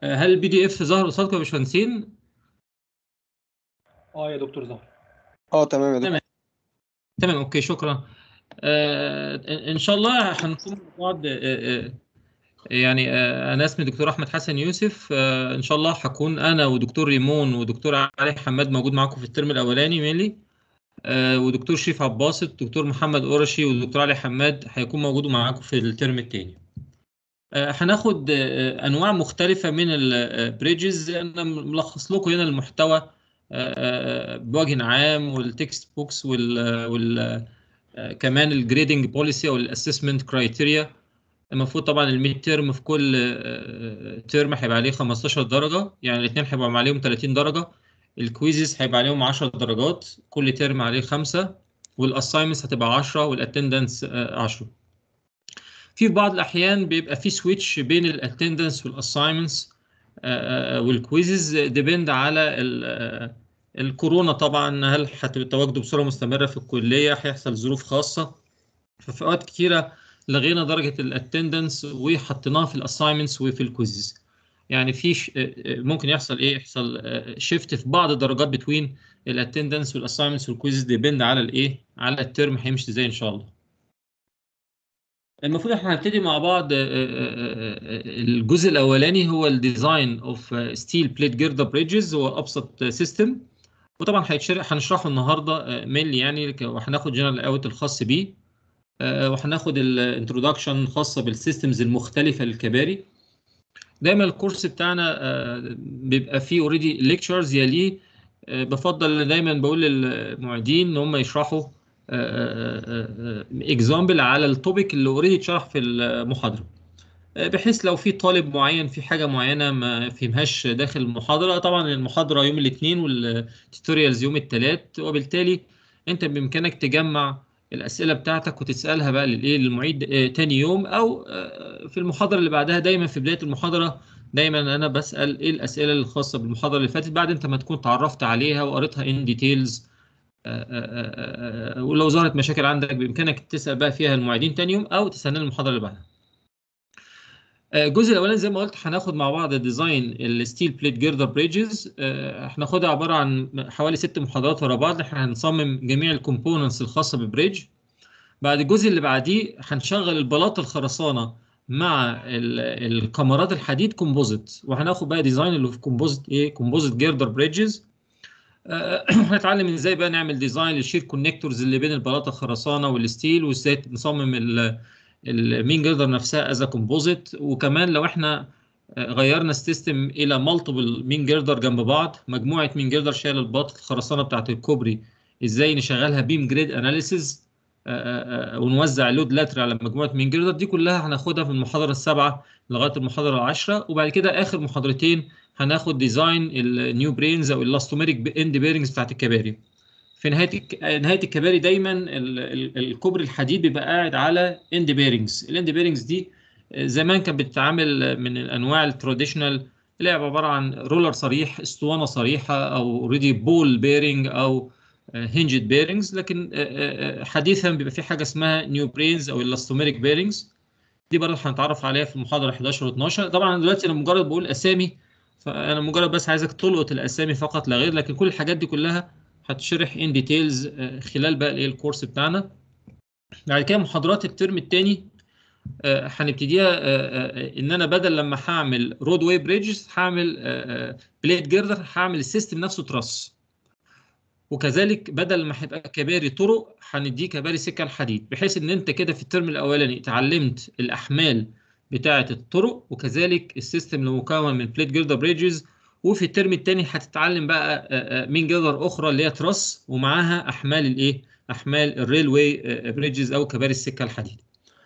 هل البي دي اف ظهر قصادكم يا باشمهندسين؟ اه يا دكتور زهر اه تمام يا دكتور تمام تمام اوكي شكرا آه ان شاء الله هنكون مع بعض آه آه يعني آه انا اسمي دكتور احمد حسن يوسف آه ان شاء الله هكون انا ودكتور ريمون ودكتور علي حماد موجود معاكم في الترم الاولاني مينلي آه ودكتور شريف عباسط دكتور محمد قرشي ودكتور علي حماد هيكون موجودوا معاكم في الترم الثاني آه هناخد آه انواع مختلفه من البريدجز انا ملخص لكم هنا المحتوى آه بوجه عام والتكست بوكس وال, وال كمان الجريدنج بوليسي او الاسسمنت كرايتيريا المفروض طبعا الميد تيرم في كل ترم هيبقى عليه 15 درجه يعني الاثنين هيبقى عليهم 30 درجه الكويزز هيبقى عليهم 10 درجات كل ترم عليه 5 والاساينمنتس هتبقى 10 والاتندنس 10 في بعض الاحيان بيبقى في سويتش بين الاتندنس والاساينمنتس والكويزز ديبند على الكورونا طبعا هل هتتواجدوا بصوره مستمره في الكليه هيحصل ظروف خاصه ففي اوقات كتيره لغينا درجه الاتندنس وحطيناها في الاساينمنتس وفي الكويزز يعني في ممكن يحصل ايه يحصل شيفت في بعض الدرجات بتوين الاتندنس والاساينمنتس والكويزز ديبند على الايه على الترم هيمشي ازاي ان شاء الله المفروض احنا هنبتدي مع بعض الجزء الاولاني هو الديزاين اوف ستيل بليت جيردا بريدجز هو ابسط سيستم وطبعا هيتشرح هنشرحه النهارده مينلي يعني وهناخد جنرال اوت الخاص بيه وهناخد الانترودكشن الخاصه بالسيستمز المختلفه للكباري دايما الكورس بتاعنا بيبقى فيه اوريدي ليكتشرز يليه بفضل دايما بقول للمعيدين ان هم يشرحوا اكزامبل على التوبيك اللي اوريدي اتشرح في المحاضره بحيث لو في طالب معين في حاجه معينه ما فهمهاش داخل المحاضره طبعا المحاضره يوم الاثنين والتوتوريالز يوم الثلاث وبالتالي انت بامكانك تجمع الاسئله بتاعتك وتسالها بقى للايه للمعيد تاني يوم او في المحاضره اللي بعدها دايما في بدايه المحاضره دايما انا بسال ايه الاسئله الخاصه بالمحاضره اللي فاتت بعد انت ما تكون تعرفت عليها وقريتها ان ديتيلز ولو ظهرت مشاكل عندك بامكانك تسال بقى فيها المعيدين تاني يوم او تستنى المحاضره اللي بعدها الجزء الاولاني زي ما قلت هناخد مع بعض ديزاين الستيل بليت جيردر بريدجز هناخدها عباره عن حوالي ست محاضرات ورا بعض احنا هنصمم جميع الكومبوننتس الخاصه ببريدج بعد الجزء اللي بعديه هنشغل البلاط الخرسانه مع الكمرات الحديد كومبوزيت وهناخد بقى ديزاين اللي في كومبوزيت ايه كومبوزيت جيردر بريدجز هنتعلم ازاي بقى نعمل ديزاين للشير كونكتورز اللي بين البلاطه الخرسانه والستيل وازاي نصمم المين جردر نفسها از كومبوزيت وكمان لو احنا غيرنا السيستم الى مالتيبل مين جردر جنب بعض مجموعه مين جردر شايله البلاطه الخرسانه بتاعت الكوبري ازاي نشغلها بيم جريد اناليسيز ونوزع لود لاتر على مجموعه مين جردر دي كلها هناخدها في المحاضره السابعه لغايه المحاضره العاشره وبعد كده اخر محاضرتين هناخد ديزاين النيو برينز او الاستوميريك اند بيرنجز بتاعت الكباري في نهايه نهايه الكباري دايما الكوبري الحديد بيبقى قاعد على اند بيرنجز الاند بيرنجز دي زمان كانت بتتعامل من الانواع التراديشنال اللي هي عباره عن رولر صريح اسطوانه صريحه او اوريدي بول بيرنج او هنجد بيرنجز لكن حديثا بيبقى في حاجه اسمها نيو برينز او الاستوميريك بيرنجز دي برضه هنتعرف عليها في المحاضره 11 و12 طبعا دلوقتي انا مجرد بقول اسامي فانا مجرد بس عايزك تلقط الاسامي فقط لا غير لكن كل الحاجات دي كلها هتشرح ان ديتيلز خلال بقى الايه الكورس بتاعنا بعد كده محاضرات الترم الثاني هنبتديها ان انا بدل لما هعمل رود واي بريدجز هعمل بليت جيردر هعمل السيستم نفسه تراس وكذلك بدل ما هيبقى كباري طرق هنديه كباري سكه الحديد بحيث ان انت كده في الترم الاولاني اتعلمت الاحمال بتاعه الطرق وكذلك السيستم اللي مكون من بليت جيردر بريدجز وفي الترم الثاني هتتعلم بقى مين جدر اخرى اللي هي تراس ومعاها احمال الايه احمال الريلوي بريدجز او كباري السكه الحديد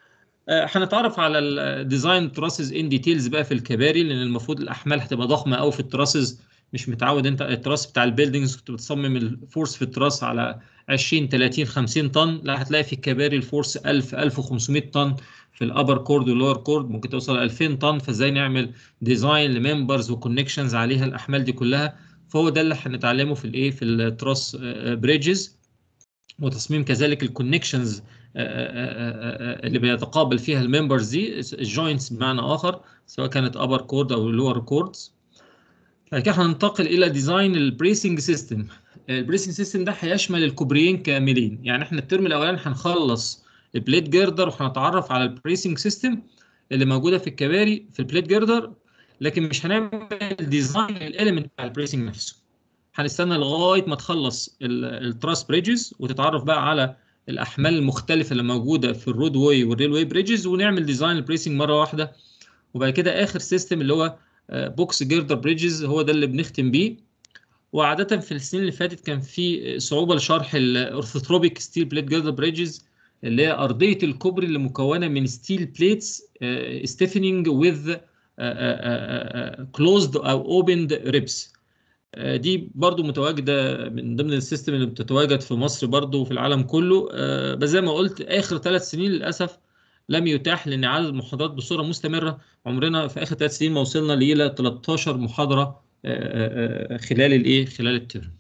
هنتعرف على الديزاين تراسز ان ديتيلز بقى في الكباري لان المفروض الاحمال هتبقى ضخمه قوي في التراسز مش متعود انت التراس بتاع البيلدينجز كنت بتصمم الفورس في التراس على 20 30 50 طن لا هتلاقي في الكباري الفورس 1000 1500 طن في الابر كورد واللور كورد ممكن توصل ل 2000 طن فازاي نعمل ديزاين لممبرز وكونكشنز عليها الاحمال دي كلها فهو ده اللي هنتعلمه في الايه في التراس بريدجز وتصميم كذلك الكونكشنز اللي بيتقابل فيها الممبرز دي الجوينتس بمعنى اخر سواء كانت ابر كورد او لور كوردز بعد كده هننتقل الى ديزاين البريسنج سيستم البريسنج سيستم ده هيشمل الكوبريين كاملين يعني احنا الترم الاولاني هنخلص البليت جيردر وهنتعرف على البريسنج سيستم اللي موجوده في الكباري في البليت جيردر لكن مش هنعمل ديزاين الاليمنت بتاع البريسنج نفسه هنستنى لغايه ما تخلص التراس بريدجز وتتعرف بقى على الاحمال المختلفه اللي موجوده في الرود واي والريل واي بريدجز ونعمل ديزاين البريسنج مره واحده وبعد كده اخر سيستم اللي هو بوكس جيردر بريدجز هو ده اللي بنختم بيه وعاده في السنين اللي فاتت كان في صعوبه لشرح الاورثوتروبيك ستيل بليت جيردر بريدجز اللي هي ارضيه الكوبري اللي مكونه من ستيل بليتس ستيفنينج وذ كلوزد او اوبند ريبس دي برضو متواجده من ضمن السيستم اللي بتتواجد في مصر برضو وفي العالم كله بس زي ما قلت اخر ثلاث سنين للاسف لم يتاح لان عدد المحاضرات بصوره مستمره عمرنا في اخر ثلاث سنين ما وصلنا الى 13 محاضره خلال الايه خلال الترم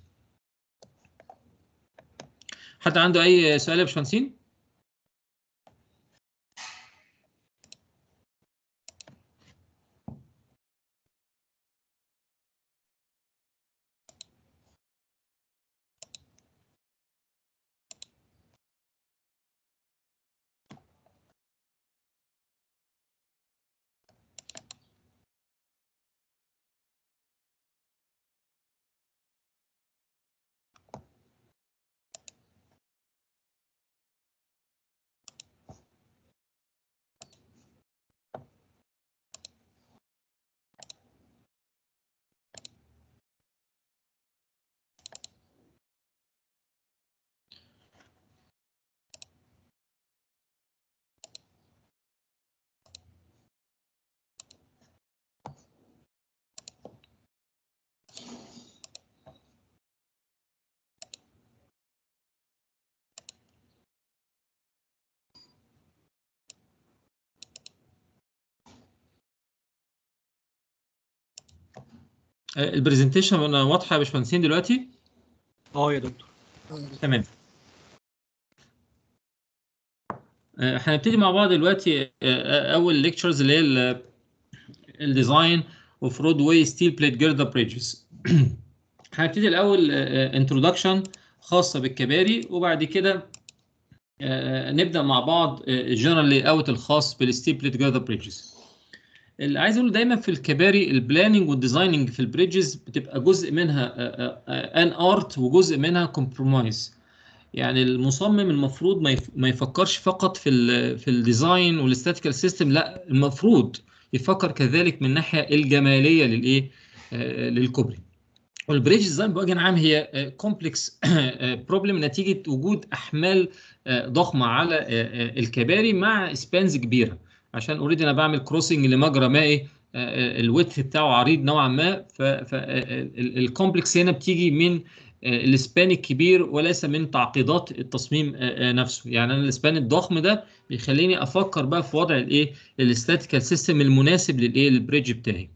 حد عنده اي سؤال يا باشمهندسين البرزنتيشن واضحه يا باشمهندسين دلوقتي اه يا دكتور تمام هنبتدي مع بعض دلوقتي اول ليكتشرز اللي هي الديزاين اوف رود واي ستيل بليت جيردر بريدجز هنبتدي الاول انترودكشن خاصه بالكباري وبعد كده نبدا مع بعض الجنرال لاي اوت الخاص بالستيل بليت جيردر بريدجز اللي عايز اقوله دايما في الكباري البلاننج والديزايننج في البريدجز بتبقى جزء منها ان ارت وجزء منها كومبرومايز يعني المصمم المفروض ما يفكرش فقط في ال في الديزاين والاستاتيكال سيستم لا المفروض يفكر كذلك من الناحيه الجماليه للايه للكوبري والبريدج ديزاين بوجه عام هي كومبلكس بروبلم نتيجه وجود احمال ضخمه على الكباري مع سبانز كبيره عشان اوريدي انا بعمل كروسنج لمجرى مائي الويدث بتاعه عريض نوعا ما فالكومبلكس هنا بتيجي من الاسبان الكبير وليس من تعقيدات التصميم نفسه يعني انا الاسبان الضخم ده بيخليني افكر بقى في وضع الايه الاستاتيكال سيستم المناسب للايه للبريدج بتاعي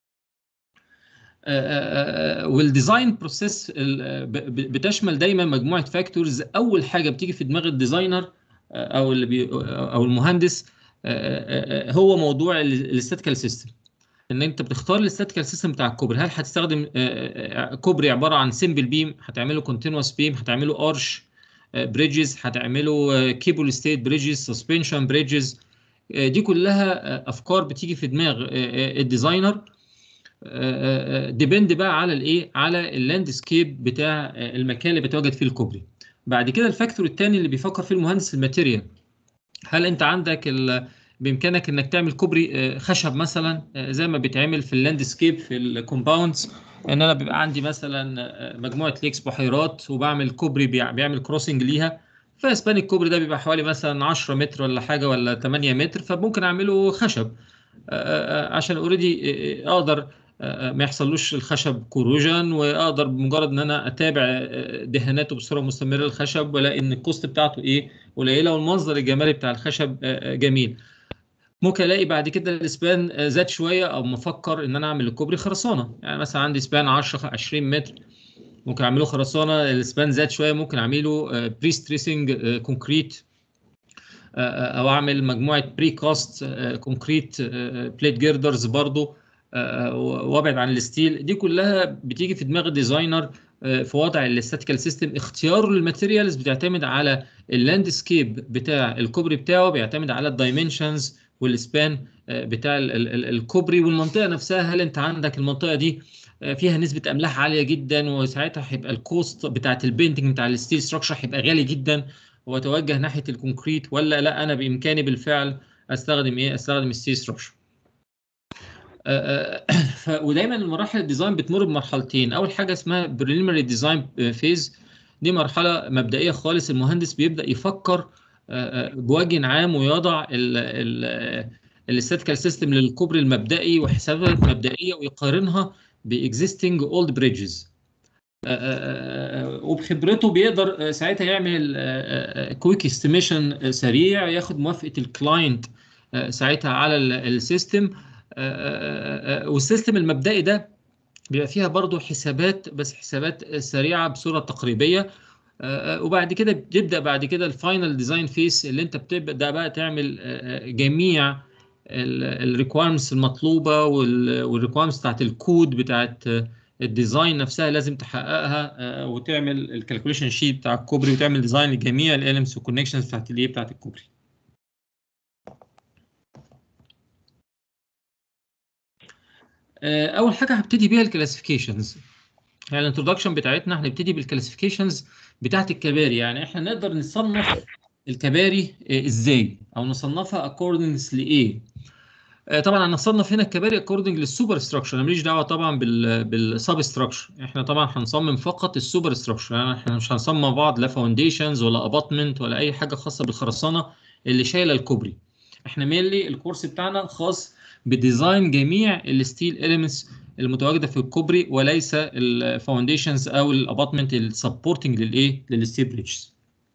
والديزاين بروسيس بتشمل دايما مجموعه فاكتورز اول حاجه بتيجي في دماغ الديزاينر او اللي بي او المهندس هو موضوع الاستاتيكال سيستم ان انت بتختار الاستاتيكال سيستم بتاع الكوبري هل هتستخدم كوبري عباره عن سمبل بيم هتعمله كونتينوس بيم هتعمله ارش بريدجز هتعمله كيبل ستيت بريدجز سسبنشن بريدجز دي كلها افكار بتيجي في دماغ الديزاينر ديبند بقى على الايه على اللاندسكيب بتاع المكان اللي بيتواجد فيه الكوبري بعد كده الفاكتور الثاني اللي بيفكر فيه المهندس الماتيريال هل انت عندك بامكانك انك تعمل كوبري خشب مثلا زي ما بيتعمل في اللاندسكيب في الكومباوندز ان انا بيبقى عندي مثلا مجموعه ليكس بحيرات وبعمل كوبري بيعمل كروسنج ليها فاسبان الكوبري ده بيبقى حوالي مثلا 10 متر ولا حاجه ولا 8 متر فممكن اعمله خشب عشان اوريدي اقدر ما يحصلوش الخشب كوروجن واقدر بمجرد ان انا اتابع دهاناته بصوره مستمره الخشب والاقي ان الكوست بتاعته ايه قليله والمنظر الجمالي بتاع الخشب جميل ممكن الاقي بعد كده الاسبان زاد شويه او مفكر ان انا اعمل الكوبري خرسانه يعني مثلا عندي سبان 10 20 متر ممكن اعمله خرسانه السبان زاد شويه ممكن اعمله بري ستريسنج كونكريت او اعمل مجموعه بري كاست كونكريت بليت جيردرز برضو وابعد عن الستيل دي كلها بتيجي في دماغ الديزاينر في وضع الاستاتيكال سيستم اختياره للماتيريالز بتعتمد على اللاندسكيب بتاع الكوبري بتاعه بيعتمد على الدايمنشنز والسبان بتاع الكوبري والمنطقه نفسها هل انت عندك المنطقه دي فيها نسبه املاح عاليه جدا وساعتها هيبقى الكوست بتاعت البينتنج بتاع الستيل ستراكشر هيبقى غالي جدا واتوجه ناحيه الكونكريت ولا لا انا بامكاني بالفعل استخدم ايه استخدم الستيل ستراكشر ودايما مراحل الديزاين بتمر بمرحلتين اول حاجه اسمها بريليمري ديزاين فيز دي مرحله مبدئيه خالص المهندس بيبدا يفكر بوجه عام ويضع الاستاتيكال سيستم للكوبري المبدئي وحسابات مبدئيه ويقارنها باكزيستنج اولد بريدجز وبخبرته بيقدر ساعتها يعمل كويك استيميشن سريع ياخد موافقه الكلاينت ساعتها على السيستم والسيستم المبدئي ده بيبقى فيها برضو حسابات بس حسابات سريعه بصوره تقريبيه وبعد كده بتبدا بعد كده الفاينل ديزاين فيس اللي انت بتبدا بقى تعمل جميع الريكويرمنتس المطلوبه والريكويرمنتس بتاعت الكود بتاعت الديزاين نفسها لازم تحققها وتعمل الكالكوليشن شيت بتاع الكوبري وتعمل ديزاين لجميع الاليمنتس والكونكشنز بتاعت الايه بتاعت الكوبري اول حاجه هبتدي بيها الكلاسيفيكيشنز يعني الانترودكشن بتاعتنا هنبتدي بالكلاسيفيكيشنز بتاعت الكباري يعني احنا نقدر نصنف الكباري ازاي او نصنفها اكوردنجز لايه طبعا انا هنصنف هنا الكباري اكوردنج للسوبر ستراكشر انا ماليش دعوه طبعا بال بالسب ستراكشر احنا طبعا هنصمم فقط السوبر ستراكشر يعني احنا مش هنصمم بعض لا فاونديشنز ولا اباطمنت ولا اي حاجه خاصه بالخرسانه اللي شايله الكوبري احنا مينلي الكورس بتاعنا خاص بديزاين جميع الستيل اليمنتس المتواجده في الكوبري وليس الفاونديشنز او الاباطمنت السبورتنج للايه للستيل بريدجز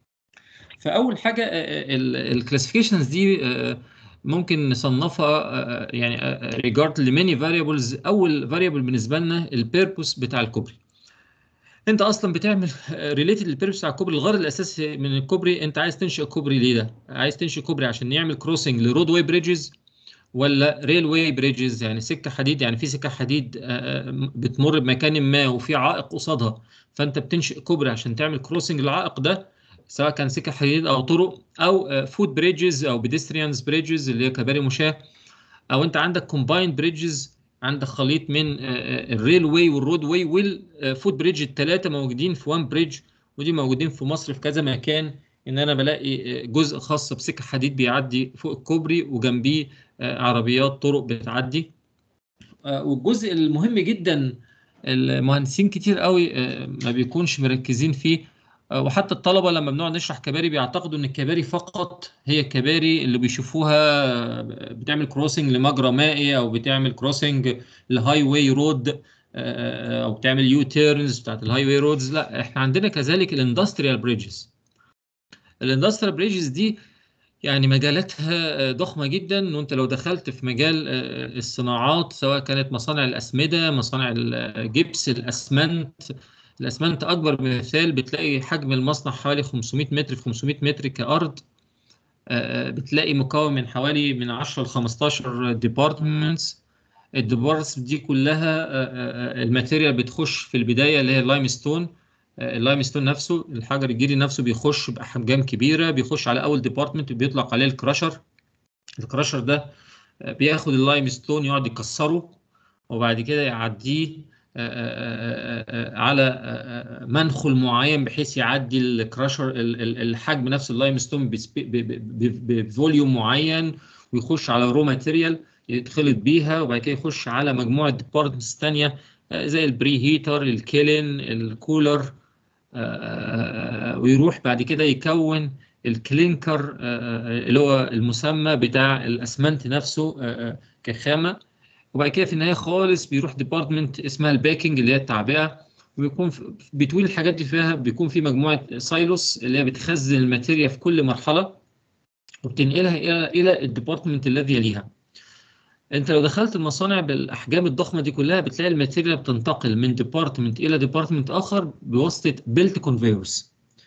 فاول حاجه الكلاسيفيكيشنز دي ممكن نصنفها يعني ريجارد لماني فاريبلز اول فاريبل بالنسبه لنا البيربوس بتاع الكوبري انت اصلا بتعمل ريليتد للبيربوس بتاع الكوبري الغرض الاساسي من الكوبري انت عايز تنشئ كوبري ليه ده عايز تنشئ كوبري عشان يعمل كروسنج لرود واي بريدجز ولا ريل واي بريدجز يعني سكه حديد يعني في سكه حديد بتمر بمكان ما وفي عائق قصادها فانت بتنشئ كوبري عشان تعمل كروسنج للعائق ده سواء كان سكه حديد او طرق او فود بريدجز او بيدستريانز بريدجز اللي هي كباري مشاه او انت عندك كومبايند بريدجز عندك خليط من الريل واي والرود واي والفود بريدج الثلاثه موجودين في وان بريدج ودي موجودين في مصر في كذا مكان ان انا بلاقي جزء خاص بسكه حديد بيعدي فوق الكوبري وجنبيه عربيات طرق بتعدي والجزء المهم جدا المهندسين كتير قوي ما بيكونش مركزين فيه وحتى الطلبه لما بنقعد نشرح كباري بيعتقدوا ان الكباري فقط هي الكباري اللي بيشوفوها بتعمل كروسنج لمجرى مائي او بتعمل كروسنج لهاي واي رود او بتعمل يو تيرنز بتاعت الهاي واي رودز لا احنا عندنا كذلك الاندستريال بريدجز الاندستريال بريدجز دي يعني مجالاتها ضخمة جدا وانت لو دخلت في مجال الصناعات سواء كانت مصانع الأسمدة مصانع الجبس الأسمنت الأسمنت أكبر مثال بتلاقي حجم المصنع حوالي 500 متر في 500 متر كأرض بتلاقي مكون من حوالي من 10 ل 15 ديبارتمنتس الديبارتمنتس دي كلها الماتيريال بتخش في البداية اللي هي اللايم ستون اللايم ستون نفسه الحجر الجيري نفسه بيخش باحجام كبيره بيخش على اول ديبارتمنت بيطلق عليه الكراشر الكراشر ده بياخد اللايم ستون يقعد يكسره وبعد كده يعديه على منخل معين بحيث يعدي الكراشر الحجم نفس اللايم ستون بفوليوم معين ويخش على رو ماتيريال يتخلط بيها وبعد كده يخش على مجموعه ديبارتمنتس ثانيه زي البري هيتر الكيلن الكولر ويروح بعد كده يكون الكلينكر اللي هو المسمى بتاع الاسمنت نفسه كخامه وبعد كده في النهايه خالص بيروح ديبارتمنت اسمها الباكينج اللي هي التعبئه وبيكون بتوين الحاجات دي فيها بيكون في مجموعه سايلوس اللي هي بتخزن الماتيريا في كل مرحله وبتنقلها الى الى الديبارتمنت الذي يليها انت لو دخلت المصانع بالاحجام الضخمه دي كلها بتلاقي الماتيريال بتنتقل من ديبارتمنت الى ديبارتمنت اخر بواسطه بيلت كونفيرز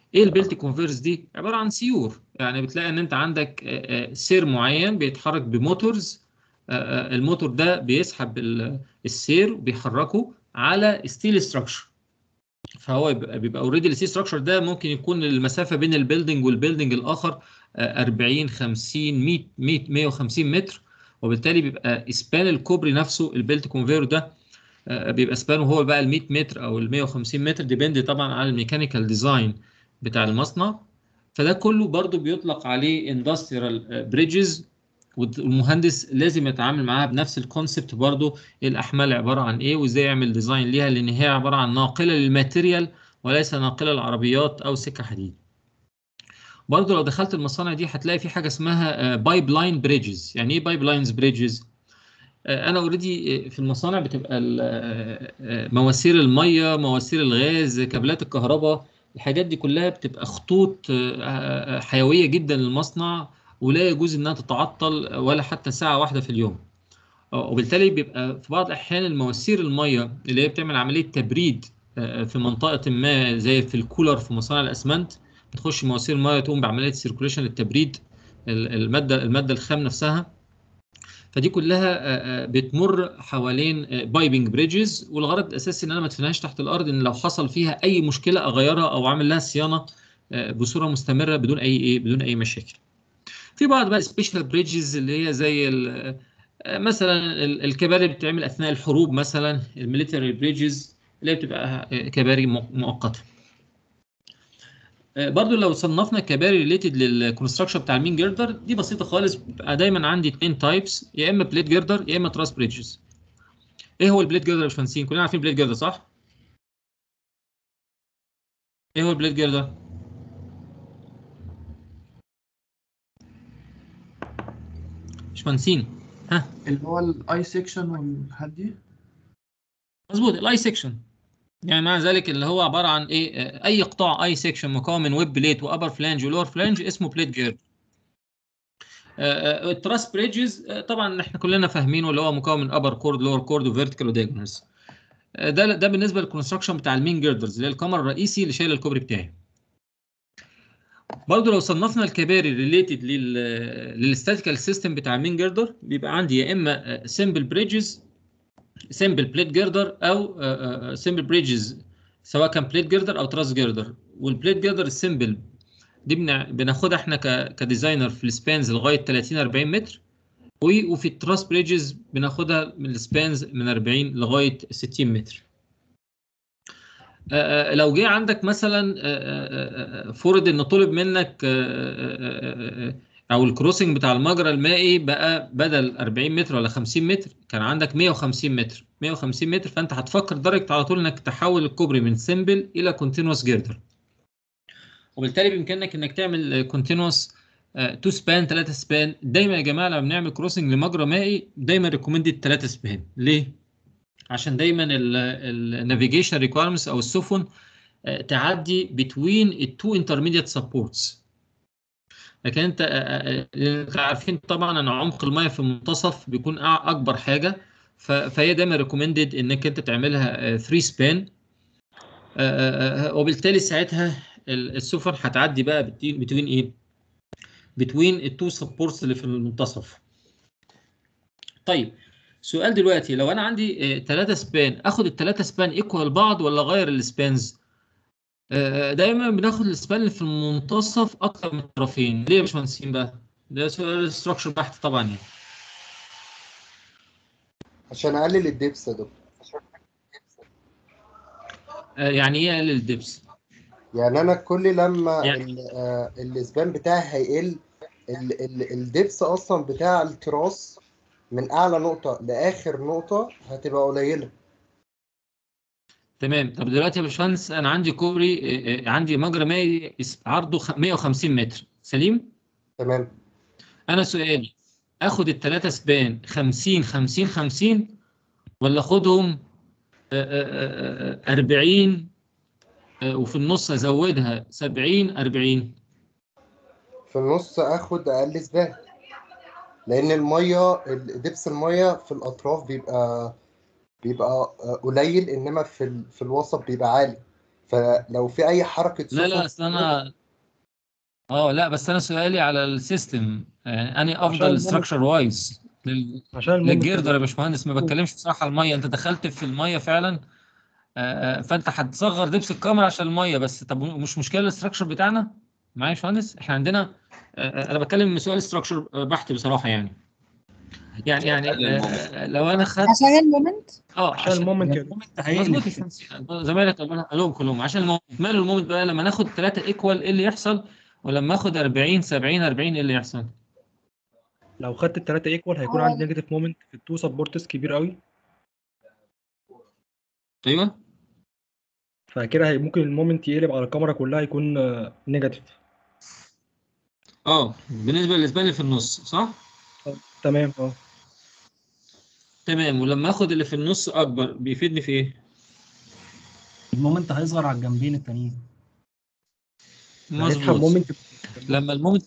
ايه البيلت كونفيرس دي عباره عن سيور يعني بتلاقي ان انت عندك سير معين بيتحرك بموتورز الموتور ده بيسحب السير وبيحركه على ستيل ستراكشر فهو بيبقى اوريدي الستيل ستراكشر ده ممكن يكون المسافه بين البيلدنج والبيلدنج الاخر 40 50 100 100 150 متر وبالتالي بيبقى اسبان الكوبري نفسه البيلت كونفير ده بيبقى اسبانه هو بقى ال 100 متر او ال 150 متر ديبند طبعا على الميكانيكال ديزاين بتاع المصنع فده كله برضو بيطلق عليه اندستريال بريدجز والمهندس لازم يتعامل معاها بنفس الكونسبت برضو الاحمال عباره عن ايه وازاي يعمل ديزاين ليها لان هي عباره عن ناقله للماتيريال وليس ناقله للعربيات او سكه حديد برضو لو دخلت المصانع دي هتلاقي في حاجه اسمها بايب لاين بريدجز يعني ايه بايب لاينز بريدجز انا اوريدي في المصانع بتبقى مواسير الميه مواسير الغاز كابلات الكهرباء الحاجات دي كلها بتبقى خطوط حيويه جدا للمصنع ولا يجوز انها تتعطل ولا حتى ساعه واحده في اليوم وبالتالي بيبقى في بعض الاحيان المواسير الميه اللي هي بتعمل عمليه تبريد في منطقه ما زي في الكولر في مصانع الاسمنت بتخش مواسير الميه تقوم بعمليه سيركوليشن للتبريد الماده الماده الخام نفسها فدي كلها بتمر حوالين بايبنج بريدجز والغرض الاساسي ان انا ما ادفنهاش تحت الارض ان لو حصل فيها اي مشكله اغيرها او اعمل لها صيانه بصوره مستمره بدون اي ايه بدون اي مشاكل. في بعض بقى سبيشال بريدجز اللي هي زي مثلا الكباري اللي بتتعمل اثناء الحروب مثلا الميليتري بريدجز اللي هي بتبقى كباري مؤقته. برضو لو صنفنا كباري ريليتد للكونستراكشن بتاع المين جيردر دي بسيطه خالص بيبقى دايما عندي اثنين تايبس يا اما بليت جيردر يا اما تراس بريدجز ايه هو البليت جيردر يا باشمهندسين كلنا عارفين بليت جيردر صح ايه هو البليت جيردر باشمهندسين ها اللي هو الاي سيكشن والحاجات دي مظبوط الاي سيكشن يعني مع ذلك اللي هو عباره عن ايه اي قطاع اي سيكشن مكون من ويب بليت وابر فلانج ولور فلانج اسمه بليت جيرد التراس بريدجز طبعا احنا كلنا فاهمينه اللي هو مكون من ابر كورد لور كورد وفيرتيكال ودياجونالز ده ده بالنسبه للكونستراكشن بتاع المين جيردرز اللي هي الكمر الرئيسي اللي شايل الكوبري بتاعي برضه لو صنفنا الكباري ريليتد للستاتيكال سيستم بتاع المين جيردر بيبقى عندي يا اما سمبل بريدجز سمبل بليت جيردر او سمبل بريدجز سواء كان بليت جيردر او تراس جيردر والبليت جيردر السمبل دي بناخدها احنا كديزاينر في السبانز لغايه 30 40 متر وفي التراس بريدجز بناخدها من السبانز من 40 لغايه 60 متر لو جه عندك مثلا فرض ان طلب منك او الكروسنج بتاع المجرى المائي بقى بدل 40 متر ولا 50 متر كان عندك 150 متر 150 متر فانت هتفكر درجه على طول انك تحول الكوبري من سمبل الى كونتينوس جيردر وبالتالي بامكانك انك تعمل كونتينوس 2 سبان 3 سبان دايما يا جماعه لما بنعمل كروسنج لمجرى مائي دايما ريكومندد 3 سبان ليه عشان دايما النافيجيشن ريكويرمنتس او السفن تعدي بين التو انترميديت سبورتس لكن انت انت عارفين طبعا ان عمق الميه في المنتصف بيكون اكبر حاجه فهي دايما ريكومندد انك انت تعملها 3 سبان وبالتالي ساعتها السفن هتعدي بقى بتوين ايه؟ بتوين التو سبورتس اللي في المنتصف. طيب سؤال دلوقتي لو انا عندي 3 سبان اخد الثلاثه سبان ايكوال بعض ولا اغير السبانز؟ دايما بناخد السبان اللي في المنتصف اكتر من الطرفين ليه يا باشمهندسين بقى ده سؤال ستراكشر بحت طبعا يعني عشان اقلل الدبس يا دكتور يعني ايه اقلل الدبس يعني انا كل لما يعني- ال- آه، الاسبان بتاعي هيقل ال- ال- الدبس اصلا بتاع التراس من اعلى نقطة لاخر نقطة هتبقى قليلة تمام طب دلوقتي يا باشمهندس انا عندي كوبري آه، آه، عندي مجرى مائي اس- عرضه خ- 150 متر سليم تمام انا سؤالي اخد الثلاثه سبان 50 50 50 ولا اخدهم آه، آه، آه، 40 آه، وفي النص ازودها 70 40 في النص اخد اقل سبان لان المية ال- دبس المية في الاطراف بيبقى بيبقى آه، قليل انما في ال- في الوسط بيبقى عالي فلو في اي حركه لا لا سفن اصل انا اه لا بس انا سؤالي على السيستم يعني اني افضل المومنت- ستراكشر وايز عشان المومنت للجردر يا باشمهندس ما بتكلمش بصراحه على الميه انت دخلت في الميه فعلا آه، آه، فانت هتصغر دبس الكاميرا عشان الميه بس طب مش مشكله الاستراكشر بتاعنا معايا يا باشمهندس احنا عندنا آه، آه، انا بتكلم من سؤال استراكشر بحت بصراحه يعني يعني يعني آه، لو انا خدت عشان المومنت اه عشان المومنت كده. المومنت هيقلب مظبوط يا باشمهندس. زمايلك قالوا قالوهم كلهم عشان المومنت ماله المومنت بقى لما ناخد ثلاثه ايكوال ايه اللي يحصل ولما اخد 40 70 40 ايه اللي يحصل لو خدت الثلاثه ايكوال هيكون هو- عندي نيجاتيف مومنت في التو سبورتس كبير قوي ايوه فكده هي ممكن المومنت يقلب على الكاميرا كلها يكون نيجاتيف اه بالنسبه للاسبان اللي في النص صح تمام اه تمام ولما اخد اللي في النص اكبر بيفيدني في ايه المومنت هيصغر على الجنبين التانيين هيسحب مظبوط مومنت لما المومنت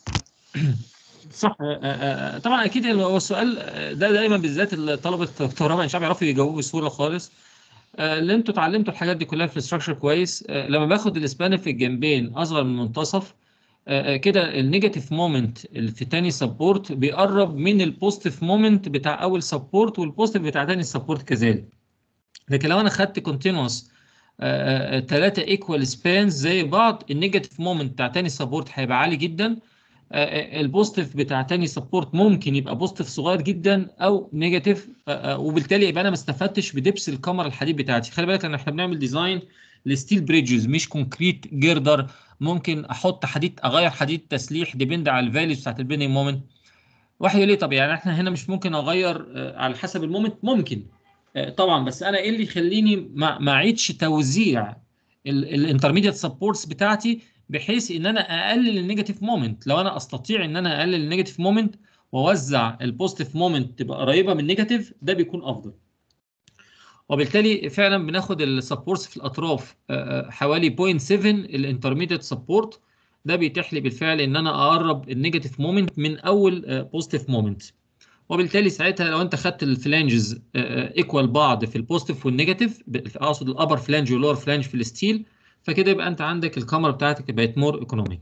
صح آه، آه، آه، طبعا اكيد هو السؤال آه، ده دايما بالذات طلبه الدكتوراه مش عارف يعرفوا يجاوبوا بسهوله خالص آه، اللي انتوا اتعلمتوا الحاجات دي كلها في الاستراكشر كويس آه، لما باخد الاسبان في الجنبين اصغر من المنتصف آه، آه، كده النيجاتيف مومنت اللي في تاني سبورت بيقرب من البوزيتيف مومنت بتاع اول سبورت والبوزيتيف بتاع تاني سبورت كذلك لكن لو انا خدت كونتينوس ثلاثة ايكوال سبانز زي بعض النيجاتيف مومنت بتاع تاني سبورت هيبقى عالي جدا البوزيتيف بتاع تاني سبورت ممكن يبقى بوزيتيف صغير جدا او نيجاتيف وبالتالي يبقى انا ما استفدتش بدبس الكاميرا الحديد بتاعتي خلي بالك ان احنا بنعمل ديزاين لستيل بريدجز مش كونكريت جيردر ممكن احط حديد اغير حديد تسليح ديبند على الفاليوز بتاعت البيننج مومنت واحد يقول لي طب يعني احنا هنا مش ممكن اغير آه، على حسب المومنت ممكن آه، طبعا بس انا ايه اللي يخليني ما ما اعيدش توزيع الانترميديت سبورتس بتاعتي بحيث ان انا اقلل النيجاتيف مومنت لو انا استطيع ان انا اقلل النيجاتيف مومنت واوزع البوزيتيف مومنت تبقى قريبه من النيجاتيف ده بيكون افضل وبالتالي فعلا بناخد السبورتس في الاطراف آه، آه، حوالي 0.7 الانترميديت سبورت ده بيتيح لي بالفعل ان انا اقرب النيجاتيف مومنت من اول بوزيتيف مومنت وبالتالي ساعتها لو انت خدت الفلانجز ايكوال بعض في البوزيتيف والنيجاتيف ب- اقصد الابر فلانج واللور فلانج في الستيل فكده يبقى انت عندك الكاميرا بتاعتك بقت مور ايكونوميك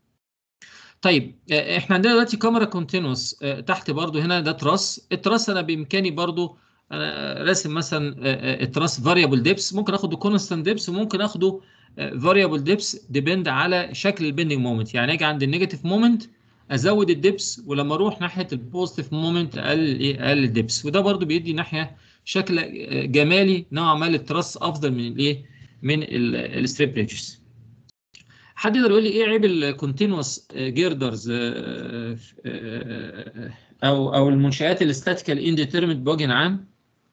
طيب آه، احنا عندنا دلوقتي كاميرا كونتينوس تحت برضو هنا ده تراس التراس انا بامكاني برضو انا راسم مثلا آه، آه، التراس فاريبل ديبس ممكن اخده كونستانت ديبس وممكن اخده فاريبل ديبس ديبند على شكل البندنج مومنت يعني اجي عند النيجاتيف مومنت ازود الدبس ولما اروح ناحيه البوزيتيف مومنت اقلل ايه اقلل الدبس وده برضو بيدي ناحيه شكل آه، جمالي نوعا ما للتراس افضل من الايه من الستريب ريدجز حد يقدر يقول لي ايه عيب الكونتينوس جيردرز او او المنشات الاستاتيكال انديترمنت بوجه عام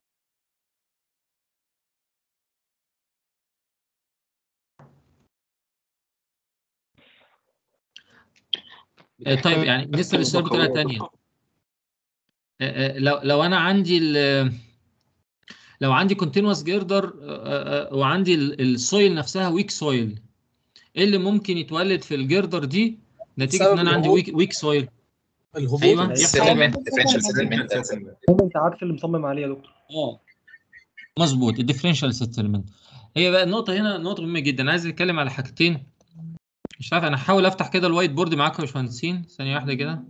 آه، طيب يعني نسال السؤال بطريقه ثانيه لو لو انا عندي ال- لو عندي كونتينوس جيردر وعندي السويل نفسها ويك سويل ايه اللي ممكن يتولد في الجيردر دي نتيجه بسبب ان انا عندي الهبوط. ويك ويك سويل الهبوط أيوة. السيتلمنت differential settlement. مومنت عكس اللي مصمم عليه يا دكتور اه مظبوط الديفرنشال سيتلمنت هي بقى النقطه هنا نقطه مهمه جدا عايز اتكلم على حاجتين مش عارف انا هحاول افتح كده الوايت بورد معاكم يا باشمهندسين ثانيه واحده كده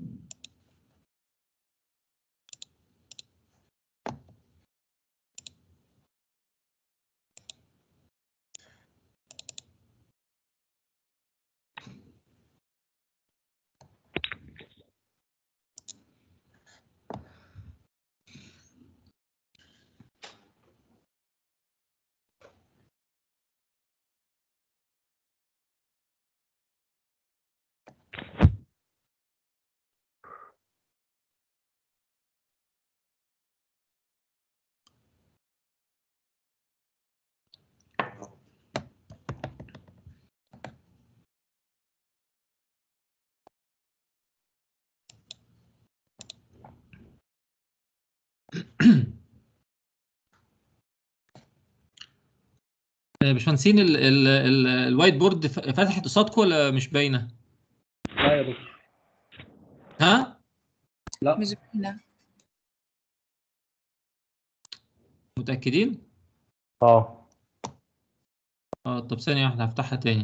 آه، باشمهندسين ال- ال- ال- الوايت بورد ف- فتحت قصادكم ولا مش باينه؟ لا يا دكتور ها؟ مش باينة متاكدين؟ اه اه طب ثانية واحدة هفتحها تاني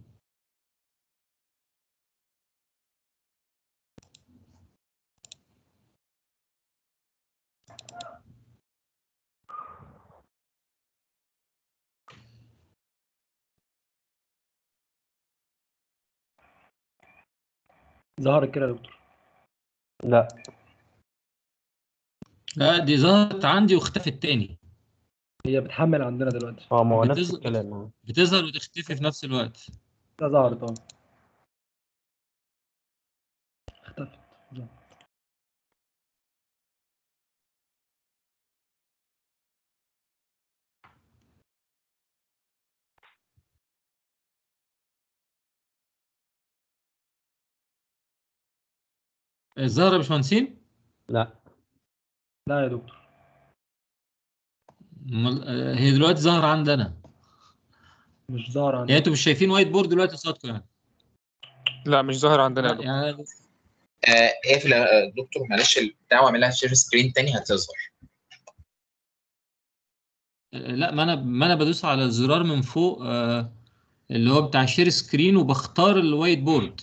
ظهرت كده يا دكتور لا لا دي ظهرت عندي واختفت تاني هي بتحمل عندنا دلوقتي اه ما هو نفس بتظهر- الكلام اه بتظهر وتختفي في نفس الوقت لا ظهرت اه اختفت الظاهرة يا باشمهندسين لا لا يا دكتور أمال- آه، هي دلوقتي ظاهرة عندنا مش ظاهرة يعني عندنا انتوا مش شايفين وايت بورد دلوقتي قصادكم يعني لا مش ظاهر عندنا يا لا، دكتور. يعني آه اقفل يا دكتور معلش البتاع واعمل لها شير سكرين تاني هتظهر لا ما انا ما انا بدوس على الزرار من فوق آه، اللي هو بتاع شير سكرين وبختار الوايت بورد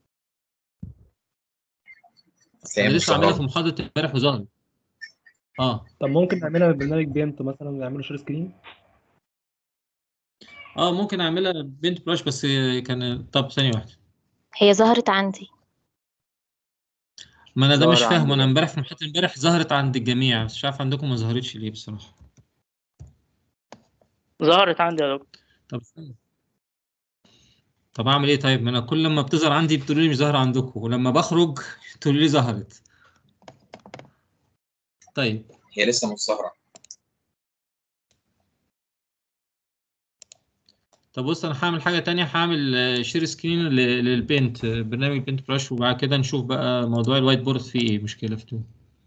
بس هي انا مش لسه عاملها في ظاهرة. محاضرة امبارح وظهرت اه طب ممكن نعملها ببرنامج بيمت مثلا ونعمله شير سكرين اه ممكن اعملها بنت براش بس كان طب ثانية واحدة هي ظهرت عندي ما انا ده مش ظاهرة فاهمه عندي. انا امبارح في محاضرة امبارح ظهرت عند الجميع بس مش عارف عندكم ما ظهرتش ليه بصراحة ظهرت عندي يا دكتور طب استنى. طب اعمل ايه طيب ما انا كل لما بتظهر عندي بتقولوا لي مش ظاهرة عندكم ولما بخرج تقولوا لي ظهرت طيب هي لسه مش ظاهرة طب بص انا هعمل حاجة تانية هعمل شير سكرين للبينت آه، برنامج بينت براش وبعد كده نشوف بقى موضوع الوايت بورد فيه ايه مشكلة فيه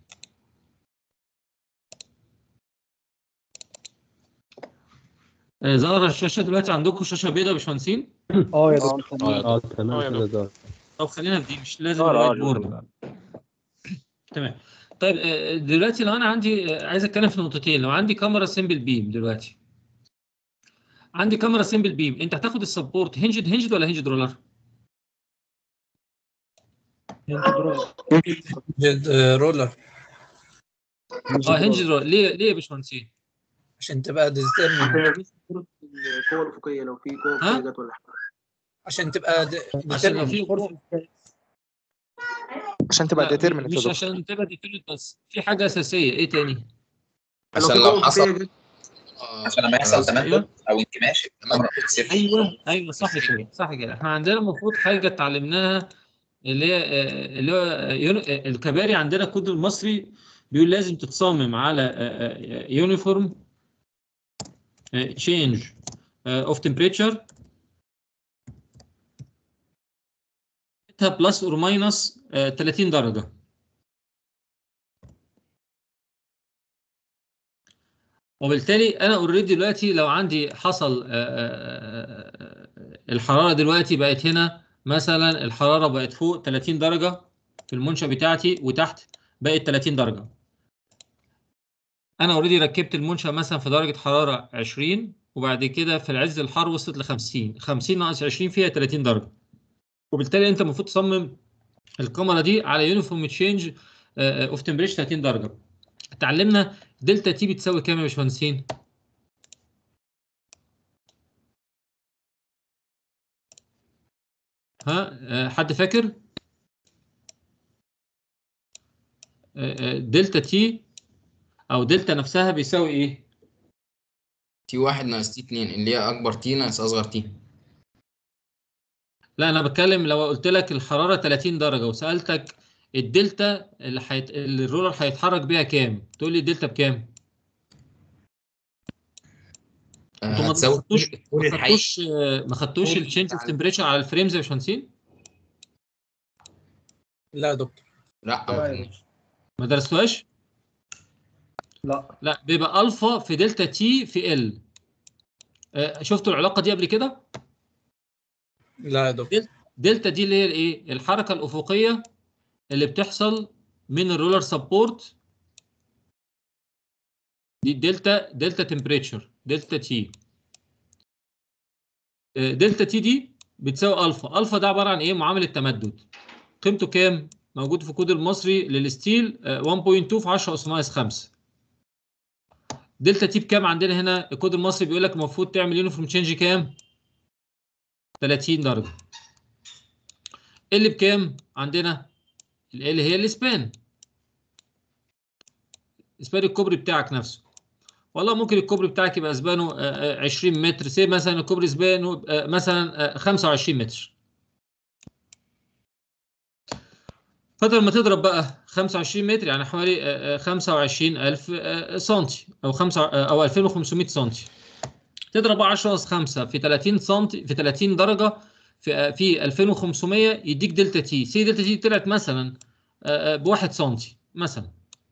آه، ظهر الشاشة دلوقتي عندكم شاشة بيضاء يا باشمهندسين اه يا دكتور اه آه تمام يا كده ظهر طب خلينا في دي مش لازم ظهر اه الوايت بورد تمام طيب آه، دلوقتي لو انا عندي آه، عايز اتكلم في نقطتين لو عندي كاميرا سيمبل بيم دلوقتي عندي كاميرا سيمبل بيم انت هتاخد السبورت هنجد هنجد ولا هنجد رولر؟ انت دراسة. رولر اه هنجد رولر ليه ليه يا باشمهندسين؟ عشان تبقى ديترمين القوة الأفقية لو في قوة ها؟ أفقية جت ولا حاجة عشان تبقى عشان لو في عشان تبقى لا، ديترمنت مش عشان تبقى ديترمنت بس في حاجه اساسيه ايه تاني؟ عشان لو حصل عشان لما يحصل تمدد أيوة. او انكماش الكاميرا بتصير ايوه ايوه صح كده صح كده احنا عندنا المفروض حاجه اتعلمناها اللي هي آه، اللي هو آه، يون- آه، الكباري عندنا الكود المصري بيقول لازم تتصمم على يونيفورم تشينج اوف تمبريتشر بلس اور ماينس 30 درجه وبالتالي انا اوريدي دلوقتي لو عندي حصل آه، آه، آه، الحراره دلوقتي بقت هنا مثلا الحراره بقت فوق 30 درجه في المنشأ بتاعتي وتحت بقت 30 درجه انا اوريدي ركبت المنشأ مثلا في درجه حراره 20 وبعد كده في العز الحار وصلت ل 50 50 ناقص 20 فيها 30 درجه وبالتالي انت المفروض تصمم الكاميرا دي على يونيفورم تشينج اوف تمبريتشر 30 درجه اتعلمنا دلتا تي بتساوي كام يا باشمهندسين؟ ها آه، حد فاكر؟ آه، آه، دلتا تي او دلتا نفسها بيساوي ايه؟ تي واحد ناقص تي اتنين اللي هي أكبر تي ناقص أصغر تي لا انا بتكلم لو قلت لك الحراره 30 درجه وسالتك الدلتا اللي, حيت... اللي الرولر هيتحرك بيها كام؟ تقول لي الدلتا بكام؟ انتوا ما هتساوي خدتوش الطول ما الحقيقي خدتوش ما خدتوش طول التشينج اوف بتاع تمبريتشر على الفريمز يا باشمهندسين؟ لا يا دكتور لا ما كناش. ما درستوهاش؟ لا لا بيبقى الفا في دلتا تي في ال شفتوا العلاقه دي قبل كده؟ لا يا دكتور دلتا دي اللي هي الايه؟ الحركه الافقيه اللي بتحصل من الرولر سبورت دي دلتا دلتا تمبريتشر دلتا تي آه، دلتا تي دي بتساوي الفا الفا ده عباره عن ايه معامل التمدد قيمته كام موجود في الكود المصري للستيل آه، 1.2 في 10 اس ناقص 5 دلتا تي بكام عندنا هنا الكود المصري بيقول لك المفروض تعمل يونيفورم تشينج كام 30 درجه اللي بكام عندنا ال هي السبان سبان الكوبري بتاعك نفسه والله ممكن الكوبري بتاعك يبقى سبانه آه، آه، 20 متر سي مثلا الكوبري سبانه آه، مثلا آه، 25 متر فانت لما تضرب بقى 25 متر يعني حوالي آه، آه، 25000 آه، سنتي او 5 او 2500 سنتي تضرب 10 اس 5 في 30 سنتي في 30 درجه في آه، في 2500 يديك دلتا تي سي دلتا تي طلعت مثلا آه، آه، بواحد سنتي مثلا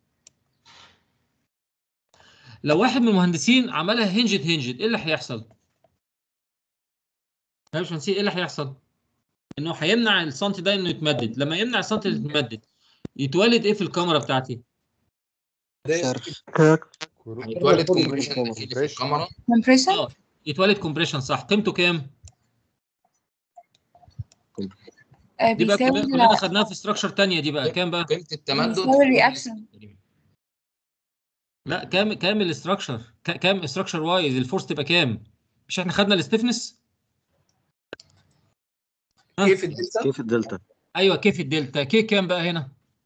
لو واحد من المهندسين عملها هنجد هنجد ايه اللي هيحصل؟ يا باشمهندسين ايه اللي هيحصل؟ انه هيمنع السنتي ده انه يتمدد لما يمنع السنتي اللي يتمدد يتولد ايه في الكاميرا بتاعتي؟ هيتولد كومبريشن داخلي في الكاميرا اه يتولد كومبريشن صح قيمته كام؟ آه، دي بقى بيساوي كلنا كلنا خدناها في استراكشر تانية دي بقى كام بقى؟ قيمه التمدد بيساوي الرياكشن لا كام كام الاستراكشر كام استراكشر وايز الفورس تبقى كام؟ مش احنا خدنا الاستفنس؟ كيف الدلتا؟ كيف الدلتا ايوه كيف الدلتا كي كام بقى هنا؟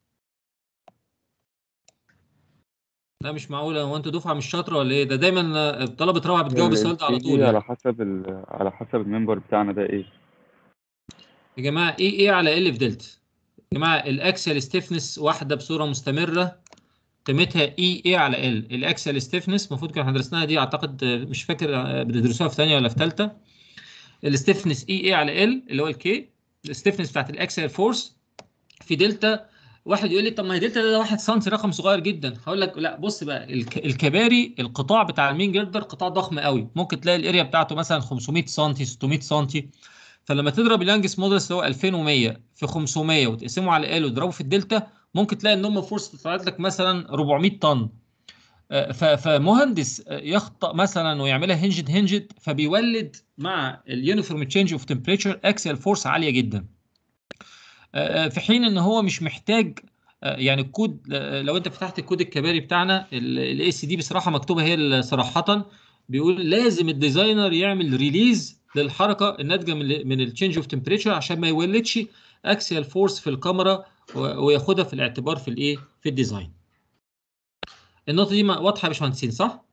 لا مش معقوله هو انتوا دفعه مش شاطره ولا ايه؟ ده دايما طلبه روعه بتجاوب السؤال ده على طول على يعني. حسب ال... على حسب الممبر بتاعنا ده ايه يا جماعه ايه ايه على ال في دلتا؟ يا جماعه الاكسل ستيفنس واحده بصوره مستمره قيمتها اي اي على ال الاكسل ستيفنس المفروض كنا احنا درسناها دي اعتقد آه، مش فاكر آه، بتدرسوها في ثانيه ولا في ثالثه الستيفنس اي اي على ال اللي هو الكي الستيفنس بتاعت الاكسل فورس في دلتا واحد يقول لي طب ما هي دلتا ده, ده 1 سم رقم صغير جدا هقول لك لا بص بقى الك- الكباري القطاع بتاع المين جردر قطاع ضخم قوي ممكن تلاقي الاريا بتاعته مثلا 500 سم 600 سم فلما تضرب اليانجس مودرس اللي هو 2100 في 500 وتقسمه على ال وتضربه في الدلتا ممكن تلاقي النوم فورس تطلع لك مثلا 400 طن آه، ف- فمهندس آه، يخطأ مثلا ويعملها هنجد هنجد فبيولد مع اليونيفورم تشينج اوف تمبريتشر اكسل فورس عاليه جدا آه، آه، في حين ان هو مش محتاج آه، يعني الكود آه، لو انت فتحت الكود الكباري بتاعنا الاي سي دي بصراحه مكتوبه هي ال- صراحه بيقول لازم الديزاينر يعمل ريليز للحركه الناتجه من من التشينج اوف تمبريتشر عشان ما يولدش اكسيال فورس في الكاميرا و- وياخدها في الاعتبار في الايه في الديزاين النقطه دي ما- واضحه يا باشمهندسين صح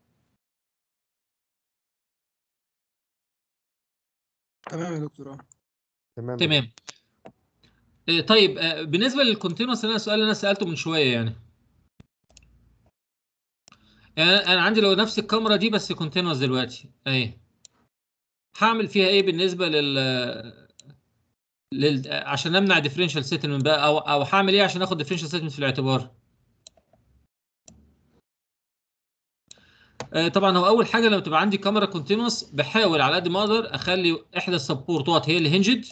تمام يا دكتور اه تمام تمام آه، طيب آه، بالنسبه للكونتينوس اللي انا السؤال اللي انا سالته من شويه يعني يعني انا عندي لو نفس الكاميرا دي بس كونتينوس دلوقتي اهي هعمل فيها ايه بالنسبه لل لل عشان امنع ديفرنشال سيتلمنت بقى او او هعمل ايه عشان اخد ديفرنشال سيتلمنت في الاعتبار آه، طبعا هو اول حاجه لما تبقى عندي كاميرا كونتينوس بحاول على قد ما اقدر اخلي احدى السبورتات هي اللي هنجد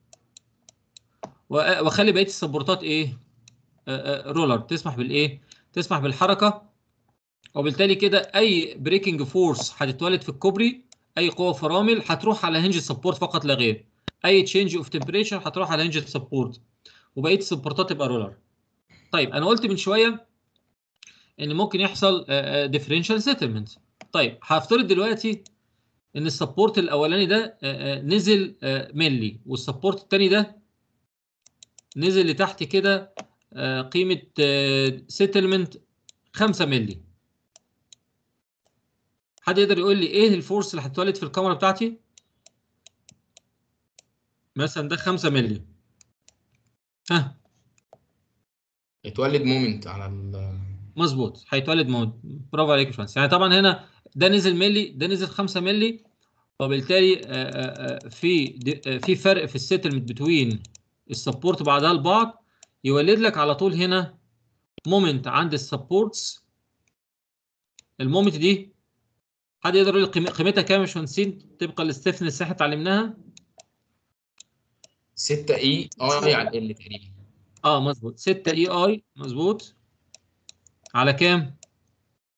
وأ- واخلي بقيه السبورتات ايه آه، آه، رولر تسمح بالايه تسمح بالحركه وبالتالي كده اي بريكنج فورس هتتولد في الكوبري اي قوه فرامل هتروح على هنج سبورت فقط لا غير اي تشينج اوف تمبريتشر هتروح على هنج سبورت وبقيه السبورتات تبقى رولر طيب انا قلت من شويه ان ممكن يحصل ديفرنشال سيتلمنت طيب هفترض دلوقتي ان السبورت الاولاني ده آه، آه، نزل آه، ملي والسبورت الثاني ده نزل لتحت كده آه، قيمه سيتلمنت 5 ملي حد يقدر يقول لي ايه الفورس اللي هتتولد في الكاميرا بتاعتي مثلا ده 5 ملي ها يتولد مومنت على ال مظبوط هيتولد مومنت برافو عليك يا باشمهندس يعني طبعا هنا ده نزل ملي ده نزل 5 ملي وبالتالي آه، آه، آه، في دي- آه، في فرق في السيتلمنت بتوين السبورت بعضها البعض يولد لك على طول هنا مومنت عند السبورتس المومنت دي حد يقدر يقول لي قيم- قيمتها كام يا باشمهندسين طبقا للستيفنس اللي احنا اتعلمناها 6 اي اي على ال تقريبا اه مظبوط 6 اي اي مظبوط على كام؟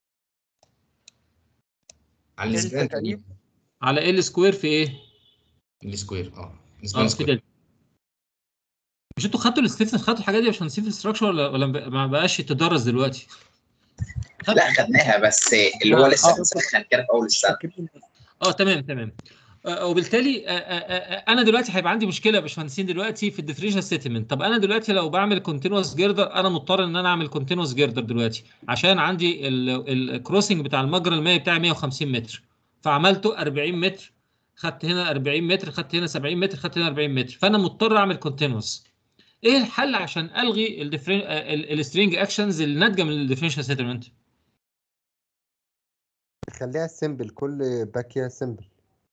على الاسبان تقريبا على ال سكوير في ايه؟ السكوير اه اه السبان في سكوير دلتا مش انتوا خدتوا الستيفنس خدتوا الحاجات دي عشان نسيب ستراكشر ولا ولا ما بقاش تدرس دلوقتي؟ لا خدناها بس اللي هو آه، لسه آه. بنسخن كده في اول السنه اه تمام تمام آه، وبالتالي آه، آه، آه، انا دلوقتي هيبقى عندي مشكله يا باشمهندسين دلوقتي في الديفرنشال سيتلمنت طب انا دلوقتي لو بعمل كونتينوس جيردر انا مضطر ان انا اعمل كونتينوس جيردر دلوقتي عشان عندي الكروسنج بتاع المجرى المائي بتاعي 150 متر فعملته 40 متر خدت هنا 40 متر خدت هنا 70 متر خدت هنا 40 متر فانا مضطر اعمل كونتينوس ايه الحل عشان الغي السترينج اكشنز اللي ناتجه من الديفرنشال سيتلمنت خليها سيمبل كل باكيه سيمبل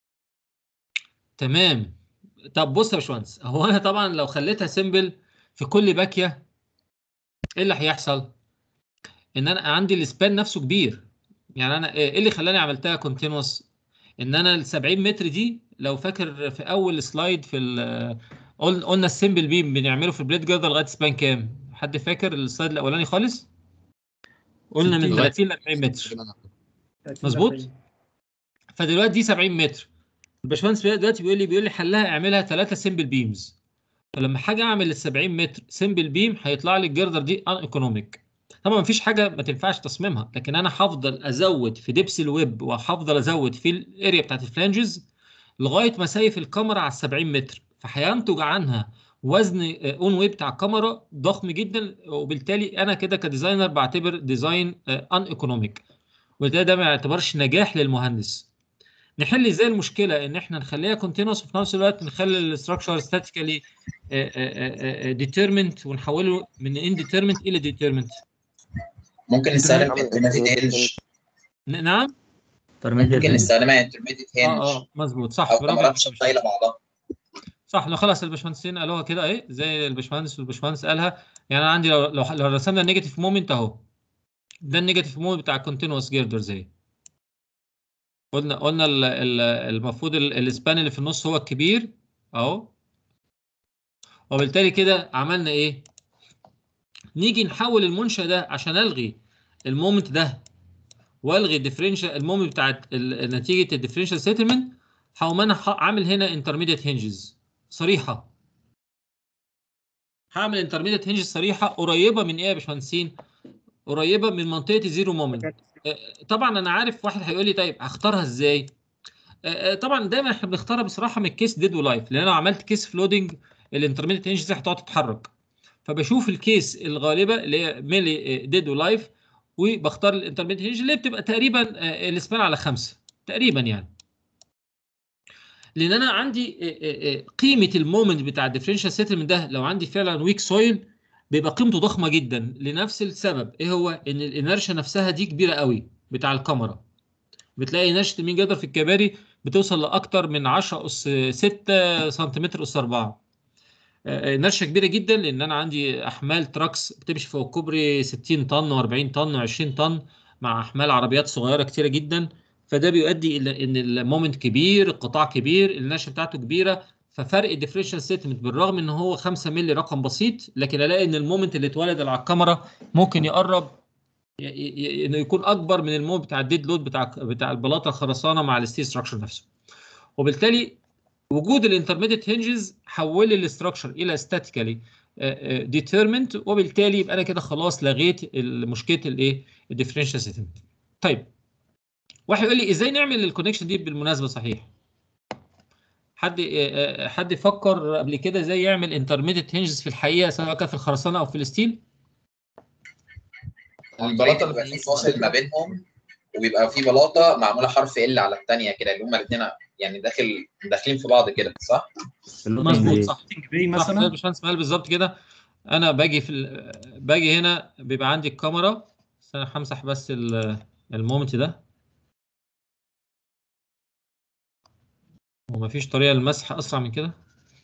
تمام طب بص يا باشمهندس هو انا طبعا لو خليتها سيمبل في كل باكيه ايه اللي هيحصل؟ ان انا عندي السبان نفسه كبير يعني انا ايه اللي خلاني عملتها كونتينوس؟ ان انا ال 70 متر دي لو فاكر في اول سلايد في ال- قلنا قلنا السيمبل بيم بنعمله في البليد جردر لغايه سبان كام؟ حد فاكر السلايد الاولاني خالص؟ قلنا من 60. 30 ل 40 متر مظبوط؟ فدلوقتي دي 70 متر الباشمهندس دلوقتي بيقول لي بيقول لي حلها اعملها ثلاثه سمبل بيمز فلما حاجه اعمل ال 70 متر سمبل بيم هيطلع لي الجردر دي ان ايكونوميك طبعا مفيش حاجه ما تنفعش تصميمها لكن انا هفضل ازود في دبس الويب وهفضل ازود في الاريا بتاعت الفلانجز لغايه ما اسيف الكاميرا على ال 70 متر فهينتج عنها وزن اون ويب بتاع الكاميرا ضخم جدا وبالتالي انا كده كديزاينر بعتبر ديزاين ان ايكونوميك وبالتالي ده ما يعتبرش نجاح للمهندس نحل ازاي المشكله ان احنا نخليها كونتينوس وفي نفس الوقت نخلي الاستراكشر ستاتيكالي ديترمنت ونحوله من انديترمنت الى ديترمنت ممكن نستخدم انترميديت هنج نعم ممكن نستخدمها انترميديت هنج اه اه مظبوط صح او برافو كاميرات عليك. شغاله بعضها صح لو خلاص الباشمهندسين قالوها كده اهي زي الباشمهندس والباشمهندس قالها يعني انا عندي لو لو, لو رسمنا النيجاتيف مومنت اهو ده النيجاتيف مومنت بتاع الكونتينوس جيردرز اهي قلنا قلنا ال- ال- المفروض ال- السبان اللي في النص هو الكبير اهو وبالتالي كده عملنا ايه؟ نيجي نحول المنشأ ده عشان الغي المومنت ده والغي الديفرنشال المومنت بتاعت ال- نتيجه الديفرنشال سيتلمنت هقوم انا ح- عامل هنا انترميديت هنجز صريحه هعمل انترميديت هنجز صريحه قريبه من ايه يا باشمهندسين؟ قريبه من منطقه الزيرو مومنت طبعا انا عارف واحد هيقول لي طيب هختارها ازاي؟ آه، آه، طبعا دايما احنا بنختارها بصراحه من الكيس ديد ولايف لان انا لو عملت كيس فلودنج الانترميديت هنج دي هتقعد تتحرك فبشوف الكيس الغالبه اللي هي ميلي ديد ولايف وبختار الانترميديت هنج اللي بتبقى تقريبا آه، الاسبان على خمسه تقريبا يعني لان انا عندي آه، آه، آه، قيمه المومنت بتاع الديفرنشال سيتلمنت ده لو عندي فعلا ويك سويل بيبقى قيمته ضخمه جدا لنفس السبب ايه هو ان الانرشيا نفسها دي كبيره قوي بتاع الكاميرا بتلاقي نشة المين جدر في الكباري بتوصل لاكتر من 10 اس 6 سنتيمتر اس 4 آه، نرشه كبيره جدا لان انا عندي احمال تراكس بتمشي فوق الكوبري 60 طن و40 طن و20 طن مع احمال عربيات صغيره كتيره جدا فده بيؤدي الى ان المومنت كبير القطاع كبير النشه بتاعته كبيره ففرق الديفرنشال ستيتمنت بالرغم ان هو 5 مللي رقم بسيط لكن الاقي ان المومنت اللي اتولد على الكاميرا ممكن يقرب ي- ي- انه يكون اكبر من المومنت بتاع الديد لود بتاع بتاع البلاطه الخرسانه مع الستيل ستراكشر نفسه وبالتالي وجود الانترميديت هنجز حول لي الاستراكشر الى ستاتيكالي ديترمنت وبالتالي يبقى انا كده خلاص لغيت مشكله الايه الديفرنشال ستيتمنت طيب واحد يقول لي ازاي نعمل الكونكشن دي بالمناسبه صحيح حد آه، آه، حد فكر قبل كده ازاي يعمل انترميديت هنجز في الحقيقه سواء كان في الخرسانه او في الستيل البلاطه بيبقى في فاصل ما بينهم وبيبقى في بلاطه معموله حرف ال على الثانيه كده اللي هما الاثنين يعني داخل داخلين في بعض كده صح؟ مظبوط صح بي صح مثلا زي الباشمهندس قال بالظبط كده انا باجي في ال... باجي هنا بيبقى عندي الكاميرا بس انا همسح بس ال- المومنت ده ومفيش طريقه للمسح اسرع من كده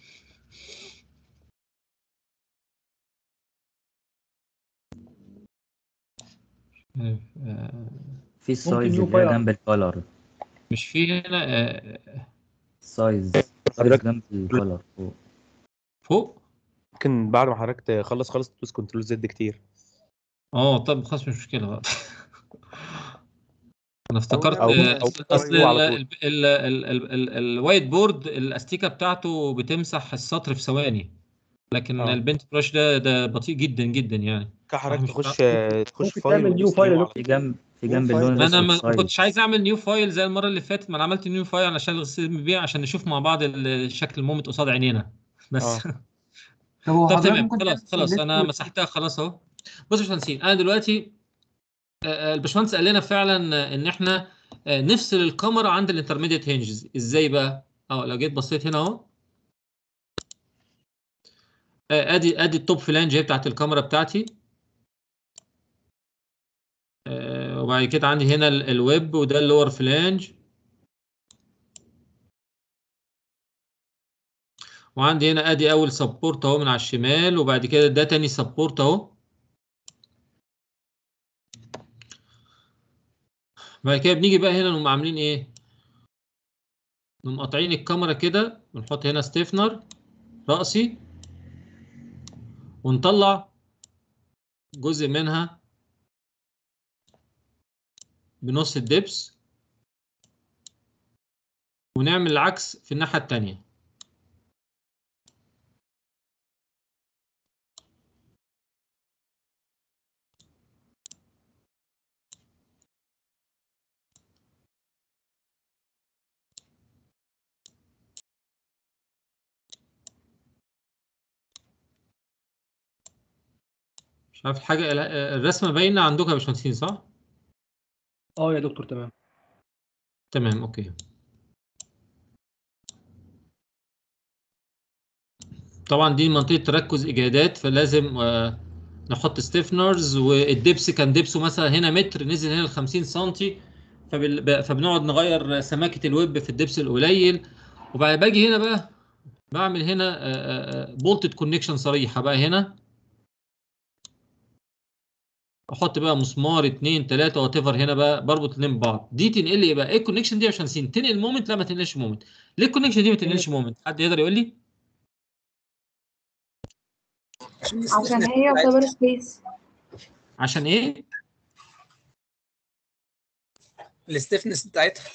آه، في السايز new اللي هي file. جنب الكولر مش في هنا آه، سايز حضرتك- جنب الكولر فوق فوق ممكن بعد ما حضرتك تخلص خالص تدوس كنترول زد كتير اه طب خلاص مش مشكله بقى انا افتكرت أو- آه، أو- اصل اصل أو على طول. ال- ال- ال- ال- ال- الوايت بورد الاستيكه بتاعته بتمسح السطر في ثواني لكن آه. البنت برش ده ده بطيء جدا جدا يعني كحضرتك مش تخش بتاع- تخش ممكن فايل تعمل نيو وتدوس فايل يا نيو دكتور في جنب في نيو جنب فايل. اللون ما انا الاسود ما ما سايز كنتش عايز اعمل نيو فايل زي المره اللي فاتت ما انا عملت نيو فايل عشان الغسيل بيه عشان نشوف مع بعض ال- شكل المومنت قصاد عينينا بس اه طب هو طب حضرتك تمام ممكن خلاص تعمل خلاص انا select مسحتها خلاص اهو بص يا باشمهندسين انا دلوقتي آه، آه، الباشمهندس قال لنا فعلا آه، ان احنا آه، نفصل الكاميرا عند الانترميديت هينجز ازاي بقى؟ اه لو جيت بصيت هنا اهو آه، ادي ادي التوب فلانج هي بتاعت الكاميرا بتاعتي آه، وبعد كده عندي هنا ال- الويب وده اللور فلانج وعندي هنا ادي اول سبورت اهو من على الشمال وبعد كده ده تاني سبورت اهو بعد كده بنيجي بقى هنا نقوم عاملين ايه نقوم قاطعين الكاميرا كده ونحط هنا ستيفنر رأسي ونطلع جزء منها بنص الدبس ونعمل العكس في الناحية التانية مش عارف الحاجة الرسمة باينة عندكم يا باشمهندسين صح؟ اه يا دكتور تمام تمام اوكي طبعا دي منطقة تركز اجهادات فلازم آه، نحط ستيفنرز والدبس كان دبسه مثلا هنا متر نزل هنا ل 50 سم فبال- فبنقعد نغير سماكة الويب في الدبس القليل وبعد باجي هنا بقى بعمل هنا بولتد كونكشن صريحة بقى هنا احط بقى مسمار اتنين تلاته وات ايفر هنا بقى بربط اتنين ببعض دي تنقل لي ايه بقى ايه الكونكشن دي عشان سين تنقل مومنت لا ما تنقلش مومنت ليه الكونكشن دي ما تنقلش مومنت حد يقدر يقول لي عشان هي يعتبر سبيس عشان ايه الستيفنس بتاعتها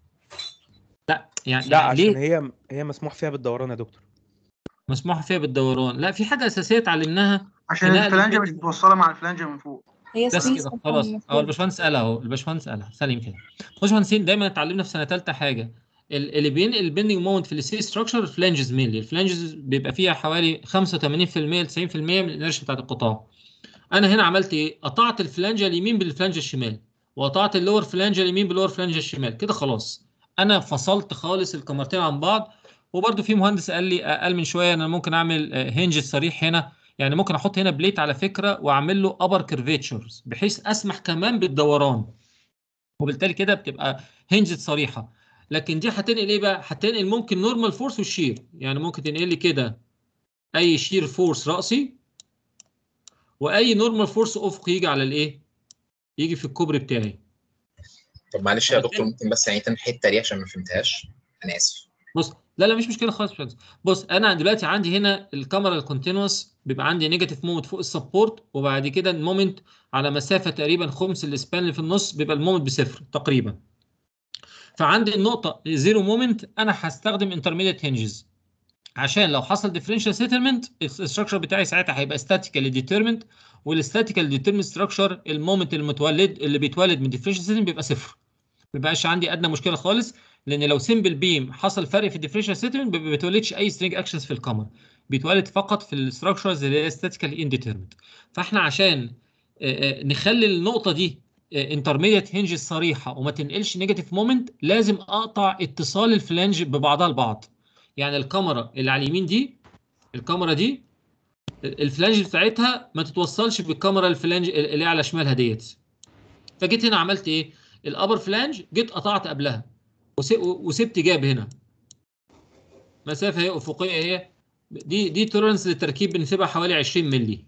لا يعني لا يعني عشان ليه هي هي مسموح فيها بالدوران يا دكتور مسموح فيها بالدوران لا في حاجه اساسيه اتعلمناها عشان نقل الفلانجة مش البيت- متوصلة مع الفلانجة من فوق هي بس سبيس كده خلاص اه الباشمهندس قالها اهو الباشمهندس قالها سليم كده باشمهندسين دايما اتعلمنا في سنه ثالثه حاجه ال- اللي بينقل البندنج مومنت في السي ستراكشر الفلانجز مينلي الفلانجز بيبقى فيها حوالي 85% ل 90% من الانرشيا بتاعت القطاع انا هنا عملت ايه قطعت الفلانجه اليمين بالفلانجه الشمال وقطعت اللور فلانجه اليمين باللور فلانجه الشمال كده خلاص انا فصلت خالص الكاميرتين عن بعض وبرده في مهندس قال لي قال من شويه انا ممكن اعمل هنج صريح هنا يعني ممكن احط هنا بليت على فكره واعمل له ابر كيرفيتشرز بحيث اسمح كمان بالدوران وبالتالي كده بتبقى هنجت صريحه لكن دي هتنقل ايه بقى هتنقل ممكن نورمال فورس والشير يعني ممكن تنقل لي كده اي شير فورس راسي واي نورمال فورس افقي يجي على الايه يجي في الكوبري بتاعي طب معلش يا دكتور ممكن بس يعني تاني الحته دي عشان ما فهمتهاش انا اسف بص لا لا مش مشكله خالص مش بص انا دلوقتي عندي هنا الكاميرا الكونتينوس بيبقى عندي نيجاتيف مومنت فوق السبورت وبعد كده المومنت على مسافه تقريبا خمس السبان اللي في النص بيبقى المومنت بصفر تقريبا فعندي النقطه زيرو مومنت انا هستخدم انترميديت هنجز عشان لو حصل ديفرنشال سيتلمنت الستراكشر بتاعي ساعتها هيبقى ستاتيكالي ديترمنت والستاتيكال ديترمنت ستراكشر المومنت المتولد اللي بيتولد من ديفرنشال سيتلمنت بيبقى صفر ما بيبقاش عندي ادنى مشكله خالص لان لو سمبل بيم حصل فرق في الديفرنشال سيتلمنت ما بيتولدش اي سترينج اكشنز في الكاميرا بيتولد فقط في الستراكشرز اللي هي ستاتيكال انديترمنت فاحنا عشان آه، آه، نخلي النقطه دي انترميديت هنج صريحه وما تنقلش نيجاتيف مومنت لازم اقطع اتصال الفلانج ببعضها البعض يعني الكاميرا اللي على اليمين دي الكاميرا دي الفلانج بتاعتها ما تتوصلش بالكاميرا الفلانج اللي على شمالها ديت فجيت هنا عملت ايه الابر فلانج جيت قطعت قبلها وس- وسبت جاب هنا مسافه هي افقيه هي دي دي تولرنس للتركيب بنسيبها حوالي 20 مللي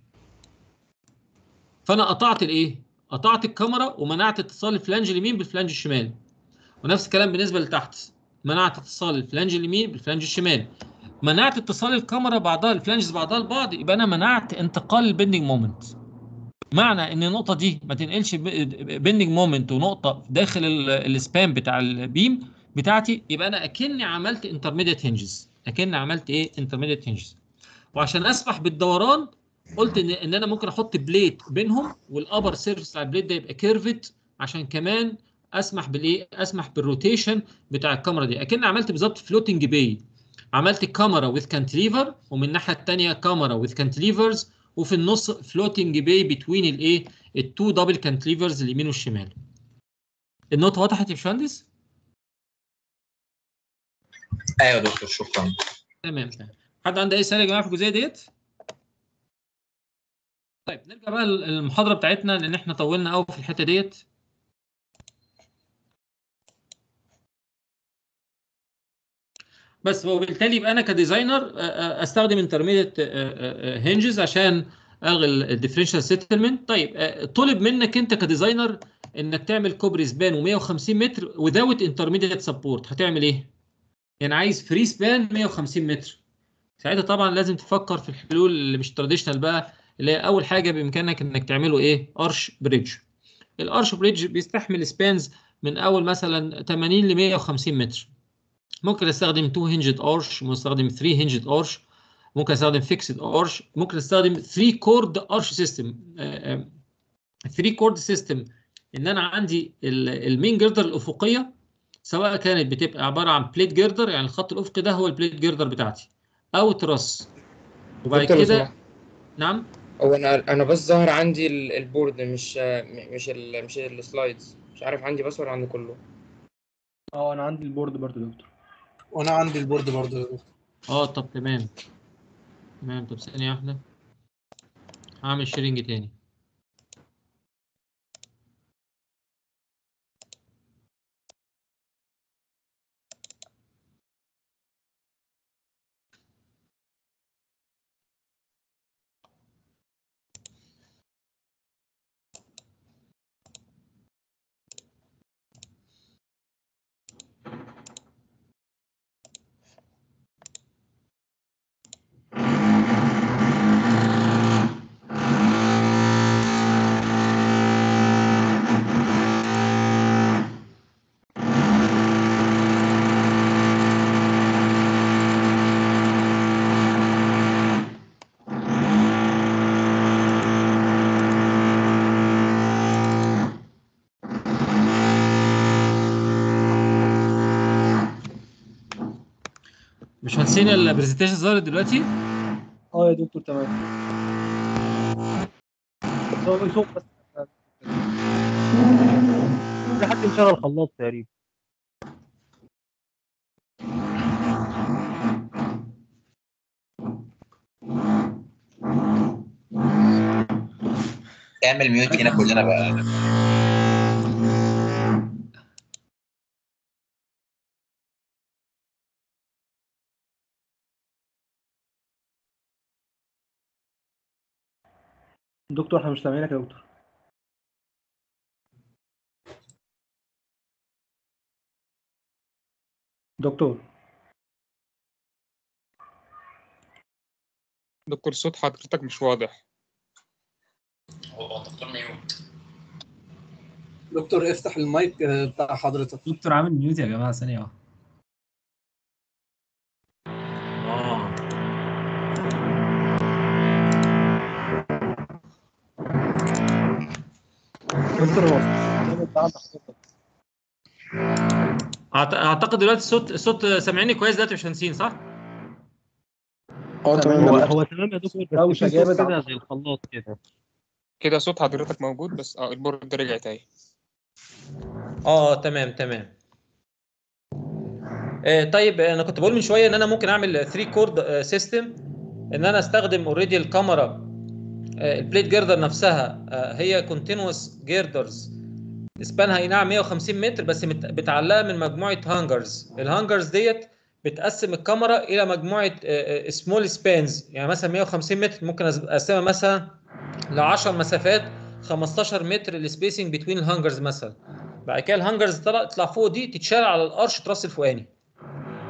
فانا قطعت الايه قطعت الكاميرا ومنعت اتصال الفلانج اليمين بالفلانج الشمال ونفس الكلام بالنسبه لتحت منعت اتصال الفلانج اليمين بالفلانج الشمال منعت اتصال الكاميرا بعضها الفلانجز بعضها البعض يبقى انا منعت انتقال البندنج مومنت معنى ان النقطه دي ما تنقلش بيندنج مومنت ونقطه داخل السبان بتاع البيم بتاعتي يبقى انا اكني عملت انترميديت هنجز اكني عملت ايه انترميديت هنجز وعشان اسمح بالدوران قلت ان ان انا ممكن احط بليت بينهم والابر سيرفيس بتاع البليت ده يبقى كيرفت عشان كمان اسمح بالايه اسمح بالروتيشن بتاع الكاميرا دي اكن عملت بالظبط فلوتنج باي عملت كاميرا وذ كانتليفر ومن الناحيه الثانيه كاميرا وذ كانتليفرز وفي النص فلوتنج باي بتوين الايه التو دبل كانتليفرز اليمين والشمال النقطه وضحت يا باشمهندس ايوه يا دكتور شكرا تمام تمام حد عنده اي سؤال يا جماعه في الجزئيه ديت طيب نرجع بقى للمحاضره بتاعتنا لان احنا طولنا قوي في الحته ديت بس وبالتالي يبقى انا كديزاينر استخدم انترميديت هنجز عشان الغي الديفرنشال سيتلمنت طيب طلب منك انت كديزاينر انك تعمل كوبري سبان و150 متر without انترميديت سبورت هتعمل ايه؟ يعني عايز فري سبان 150 متر ساعتها طبعا لازم تفكر في الحلول اللي مش تراديشنال بقى اللي هي اول حاجه بامكانك انك تعمله ايه؟ ارش بريدج الارش بريدج بيستحمل سبانز من اول مثلا 80 ل 150 متر ممكن استخدم 2 هنجد ارش ممكن استخدم 3 هنجد ارش ممكن استخدم فيكسد ارش ممكن استخدم 3 كورد ارش سيستم 3 كورد سيستم ان انا عندي المين جردر الافقيه سواء كانت بتبقى عباره عن بليت جردر يعني الخط الافقي ده هو البليت جردر بتاعتي او تراس وبعد دكتور لو كده سمحت. نعم هو انا انا بس ظاهر عندي ال- البورد مش مش ال مش السلايدز مش عارف عندي بس ولا عندي كله اه انا عندي البورد برضه يا دكتور وانا عندي البورد برضه يا دكتور اه طب تمام تمام طب ثانيه واحده هعمل شيرنج تاني مش هنسينا البرزنتيشن ظهرت دلوقتي اه يا دكتور تمام بس هو صوت بس في حد مشغل خلاط تقريبا اعمل ميوت هنا كلنا بقى دكتور احنا مش سامعينك يا دكتور دكتور دكتور صوت حضرتك مش واضح هو دكتور ميوت دكتور افتح المايك آه، بتاع حضرتك دكتور عامل ميوت يا جماعه ثانيه واحده دكتور هو الصوت بتاع حضرتك. أعت- اعتقد دلوقتي الصوت الصوت سامعيني كويس دلوقتي مش هنسين صح؟ اه هو هو تمام يا دكتور بس دوشة في صوت جامد كده عم. زي الخلاط كده كده صوت حضرتك موجود بس اه البورد رجعت اهي اه تمام تمام آه طيب انا كنت بقول من شويه ان انا ممكن اعمل 3 كورد سيستم ان انا استخدم اوريدي الكاميرا آه البليت جيردر نفسها آه هي كونتينوس جيردرز سبانها اي نعم 150 متر بس مت- متعلقه من مجموعه هانجرز الهانجرز ديت بتقسم الكاميرا الى مجموعه سمول سبانز يعني مثلا 150 متر ممكن أز- اقسمها مثلا ل 10 مسافات 15 متر السبيسنج بتوين الهانجرز مثلا بعد كده الهانجرز طلع تطلع فوق دي تتشال على الارش تراس الفوقاني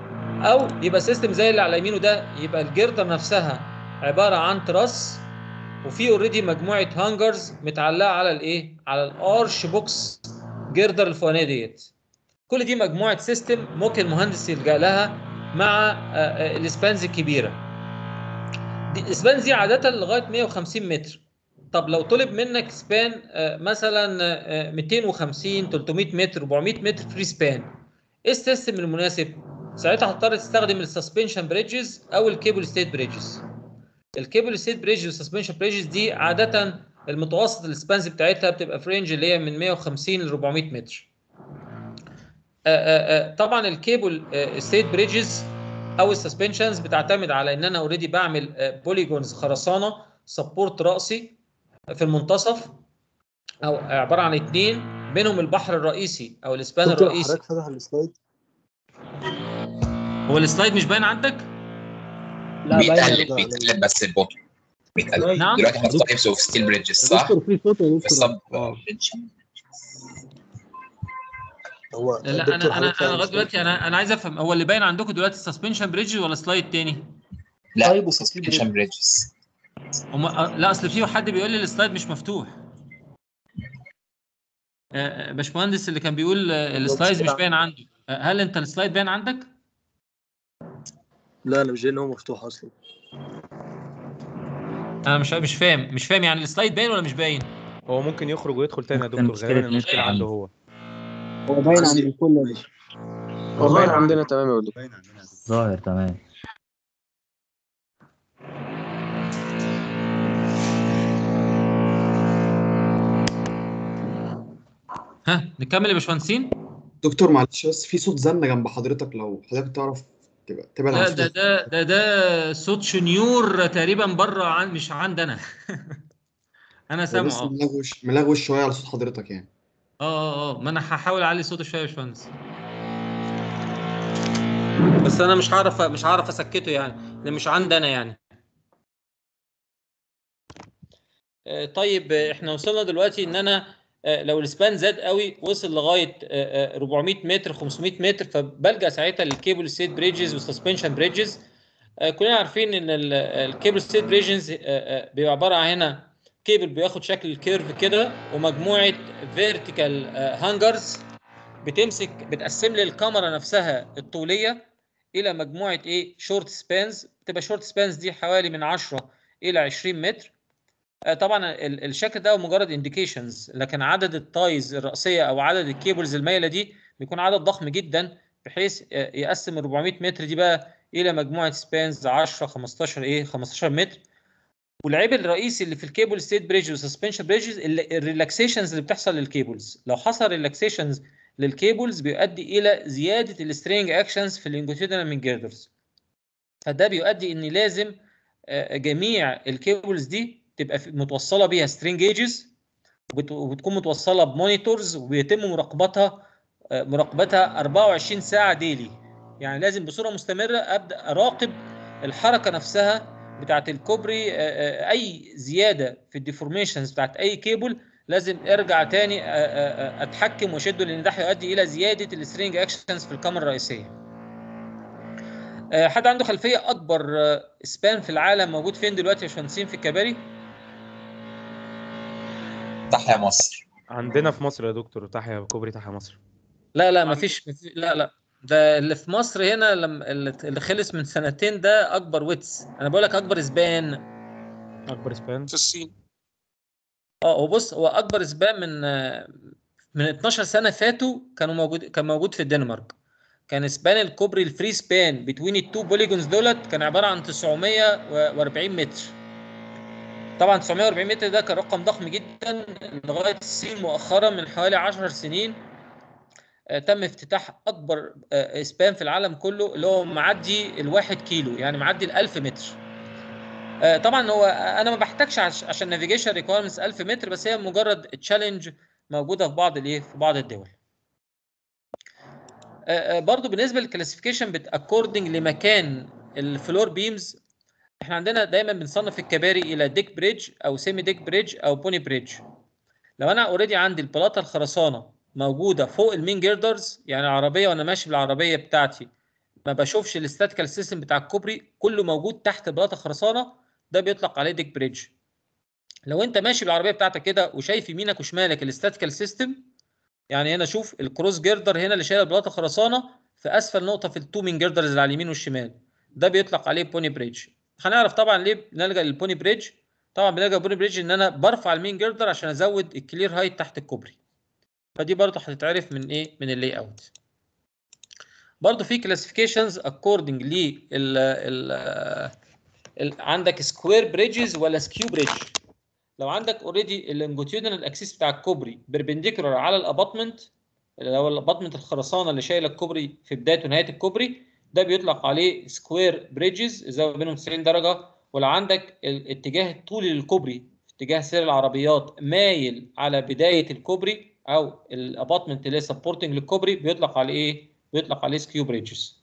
او يبقى سيستم زي اللي على يمينه ده يبقى الجردر نفسها عباره عن تراس وفي اوريدي مجموعه هانجرز متعلقه على الايه على الارش بوكس جردر الفوقانيه ديت كل دي مجموعه سيستم ممكن المهندس يلجا لها مع آه، آه، الاسبانز الكبيره دي الاسبانز دي عاده لغايه 150 متر طب لو طلب منك سبان آه، مثلا آه، 250 300 متر 400 متر فري سبان ايه السيستم المناسب ساعتها هتضطر تستخدم السسبنشن بريدجز او الكيبل ستيت بريدجز الكيبل ستيت بريدج والسسبنشن بريدجز دي عاده المتوسط السبانز بتاعتها بتبقى في رينج اللي هي من 150 ل 400 متر آه، آه، آه، طبعا الكيبل ستيت بريدجز او السسبنشنز بتعتمد على ان انا اوريدي بعمل بوليجونز خرسانه سبورت راسي في المنتصف او عباره عن اثنين بينهم البحر الرئيسي او الاسبان دكتور الرئيسي حضرتك فتح السلايد هو السلايد مش باين عندك؟ بيتقلب بيتقلب بس البطء بيتقلب نعم. دلوقتي احنا في تايبس اوف ستيل بريدجز صح؟ دكتور في صوت يا في دكتور السب هو لا دكتور انا انا حضرتك انا فاهم لغايه دلوقتي انا انا عايز افهم هو اللي باين عندكم دلوقتي السسبنشن بريدج ولا سلايد تاني؟ لا سسبنشن بريدجز هم لا اصل في حد بيقول لي السلايد مش مفتوح آه، آه، باشمهندس اللي كان بيقول آه، السلايد مش باين عنده آه، هل انت السلايد باين عندك؟ لا انا مش جاي ان هو مفتوح اصلا انا مش مش فاهم مش فاهم يعني السلايد باين ولا مش باين؟ هو ممكن يخرج ويدخل تاني يا ممكن دكتور مشكلة غالبا نت المشكله عنده عنده. هو هو باين عند الكل يا باشا هو باين عندنا تمام يا دكتور ظاهر تمام ها نكمل يا باشمهندسين؟ دكتور معلش بس في صوت زنة جنب حضرتك لو حضرتك تعرف تبقى تبعد عن لا ده الصوت ده ده ده صوت شنيور تقريبا بره عن مش عند انا انا هو سامعه بس اه ملغوش ملغوش شوية على صوت حضرتك يعني اه اه اه ما انا هحاول اعلي صوته شويه يا باشمهندس بس انا مش هعرف مش هعرف اسكته يعني ده مش عندي انا يعني آه، طيب آه، احنا وصلنا دلوقتي ان انا آه، لو السبان زاد قوي وصل لغايه آه، آه، 400 متر 500 متر فبلجأ ساعتها للكيبل ستيت بريدجز والسسبنشن بريدجز كلنا عارفين ان ال- الكيبل ستيت بريدجز بيبقى عباره عن هنا كيبل بياخد شكل الكيرف كده ومجموعه فيرتيكال هانجرز بتمسك بتقسم لي الكاميرا نفسها الطوليه الى مجموعه ايه شورت سبانز بتبقى شورت سبانز دي حوالي من 10 الى 20 متر آه، طبعا ال- الشكل ده مجرد انديكيشنز لكن عدد التايز الرئيسيه او عدد الكيبلز المايله دي بيكون عدد ضخم جدا بحيث آه، يقسم ال 400 متر دي بقى الى مجموعه سبانز 10 15 ايه 15 متر والعيب الرئيسي اللي في الكيبل ستيت بريدج والسسبنشن بريدجز الريلاكسيشنز اللي بتحصل للكيبلز لو حصل ريلاكسيشنز للكيبلز بيؤدي الى زياده السترينج اكشنز في اللونجيتودينال من جيردرز فده بيؤدي ان لازم آه، جميع الكيبلز دي تبقى في- متوصله بيها سترينج جيجز وبتكون متوصله بمونيتورز وبيتم مراقبتها آه، مراقبتها 24 ساعه ديلي يعني لازم بصوره مستمره ابدا اراقب الحركه نفسها بتاعت الكوبري آه، آه، اي زياده في الديفورميشنز بتاعت اي كيبل لازم ارجع تاني آه، آه، آه، اتحكم واشده لان ده هيؤدي الى زياده السترينج اكشنز في الكاميرا الرئيسيه آه، حد عنده خلفيه اكبر آه، سبان في العالم موجود فين دلوقتي يا باشمهندسين في الكباري تحيا مصر عندنا في مصر يا دكتور تحيا كوبري تحيا مصر لا لا مفيش مفي- لا لا ده اللي في مصر هنا لما اللي اللي خلص من سنتين ده اكبر ويتس انا بقول لك اكبر سبان اكبر سبان في الصين اه هو بص هو اكبر سبان من آه، من 12 سنه فاتوا كانوا موجود كان موجود في الدنمارك كان سبان الكوبري الفري سبان بتوين التو بوليجونز دولت كان عباره عن 940 متر طبعا 940 متر ده كان رقم ضخم جدا لغايه الصين مؤخرا من حوالي 10 سنين آه، تم افتتاح اكبر آه، سبان في العالم كله اللي هو معدي الواحد كيلو يعني معدي ال 1000 متر آه، طبعا هو انا ما بحتاجش عش- عشان نافيجيشن ريكويرمنتس 1000 متر بس هي مجرد تشالنج موجوده في بعض الايه في بعض الدول آه، آه، برضو بالنسبه للكلاسيفيكيشن بت اكوردنج لمكان الفلور بيمز احنا عندنا دايما بنصنف الكباري الى ديك بريدج او سيمي ديك بريدج او بوني بريدج لو انا اوريدي عندي البلاطه الخرسانه موجوده فوق المين جيردرز يعني العربيه وانا ماشي بالعربيه بتاعتي ما بشوفش الاستاتيكال سيستم بتاع الكوبري كله موجود تحت بلاطه خرسانه ده بيطلق عليه ديك بريدج لو انت ماشي بالعربيه بتاعتك كده وشايف يمينك وشمالك الاستاتيكال سيستم يعني هنا شوف الكروس جيردر هنا اللي شايل بلاطه خرسانه في اسفل نقطه في التومين جيردرز اللي على اليمين والشمال ده بيطلق عليه بوني بريدج هنعرف طبعا ليه بنلجا للبوني بريدج طبعا بنلجا للبوني بريدج ان انا برفع المين جيردر عشان ازود الكلير هايت تحت الكوبري فدي برضه هتتعرف من ايه من اللي اوت برضه في كلاسيفيكيشنز اكوردنج ل عندك سكوير بريدجز ولا سكيو بريدج لو عندك اوريدي اللونجيتيودنال اكسيس بتاع الكوبري بيربنديكولار على الاباطمنت اللي هو الاباطمنت الخرسانه اللي شايله الكوبري في بدايه ونهايه الكوبري ده بيطلق عليه سكوير بريدجز زاويه بينهم 90 درجه ولو عندك الاتجاه الطولي للكوبري اتجاه سير العربيات مايل على بدايه الكوبري او الاباطمنت اللي سبورتنج للكوبري بيطلق عليه ايه؟ بيطلق عليه سكيو بريدجز.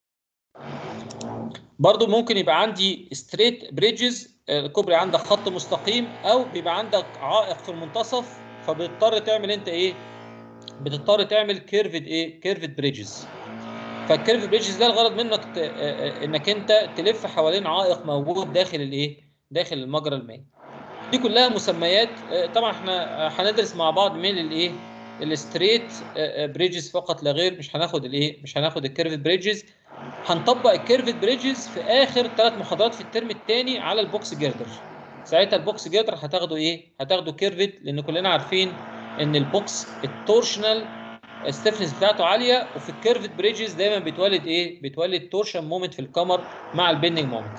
برضو ممكن يبقى عندي ستريت بريدجز الكوبري عندك خط مستقيم او بيبقى عندك عائق في المنتصف فبتضطر تعمل انت ايه؟ بتضطر تعمل كيرفد ايه؟ كيرفد بريدجز. فالكيرف بريدجز ده الغرض منك ت... انك انت تلف حوالين عائق موجود داخل الايه؟ داخل المجرى المائي. دي كلها مسميات طبعا احنا هندرس مع بعض من الايه؟ الستريت بريدجز فقط لا غير مش هناخد الايه؟ مش هناخد الكيرف بريدجز هنطبق الكيرف بريدجز في اخر ثلاث محاضرات في الترم الثاني على البوكس جيردر. ساعتها البوكس جيردر هتاخده ايه؟ هتاخده كيرفد لان كلنا عارفين ان البوكس التورشنال الستيفنس بتاعته عاليه وفي الكيرفد بريدجز دايما بيتولد ايه؟ بيتولد تورشن مومنت في الكمر مع البيندنج مومنت.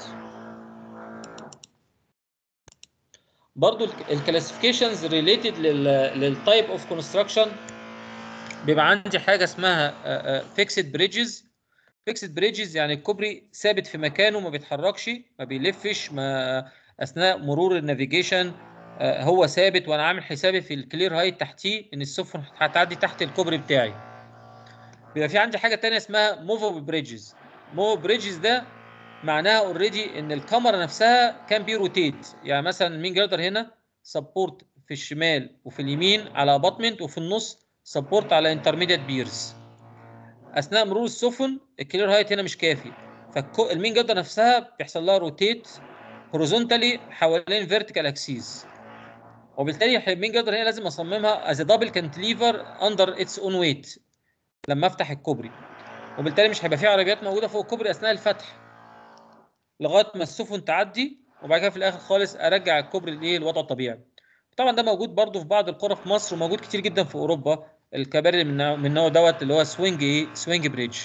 برضو الكلاسيفيكيشنز ريليتد للتايب اوف كونستراكشن بيبقى عندي حاجه اسمها فيكسد بريدجز فيكسد بريدجز يعني الكوبري ثابت في مكانه ما بيتحركش ما بيلفش ما اثناء مرور النافيجيشن هو ثابت وانا عامل حسابي في الكلير هايت تحتيه ان السفن هتعدي تحت الكوبري بتاعي بيبقى في عندي حاجه ثانيه اسمها موفابل بريدجز موفابل بريدجز ده معناها اوريدي ان الكاميرا نفسها كان بيروتيت يعني مثلا المين جردر هنا سبورت في الشمال وفي اليمين على اباطمنت وفي النص سبورت على انترميديت بيرز اثناء مرور السفن الكلير هايت هنا مش كافي فالمين جردر نفسها بيحصل لها روتيت هوريزونتالي حوالين فيرتيكال اكسيس وبالتالي المين جردر هنا لازم اصممها از دبل كانتليفر اندر اتس اون ويت لما افتح الكوبري وبالتالي مش هيبقى في عربيات موجوده فوق الكوبري اثناء الفتح لغايه ما السفن تعدي وبعد كده في الاخر خالص ارجع الكوبري لايه لوضعه الطبيعي طبعا ده موجود برضو في بعض القرى في مصر وموجود كتير جدا في اوروبا الكباري من من النوع دوت اللي هو سوينج ايه سوينج بريدج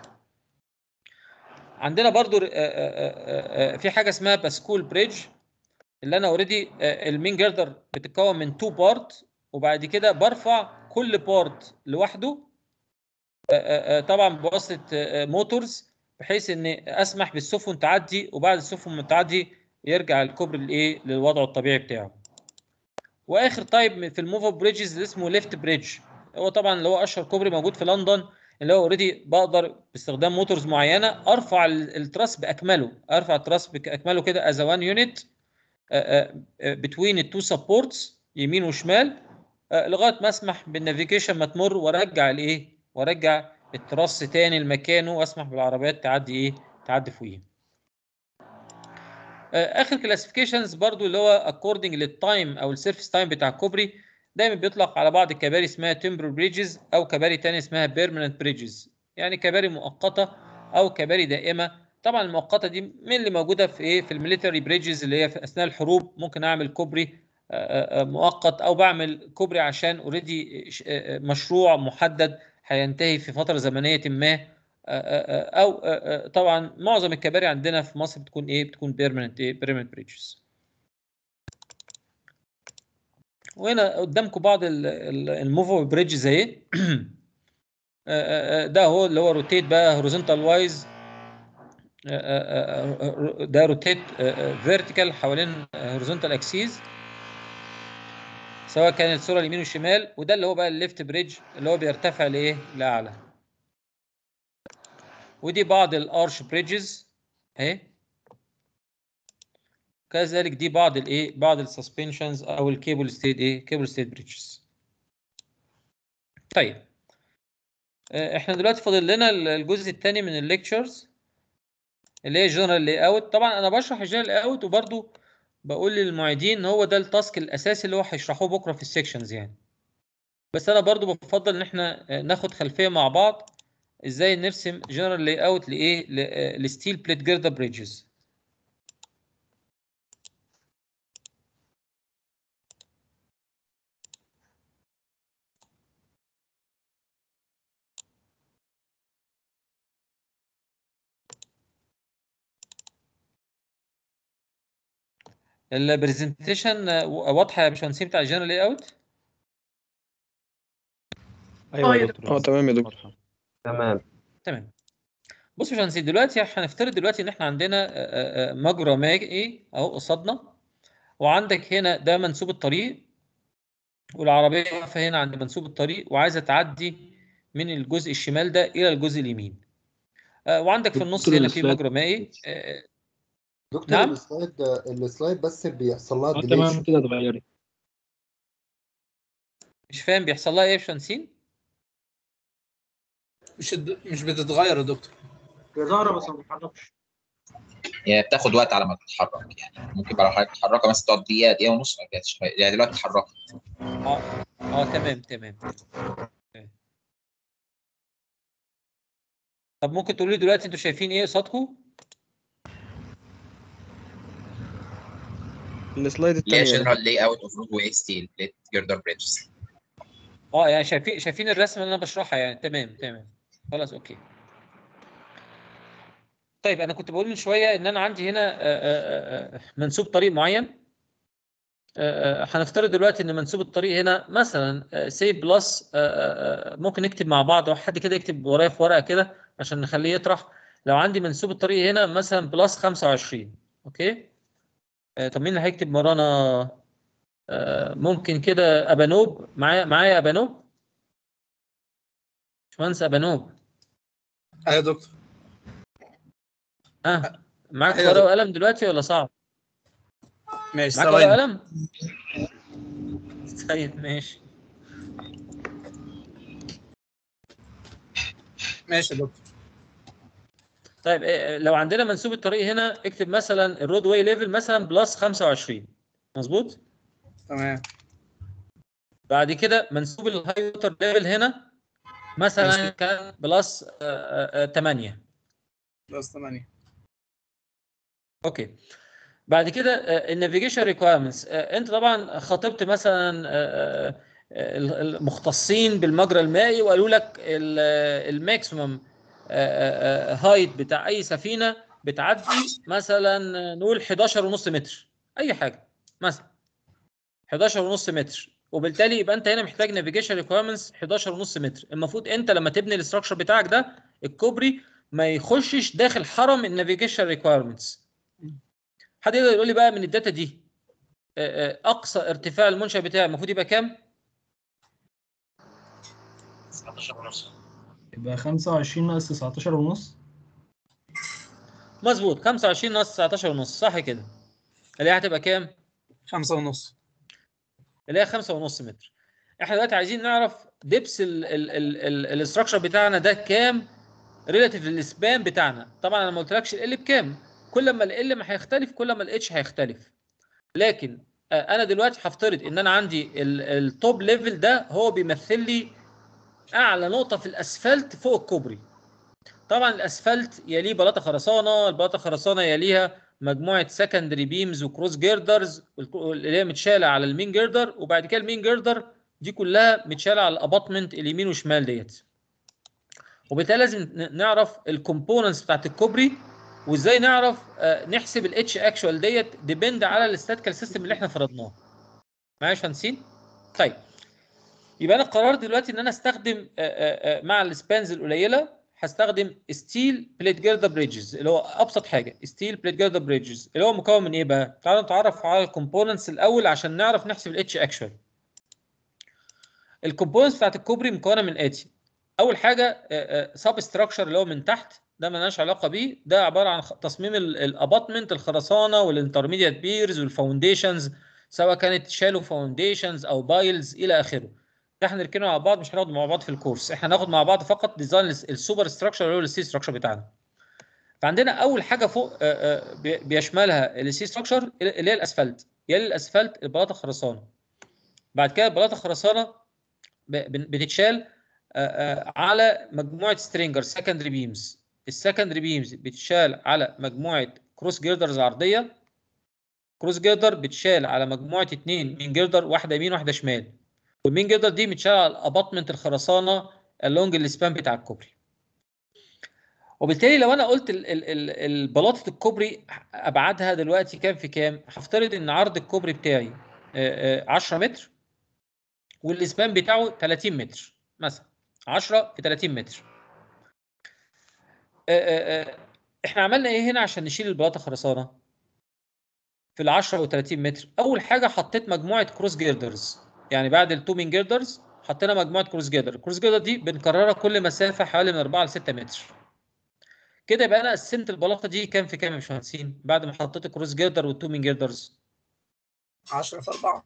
عندنا برضو في حاجه اسمها باسكول بريدج اللي انا اوريدي المين جردر بتتكون من تو بارت وبعد كده برفع كل بارت لوحده طبعا بواسطه موتورز بحيث ان اسمح بالسفن تعدي وبعد السفن ما تعدي يرجع الكوبري لايه للوضع الطبيعي بتاعه واخر تايب في الموفر بريدجز اللي اسمه ليفت بريدج هو طبعا اللي هو اشهر كوبري موجود في لندن اللي هو اوريدي بقدر باستخدام موتورز معينه ارفع التراس باكمله ارفع التراس باكمله كده از وان يونت بتوين التو سبورتس يمين وشمال لغايه ما اسمح بالنافيجيشن ما تمر وارجع الايه وارجع التراس تاني لمكانه واسمح بالعربيات تعدي ايه تعدي فوقيه اخر كلاسيفيكيشنز برضو اللي هو اكوردنج للتايم او السيرفيس تايم بتاع الكوبري دايما بيطلق على بعض الكباري اسمها تمبر بريدجز او كباري تانية اسمها بيرمننت بريدجز يعني كباري مؤقته او كباري دائمه طبعا المؤقته دي من اللي موجوده في ايه في الميليتري بريدجز اللي هي في اثناء الحروب ممكن اعمل كوبري مؤقت او بعمل كوبري عشان اوريدي مشروع محدد هينتهي في فتره زمنيه ما او طبعا معظم الكباري عندنا في مصر بتكون ايه بتكون بيرمننت ايه بيرمننت بريدجز وهنا قدامكم بعض الموفر بريدجز اهي ده هو اللي هو روتيت بقى هوريزونتال وايز ده روتيت فيرتيكال حوالين هوريزونتال اكسيز سواء كانت الصوره اليمين والشمال وده اللي هو بقى الليفت بريدج اللي هو بيرتفع لايه لاعلى ودي بعض الارش بريدجز اهي كذلك دي بعض الايه بعض السسبنشنز او الكيبل ستيت ايه كيبل ستيت بريدجز طيب احنا دلوقتي فاضل لنا الجزء الثاني من الليكتشرز اللي هي جنرال لاي اوت طبعا انا بشرح الجنرال لاي اوت وبرده بقول للمعيدين ان هو ده التاسك الاساسي اللي هو هيشرحوه بكره في السكشنز يعني بس انا برضو بفضل ان احنا آه، ناخد خلفيه مع بعض ازاي نرسم جنرال لاي اوت لايه لستيل بليت جيردر بريدجز البرزنتيشن واضحه يا باشمهندسين بتاع الجنرال لاي اوت ايوه يا دكتور اه تمام يا دكتور تمام تمام بص يا باشمهندسين دلوقتي هنفترض دلوقتي ان احنا عندنا آه، آه، مجرى مائي اهو قصادنا وعندك هنا ده منسوب الطريق والعربيه واقفه هنا عند منسوب الطريق وعايزه تعدي من الجزء الشمال ده الى الجزء اليمين آه، وعندك في النص دكتور هنا في السلايد. مجرى مائي آه، دكتور نعم؟ السلايد السلايد بس بيحصل لها اه ديلي تمام كده اتغيرت مش فاهم بيحصل لها ايه يا باشمهندسين مش الد- مش بتتغير يا دكتور هي ظاهرة بس ما بتتحركش يعني بتاخد وقت على ما تتحرك يعني ممكن بعد حضرتك تتحركها مثلا تقعد دقيقه دقيقه ونص ما كانتش يعني دلوقتي اتحركت اه اه تمام تمام تمام. طب ممكن تقولوا لي دلوقتي انتوا شايفين ايه قصادكم السلايد اللي هي الثانية جنرال لاي اوت اوف رود واي ستيل بليت جيردر بريدجز اه يعني شايفين شايفين الرسمه اللي انا بشرحها يعني تمام تمام خلاص اوكي طيب انا كنت بقول من شويه ان انا عندي هنا آه، آه، آه، منسوب طريق معين آه، آه، هنفترض دلوقتي ان منسوب الطريق هنا مثلا سي بلس ممكن نكتب مع بعض او حد كده يكتب ورايا في ورقه كده عشان نخليه يطرح لو عندي منسوب الطريق هنا مثلا بلس 25 اوكي آه، طب مين اللي هيكتب ورانا آه، ممكن كده ابانوب معايا معايا ابانوب باشمهندس ابانوب ايوه يا دكتور ها معاك أيوة ورقه دكتور. وقلم دلوقتي ولا صعب ماشي معاك ورقه ثواني وقلم طيب ماشي ماشي يا دكتور طيب إيه، لو عندنا منسوب الطريق هنا اكتب مثلا الرود واي ليفل مثلا بلس 25 مظبوط تمام بعد كده منسوب الهاي ووتر ليفل هنا مثلا ماشي. كان بلس 8 بلس 8 اوكي بعد كده النافيجيشن ريكوايرمنتس انت طبعا خاطبت مثلا آه، آه، المختصين بالمجرى المائي وقالوا لك الماكسيمم هايت بتاع اي سفينه بتعدي مثلا نقول 11 ونص متر اي حاجه مثلا 11 ونص متر وبالتالي يبقى انت هنا محتاج نافيجيشن ريكويرمنتس 11 ونص متر المفروض انت لما تبني الاستراكشر بتاعك ده الكوبري ما يخشش داخل حرم النافيجيشن ريكويرمنتس حد يقدر يقول لي بقى من الداتا دي آه، آه، اقصى ارتفاع المنشأ بتاعي المفروض يبقى كام؟ 19 ونص يبقى 25 ناقص 19 ونص مظبوط 25 ناقص 19 ونص صح كده اللي هي هتبقى كام؟ خمسة ونص اللي هي 5 ونص متر احنا دلوقتي عايزين نعرف دبس الاستراكشر بتاعنا ده كام ريلاتيف للسبان بتاعنا طبعا انا ما قلتلكش ال بكام كل ما ال ما هيختلف كل ما الاتش هيختلف لكن آه، انا دلوقتي هفترض ان انا عندي التوب ليفل ده هو بيمثل لي اعلى نقطه في الاسفلت فوق الكوبري طبعا الاسفلت يليه بلاطه خرسانه البلاطه خرسانه يليها مجموعه سكندري بيمز وكروس جيردرز اللي هي متشاله على المين جيردر وبعد كده المين جيردر دي كلها متشاله على الاباطمنت اليمين وشمال ديت وبالتالي لازم ن- نعرف الكومبوننتس بتاعت الكوبري وازاي نعرف آه، نحسب الاتش اكشوال ديت ديبند على الاستاتيكال سيستم اللي احنا فرضناه معايا يا باشمهندسين طيب يبقى انا قررت دلوقتي ان انا استخدم آه، آه، آه، مع السبانز القليله هستخدم ستيل بليت جيردر بريدجز اللي هو ابسط حاجه ستيل بليت جيردر بريدجز اللي هو مكون من ايه بقى تعالوا نتعرف على الكومبوننتس الاول عشان نعرف نحسب الاتش اكشوال الكومبوننتس بتاعت الكوبري مكونه من اتي اول حاجه سب ستراكشر اللي هو من تحت ده ملناش علاقه بيه ده عباره عن خ- تصميم الاباطمنت الخرسانه والانترميديت بيرز والفاونديشنز سواء كانت شالو فاونديشنز او بايلز الى اخره ده احنا نركنه مع بعض مش هناخد مع بعض في الكورس احنا هناخد مع بعض فقط ديزاين السوبر ستراكشر اللي هو الستيل ستراكشر بتاعنا فعندنا اول حاجه فوق آه، آه، بي- بيشملها السي ستراكشر اللي هي الاسفلت يلي الاسفلت البلاطه خرسانه بعد كده البلاطه خرسانه ب- بن- بتتشال آه، آه، على مجموعه سترينجر سكندري بيمز السكندري بيمز بتتشال على مجموعه كروس جيردرز عرضيه كروس جيردر بتشال على مجموعه اتنين مين جيردر واحده يمين واحده شمال والمين جيردر دي بتشال على الاباطمنت الخرسانه اللونج السبان بتاع الكوبري وبالتالي لو انا قلت ال- ال- ال- البلاطه الكوبري ابعادها دلوقتي كام في كام هفترض ان عرض الكوبري بتاعي آه، آه، 10 متر والاسبان بتاعه 30 متر مثلا 10 في 30 متر آه، آه، آه، احنا عملنا ايه هنا عشان نشيل البلاطه خرسانه في ال 10 و 30 متر اول حاجه حطيت مجموعه كروس جيردرز يعني بعد التومين جيردرز حطينا مجموعه كروس جيردر الكروس جيردر دي بنكررها كل مسافه حوالي من 4 ل 6 متر كده يبقى انا قسمت البلاطه دي كام في كام يا باشمهندسين بعد ما حطيت الكروس جيردر والتومين جيردرز 10 في 4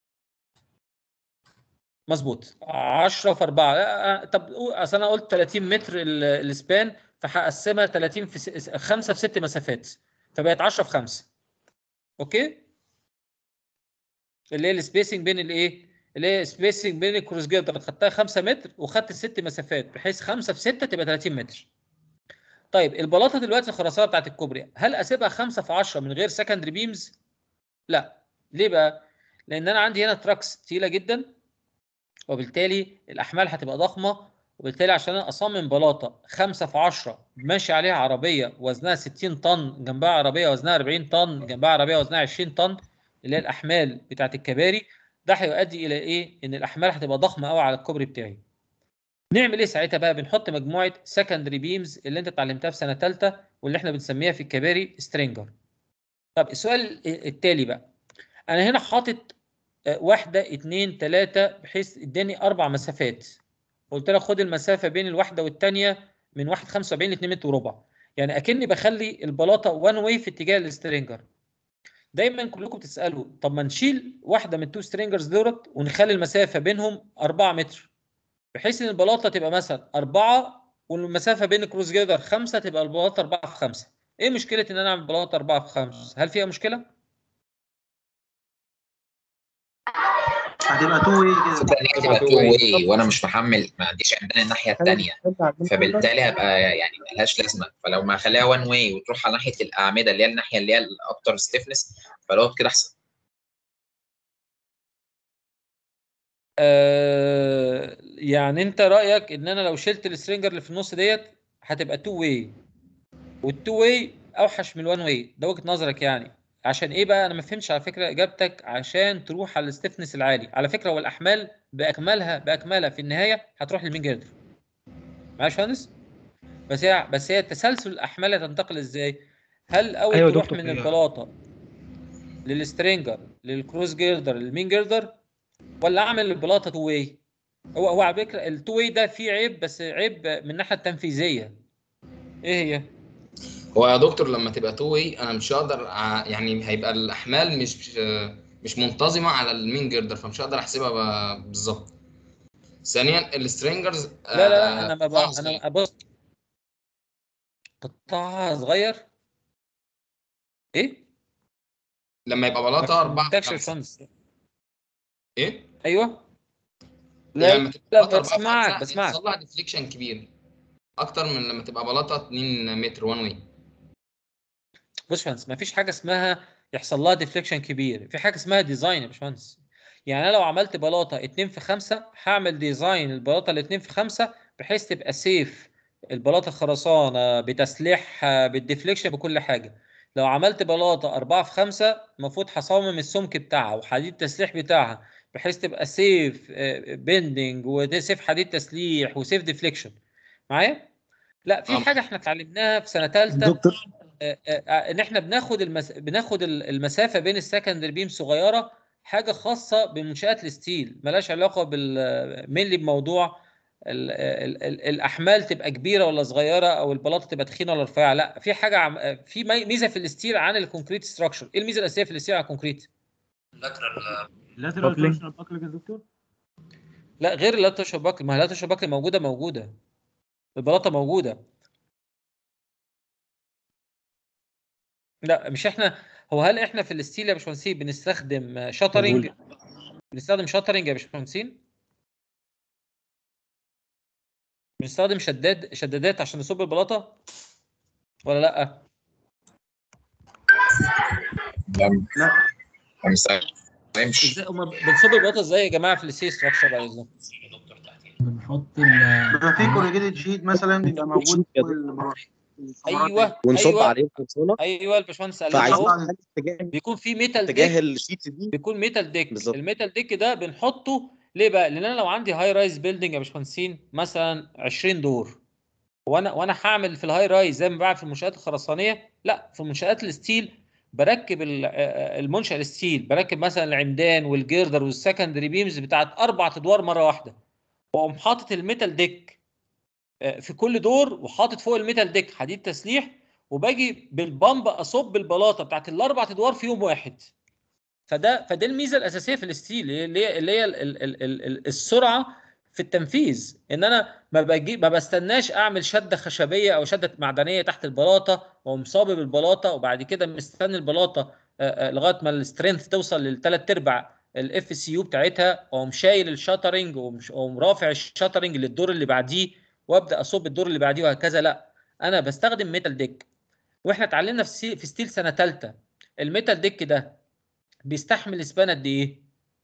مظبوط 10 في 4 طب قول- اصل انا قلت 30 متر ال- السبان فهقسمها 30 في 5 في 6 مسافات فبقت 10 في 5 اوكي اللي هي السبيسنج بين الايه اللي هي سبيسنج بين الكروس جيردر خدتها 5 متر وخدت ست مسافات بحيث 5 في 6 تبقى 30 متر طيب البلاطه دلوقتي الخرسانه بتاعت الكوبري هل اسيبها 5 في 10 من غير سكندري بيمز لا ليه بقى لان انا عندي هنا تراكس تقيله جدا وبالتالي الاحمال هتبقى ضخمه وبالتالي عشان انا اصمم بلاطه 5 في 10 ماشي عليها عربيه وزنها 60 طن جنبها عربيه وزنها 40 طن جنبها عربيه وزنها 20 طن اللي هي الاحمال بتاعت الكباري ده هيؤدي الى ايه ان الاحمال هتبقى ضخمه قوي على الكوبري بتاعي نعمل ايه ساعتها بقى بنحط مجموعه سكندري بيمز اللي انت اتعلمتها في سنه ثالثه واللي احنا بنسميها في الكباري سترينجر طب السؤال التالي بقى انا هنا حاطط آه، واحده اتنين تلاته بحيث اداني اربع مسافات قلت لك خد المسافه بين الواحده والثانيه من 1.75 ل 2 متر وربع يعني اكني بخلي البلاطه وان واي في اتجاه السترينجر دايما كلكم بتسالوا طب ما نشيل واحده من التو سترينجرز دولت ونخلي المسافه بينهم 4 متر بحيث ان البلاطه تبقى مثلا 4 والمسافه بين الكروز جيردر 5 تبقى البلاطه 4 في 5 ايه مشكله ان انا اعمل بلاطه 4 في 5 هل فيها مشكله هتبقى تو واي كده الفكره ان هي تبقى تو واي وانا مش محمل ما عنديش عمدان الناحيه الثانيه فبالتالي هبقى يعني ملهاش لازمه فلو ما اخليها وان واي وتروح على ناحيه الاعمده اللي هي الناحيه اللي هي الاكتر ستيفنس فلو كده احسن آه يعني انت رايك ان انا لو شلت السترينجر اللي في النص ديت هتبقى تو واي والتو واي اوحش من الوان واي ده وجهه نظرك يعني عشان ايه بقى انا ما فهمتش على فكره اجابتك عشان تروح على الستيفنس العالي على فكره هو الاحمال باكملها باكملها في النهايه هتروح للمين جيردر معايا يا باشمهندس بس هي بس هي تسلسل الاحمال هتنتقل ازاي هل اول أيوة يا تروح دكتور، من هي- البلاطه للسترينجر للكروس جيردر للمين جيردر ولا اعمل البلاطه تو واي هو هو على فكره التو واي ده فيه عيب بس عيب من الناحيه التنفيذيه ايه هي هو يا دكتور لما تبقى تو واي انا مش هقدر ع- يعني هيبقى الاحمال مش مش منتظمه على المين جيردر فمش هقدر احسبها ب- بالظبط ثانيا السترينجرز لا لا لا انا ما بقى انا بص قطعها صغير ايه لما يبقى بلاطه 4 محتاجش الشمس ايه ايوه لا لا لما تبقى لا بلاطه 4 بسمعك بسمعك بيحصل لها ديفليكشن كبير اكتر من لما تبقى بلاطه 2 متر 1 واي بص يا باشمهندس ما فيش حاجه اسمها يحصل لها ديفليكشن كبير في حاجه اسمها ديزاين يا باشمهندس يعني انا لو عملت بلاطه 2 في 5 هعمل ديزاين البلاطه ال 2 في 5 بحيث تبقى سيف البلاطه الخرسانه بتسليحها بالديفليكشن بكل حاجه لو عملت بلاطه 4 في 5 المفروض هصمم السمك بتاعها وحديد التسليح بتاعها بحيث تبقى سيف بيندنج وسيف حديد تسليح وسيف ديفليكشن معايا؟ لا في حاجه احنا اتعلمناها في سنه ثالثه دكتور آه، آه، آه، ان احنا بناخد المس... بناخد ال- المسافه بين السكندري بيم صغيره حاجه خاصه بمنشات الستيل ملهاش علاقه بال مينلي بموضوع ال... ال... ال... الاحمال تبقى كبيره ولا صغيره او البلاطه تبقى تخينه ولا رفيعه لا في حاجه عم... آه، في مي- ميزه في الستيل عن الكونكريت ستراكشر ايه الميزه الاساسيه في الستيل عن الكونكريت لاترال تورشنال باكلينج يا دكتور لا غير اللاتش باكل ما هي اللاتش باكل موجوده موجوده البلاطه موجوده لا مش احنا هو هل احنا في الستيل يا باشمهندسين بنستخدم شاترنج بنستخدم شاترنج يا باشمهندسين بنستخدم شداد شدادات عشان نصب البلاطه ولا لا لا لا ما بنستخدمش ازاي أمال بنصب البلاطه ازاي يا جماعه في السي ستراكشر بعد اذنكم بنحط بيبقى في كوريجيتد شيت مثلا بيبقى موجود في البلاط ايوه ونصب ايوه عليه الخرسانه ايوه الباشمهندس قال لنا فعايزين اهو نخلي اتجاه بيكون في ميتال اتجاه ديك الشيت دي بيكون ميتال ديك بالظبط. الميتال ديك ده بنحطه ليه بقى؟ لان انا لو عندي هاي رايز بيلدينج يا باشمهندسين مثلا 20 دور وانا وانا هعمل في الهاي رايز زي ما بعمل في المنشات الخرسانيه لا في منشات الستيل بركب ال- آه، المنشا الستيل بركب مثلا العمدان والجيردر والسكندري بيمز بتاعت اربع ادوار مره واحده واقوم حاطط الميتال ديك آه، في كل دور وحاطط فوق الميتال ديك حديد تسليح وباجي بالبامب اصب البلاطه بتاعت الاربع ادوار في يوم واحد فده فده الميزه الاساسيه في الستيل اللي هي اللي هي ال- ال- ال- ال- ال- السرعه في التنفيذ ان انا ما بجي ما بستناش اعمل شده خشبيه او شده معدنيه تحت البلاطه واقوم صابب البلاطه وبعد كده مستني البلاطه آه، آه، لغايه ما السترينث توصل للثلاث ارباع الاف سي يو بتاعتها واقوم شايل الشاترنج واقوم واقوم رافع الشاترنج للدور اللي بعديه وابدا اصب الدور اللي بعديه وهكذا لا انا بستخدم ميتال ديك واحنا اتعلمنا في سي- في ستيل سنه ثالثه الميتال ديك ده بيستحمل سبان قد ايه؟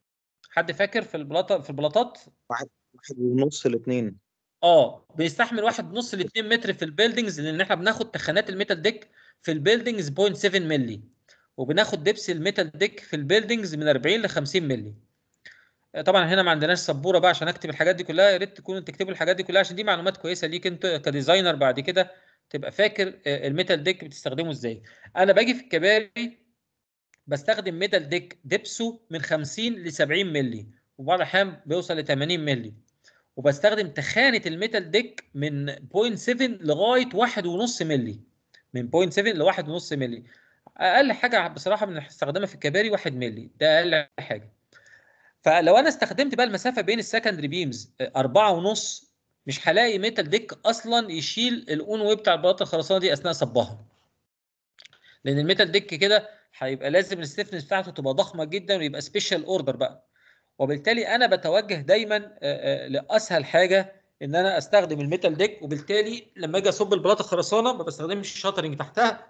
حد فاكر في البلاطه في البلاطات؟ واحد واحد ونص الاثنين اه بيستحمل واحد ونص ل 2 متر في البيلدينجز لان احنا بناخد تخانات الميتال ديك في البيلدينجز 0.7 مللي وبناخد دبس الميتال ديك في البيلدينجز من 40 ل 50 مللي آه، طبعا هنا ما عندناش سبوره بقى عشان اكتب الحاجات دي كلها يا ريت تكونوا تكتبوا الحاجات دي كلها عشان دي معلومات كويسه ليك انت كديزاينر بعد كده تبقى فاكر آه، الميتال ديك بتستخدمه ازاي انا باجي في الكباري بستخدم ميتال ديك دبسه من 50 ل 70 مللي وبعض الاحيان بيوصل ل 80 مللي وبستخدم تخانه الميتال ديك من 0.7 لغايه 1.5 مللي من 0.7 ل 1.5 مللي اقل حاجه بصراحه بنستخدمها في الكباري 1 مللي ده اقل حاجه فلو انا استخدمت بقى المسافه بين السكندري بيمز 4.5 مش هلاقي ميتال ديك اصلا يشيل الاون واي بتاع البلاطه الخرسانه دي اثناء صبها لان الميتال ديك كده هيبقى لازم الستيفنس بتاعته تبقى ضخمه جدا ويبقى سبيشال اوردر بقى وبالتالي انا بتوجه دايما آه، آه، لاسهل حاجه ان انا استخدم الميتال ديك وبالتالي لما اجي اصب البلاطه الخرسانه ما بستخدمش الشاترنج تحتها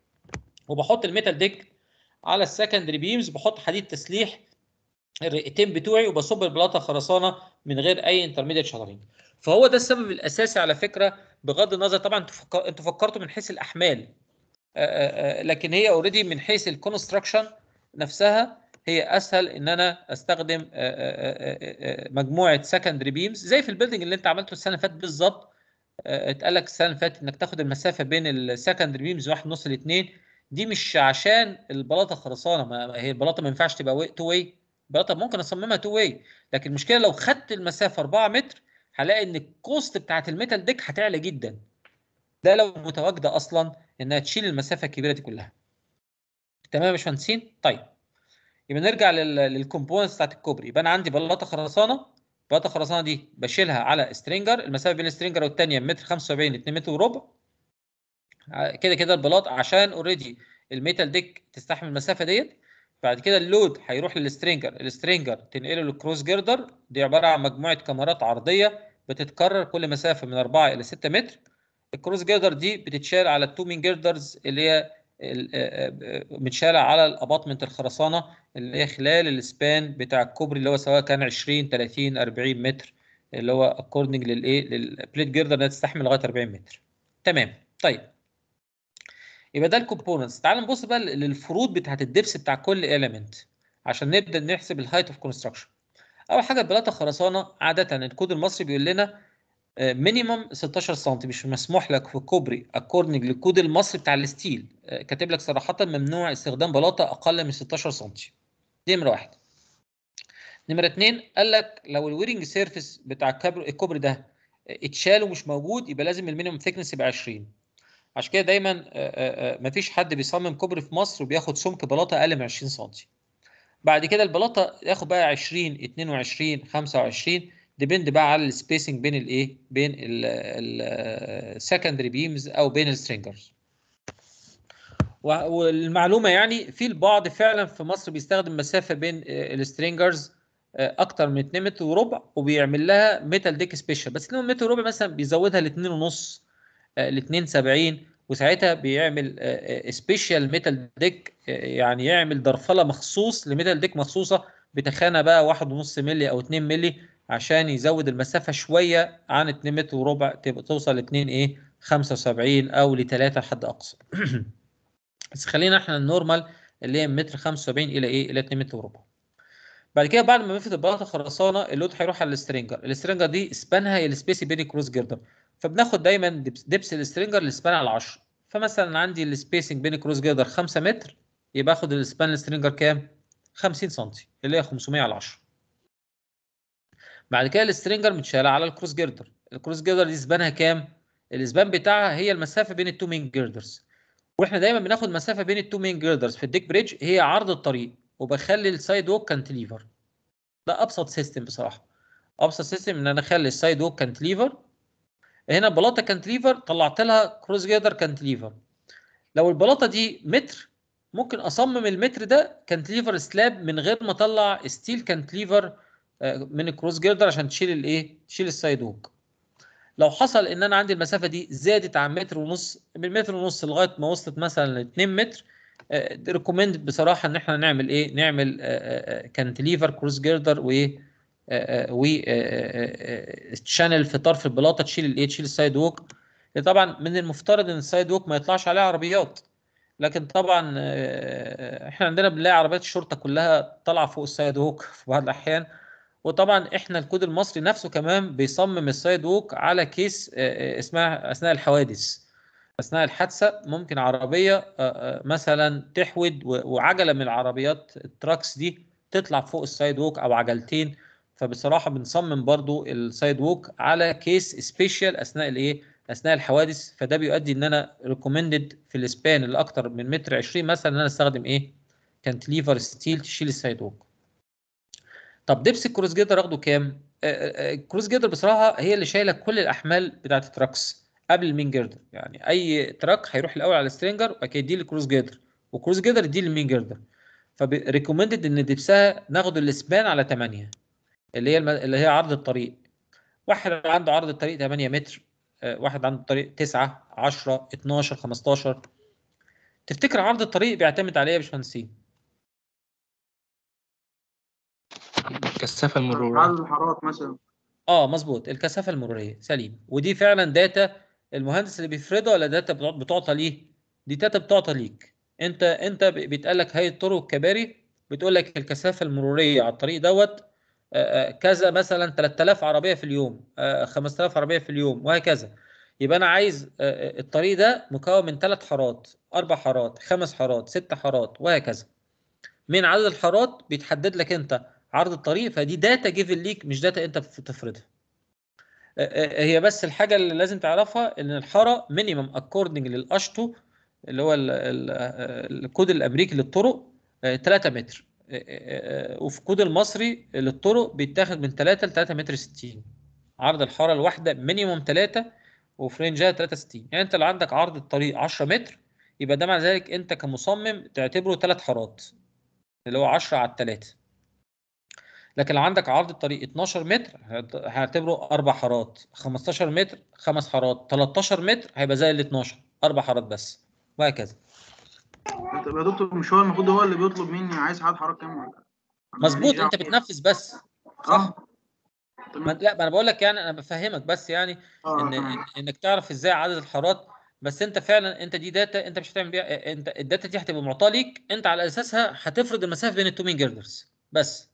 وبحط الميتال ديك على السكندري بيمز بحط حديد تسليح الرئتين بتوعي وبصب البلاطه خرسانه من غير اي انترميديت شاترنج فهو ده السبب الاساسي على فكره بغض النظر طبعا انتوا فكر- انتوا فكرتوا من حيث الاحمال آه، آه، آه، لكن هي اوريدي من حيث الكونستراكشن نفسها هي اسهل ان انا استخدم آه، آه، آه، آه، مجموعه سكندري بيمز زي في البيلدنج اللي انت عملته السنه اللي فاتت بالظبط آه، اتقال لك السنه اللي فاتت انك تاخد المسافه بين السكندري بيمز واحد ونص لاثنين دي مش عشان البلاطه خرسانه ما ما هي البلاطه ما ينفعش تبقى تو واي البلاطه ممكن اصممها تو واي لكن المشكله لو خدت المسافه 4 متر هلاقي ان الكوست بتاعت الميتال ديك هتعلى جدا ده لو متواجده اصلا انها تشيل المسافه الكبيره دي كلها تمام يا باشمهندسين طيب يبقى نرجع للكومبوننتس بتاعت الكوبري يبقى انا عندي بلاطه خرسانه بلاطه خرسانه دي بشيلها على سترينجر المسافه بين السترينجر والثانيه متر 75 2 متر وربع ع- كده كده البلاط عشان اوريدي الميتال ديك تستحمل المسافه ديت بعد كده اللود هيروح للسترينجر السترينجر تنقله للكروس جيردر دي عباره عن مجموعه كاميرات عرضيه بتتكرر كل مسافه من 4 الى 6 متر الكروس جيردر دي بتتشال على التومين جيردرز اللي هي ال- آه، آه، متشاله على الاباطمنت الخرسانه اللي هي خلال السبان بتاع الكوبري اللي هو سواء كان 20 30 40 متر اللي هو اكوردنج للايه للبليت جيردر انها تستحمل لغايه 40 متر تمام طيب يبقى ده الكومبوننتس تعال نبص بقى للفروض بتاعت الدبس بتاع كل اليمنت عشان نبدا نحسب الهايت اوف كونستراكشن اول حاجه البلاطه خرسانه عاده الكود المصري بيقول لنا مينيمم 16 سم مش مسموح لك في كوبري اكوردنج للكود المصري بتاع الستيل آه، كاتب لك صراحه ممنوع استخدام بلاطه اقل من 16 سم دي نمره واحد نمره اتنين قال لك لو الويرنج سيرفيس بتاع الكبر- الكوبري ده اتشال ومش موجود يبقى لازم المينيمم ثيكنس يبقى 20 عشان كده دايما آه، آه، آه، مفيش حد بيصمم كوبري في مصر وبياخد سمك بلاطه اقل من 20 سم بعد كده البلاطه ياخد بقى 20 22 25 ديبند بقى على السبيسنج بين الايه بين السكندري بيمز او بين السترينجرز و- والمعلومه يعني في البعض فعلا في مصر بيستخدم مسافه بين آه، السترينجرز آه، اكتر من 2 متر وربع وبيعمل لها ميتال ديك سبيشال بس 2 متر وربع مثلا بيزودها ل 2 ونص ل 72 وساعتها بيعمل سبيشال ميتال ديك يعني يعمل درفله مخصوص لميتال ديك مخصوصه بتخانه بقى 1.5 مللي او 2 مللي عشان يزود المسافه شويه عن 2 متر وربع تبقى توصل ل 2 ايه 75 او ل 3 حد اقصى بس خلينا احنا النورمال اللي هي من متر 75 الى ايه الى 2 متر وربع بعد كده بعد ما بنفرد البلاطه خرسانه اللود هيروح على السترينجر السترينجر دي سبانها هي السبيس بين الكروس جيردر فبناخد دايما دبس, دبس السترينجر السبان على 10 فمثلا عندي السبيسنج بين الكروس جيردر 5 متر يبقى اخد السبان السترينجر كام 50 سم اللي هي 500 على 10 بعد كده السترينجر متشاله على الكروس جيردر الكروس جيردر دي سبانها كام السبان بتاعها هي المسافه بين التو مين جيردرز واحنا دايما بناخد مسافه بين التو مين جيردرز في الديك بريدج هي عرض الطريق وبخلي السايد ووك كانتليفر ده ابسط سيستم بصراحه ابسط سيستم ان انا اخلي السايد ووك كانتليفر هنا البلاطه كانتليفر طلعت لها كروس جيردر كانتليفر لو البلاطه دي متر ممكن اصمم المتر ده كانتليفر سلاب من غير ما اطلع ستيل كانتليفر آه، من الكروس جيردر عشان تشيل الايه تشيل السايد ووك لو حصل ان انا عندي المسافه دي زادت عن متر ونص من متر ونص لغايه ما وصلت مثلا ل 2 متر ريكومند بصراحه ان احنا نعمل ايه نعمل كانتليفر كروس جيردر وايه و تشانل في طرف البلاطه تشيل الايه تشيل السايد ووك طبعا من المفترض ان السايد ووك ما يطلعش عليه عربيات لكن طبعا آه، احنا عندنا بنلاقي عربيات الشرطه كلها طالعه فوق السايد ووك في بعض الاحيان وطبعا احنا الكود المصري نفسه كمان بيصمم السايد ووك على كيس آه، آه، اسمها اثناء الحوادث اثناء الحادثه ممكن عربيه آه، آه، مثلا تحود و- وعجله من العربيات التراكس دي تطلع فوق السايد ووك او عجلتين فبصراحه بنصمم برضو السايد ووك على كيس سبيشال اثناء الايه اثناء الحوادث فده بيؤدي ان انا ريكومندد في السبان اللي اكتر من متر 20 مثلا ان انا استخدم ايه كانتليفر ستيل تشيل السايد ووك طب دبس الكروس جيدر اخده كام آه، آه، الكروس جيدر بصراحه هي اللي شايله كل الاحمال بتاعه التراكس قبل المين جيردر يعني اي تراك هيروح الاول على السترينجر وبعد كده يديه الكروس جيدر والكروس جيدر يديه للمين جيردر فريكومندد ان دبسها ناخد السبان على 8 اللي هي الم... اللي هي عرض الطريق واحد عنده عرض الطريق 8 متر آه، واحد عنده الطريق 9 10 12 15 تفتكر عرض الطريق بيعتمد على ايه يا باشمهندسين؟ الكثافة المرورية عدد الحارات مثلا اه مظبوط الكثافه المروريه سليم ودي فعلا داتا المهندس اللي بيفرضها ولا داتا بتع- بتعطى ليه دي داتا بتعطى ليك انت انت ب- بيتقال لك هيئه الطرق والكباري بتقول لك الكثافه المروريه على الطريق دوت آه، آه، كذا مثلا 3000 عربيه في اليوم آه، 5000 عربيه في اليوم وهكذا يبقى انا عايز آه، آه، الطريق ده مكون من ثلاث حارات اربع حارات خمس حارات ست حارات وهكذا من عدد الحارات بيتحدد لك انت عرض الطريق فدي داتا جيفن ليك مش داتا انت بتفرضها آه، آه، هي بس الحاجه اللي لازم تعرفها ان الحاره مينيمم اكوردنج للاشتو اللي هو ال- ال- آه، الكود الامريكي للطرق 3 متر آه، آه، آه، وفي الكود المصري للطرق بيتاخد من 3 ل 3 متر 60 عرض الحاره الواحده مينيمم 3 وفي رينجها 63 يعني انت لو عندك عرض الطريق 10 متر يبقى ده مع ذلك انت كمصمم تعتبره ثلاث حارات اللي هو 10 على 3 لكن لو عندك عرض الطريق 12 متر هت- هعتبره اربع حارات 15 متر خمس حارات 13 متر هيبقى زي ال 12 اربع حارات بس وهكذا طب يا دكتور مش هو المفروض هو اللي بيطلب مني عايز عدد حارات كام ولا مظبوط انت بتنفذ بس صح ما لا ما انا بقول لك يعني انا بفهمك بس يعني آه، ان تمام. إن- انك تعرف ازاي عدد الحارات بس انت فعلا انت دي داتا انت مش هتعمل بيها انت الداتا دي هتبقى معطاه ليك انت على اساسها هتفرض المسافه بين التو مين جيردرز بس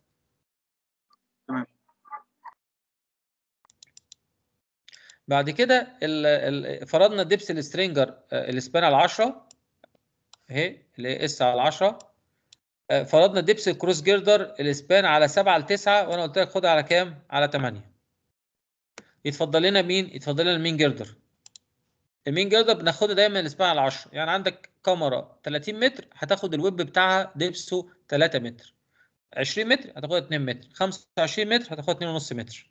بعد كده ال- ال- فرضنا دبس السترينجر آه، السبان على 10 اهي اللي هي اس على 10 آه، فرضنا دبس الكروس جيردر السبان على 7 ل 9 وانا قلت لك خدها على كام؟ على 8 يتفضل لنا مين؟ يتفضل لنا المين جيردر المين جيردر بناخدها دايما السبان على 10 يعني عندك كاميرا 30 متر هتاخد الويب بتاعها دبسه 3 متر 20 متر هتاخدها 2 متر 25 متر هتاخدها 2.5 متر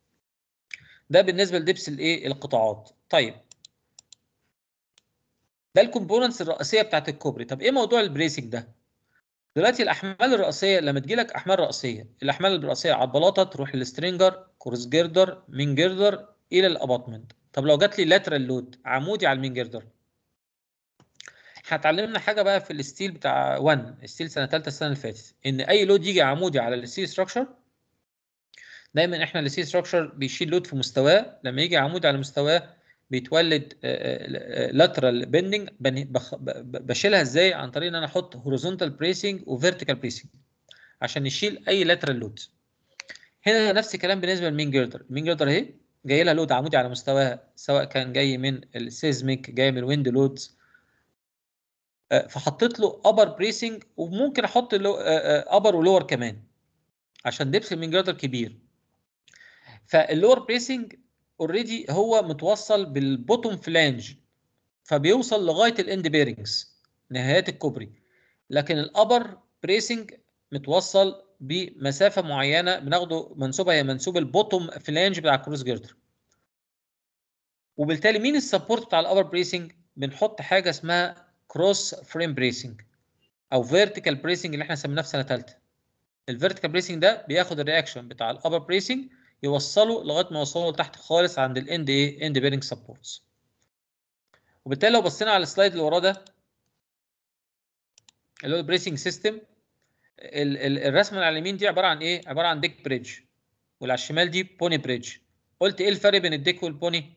ده بالنسبه لدبس الايه القطاعات طيب ده الكومبوننتس الرئيسيه بتاعت الكوبري طب ايه موضوع البريسنج ده دلوقتي الاحمال الرئيسيه لما تجي لك احمال رئيسيه الاحمال الرئيسيه على البلاطه تروح للسترينجر كورس جيردر مين جيردر الى الاباطمنت طب لو جات لي لاترال لود عمودي على المين جيردر احنا اتعلمنا حاجه بقى في الستيل بتاع 1 الستيل سنه ثالثه السنه اللي فاتت ان اي لود يجي عمودي على الستيل ستراكشر دايما احنا الستيل ستراكشر بيشيل لود في مستواه لما يجي عمودي على مستواه بيتولد لاترال بيندنج بشيلها ازاي عن طريق ان انا احط هوريزونتال بريسنج وفيرتيكال بريسنج عشان يشيل اي لاترال لود هنا نفس الكلام بالنسبه للمين جيردر المين جيردر اهي جاي لها لود عمودي على مستواها سواء كان جاي من السيزميك جاي من الويند لودز فحطيت له ابر بريسنج وممكن احط له ابر ولور كمان عشان دبس المين جيردر كبير فاللور بريسنج اوريدي هو متوصل بالبوتوم فلانج فبيوصل لغايه الاند بيرنجز نهايات الكوبري لكن الابر بريسنج متوصل بمسافه معينه بناخده منسوبها هي منسوب البوتوم فلانج بتاع الكروس جيردر وبالتالي مين السبورت بتاع الابر بريسنج بنحط حاجه اسمها كروس فريم بريسنج او فيرتيكال بريسنج اللي احنا سميناه في سنه ثالثه الفيرتيكال بريسنج ده بياخد الرياكشن بتاع الابر بريسنج يوصله لغايه ما يوصله لتحت خالص عند الاند ايه اند بيرنج سبورتس وبالتالي لو بصينا على السلايد اللي وراه ده اللي هو البريسنج سيستم الرسمه اللي على اليمين دي عباره عن ايه عباره عن ديك بريدج واللي على الشمال دي بوني بريدج قلت ايه الفرق بين الديك والبوني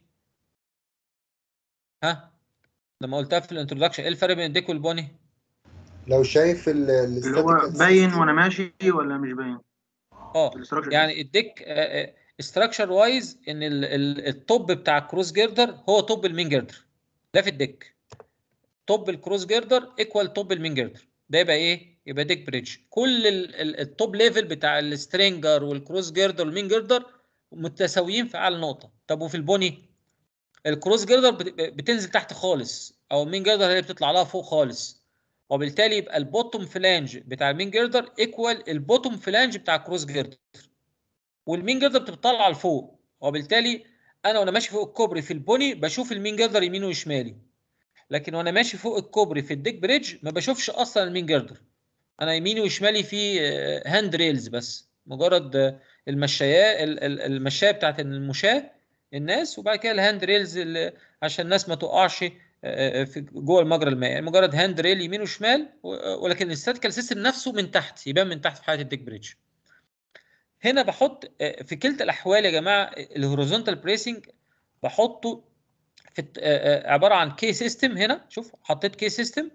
ها لما قلتها في الانترودكشن ايه الفرق بين الديك والبوني لو شايف ال- اللي هو الاستاتيكال باين وانا ماشي ولا مش باين اه يعني الديك استراكشر وايز ان ال- ال- التوب بتاع الكروس جيردر هو توب المين جيردر ده في الديك توب الكروس جيردر ايكوال توب المين جيردر ده يبقى ايه يبقى ديك بريدج كل ال- ال- التوب ليفل بتاع السترينجر والكروس جيردر والمين جيردر متساويين في اعلى نقطه طب وفي البوني الكروس جيردر بت- بتنزل تحت خالص او المين جيردر هي اللي بتطلع لها فوق خالص وبالتالي يبقى البوتوم فلانج بتاع المين جيردر ايكوال البوتوم فلانج بتاع الكروس جيردر والمين جيردر بتطلع لفوق وبالتالي انا وانا ماشي فوق الكوبري في البوني بشوف المين جيردر يمين وشمالي لكن وانا ماشي فوق الكوبري في الديك بريدج ما بشوفش اصلا المين جيردر انا يميني وشمالي في هاند ريلز بس مجرد آه، المشايات ال- ال- المشايه بتاعت المشاه الناس وبعد كده الهاند ريلز اللي عشان الناس ما تقعش آه، في جوه المجرى المائي يعني مجرد هاند ريل يمين وشمال و- ولكن الاستاتيكال سيستم نفسه من تحت يبان من تحت في حاله الديك بريدج هنا بحط آه، في كلتا الاحوال يا جماعه الهوريزونتال بريسنج بحطه في الت- آه، آه، عباره عن كي سيستم هنا شوف حطيت كي سيستم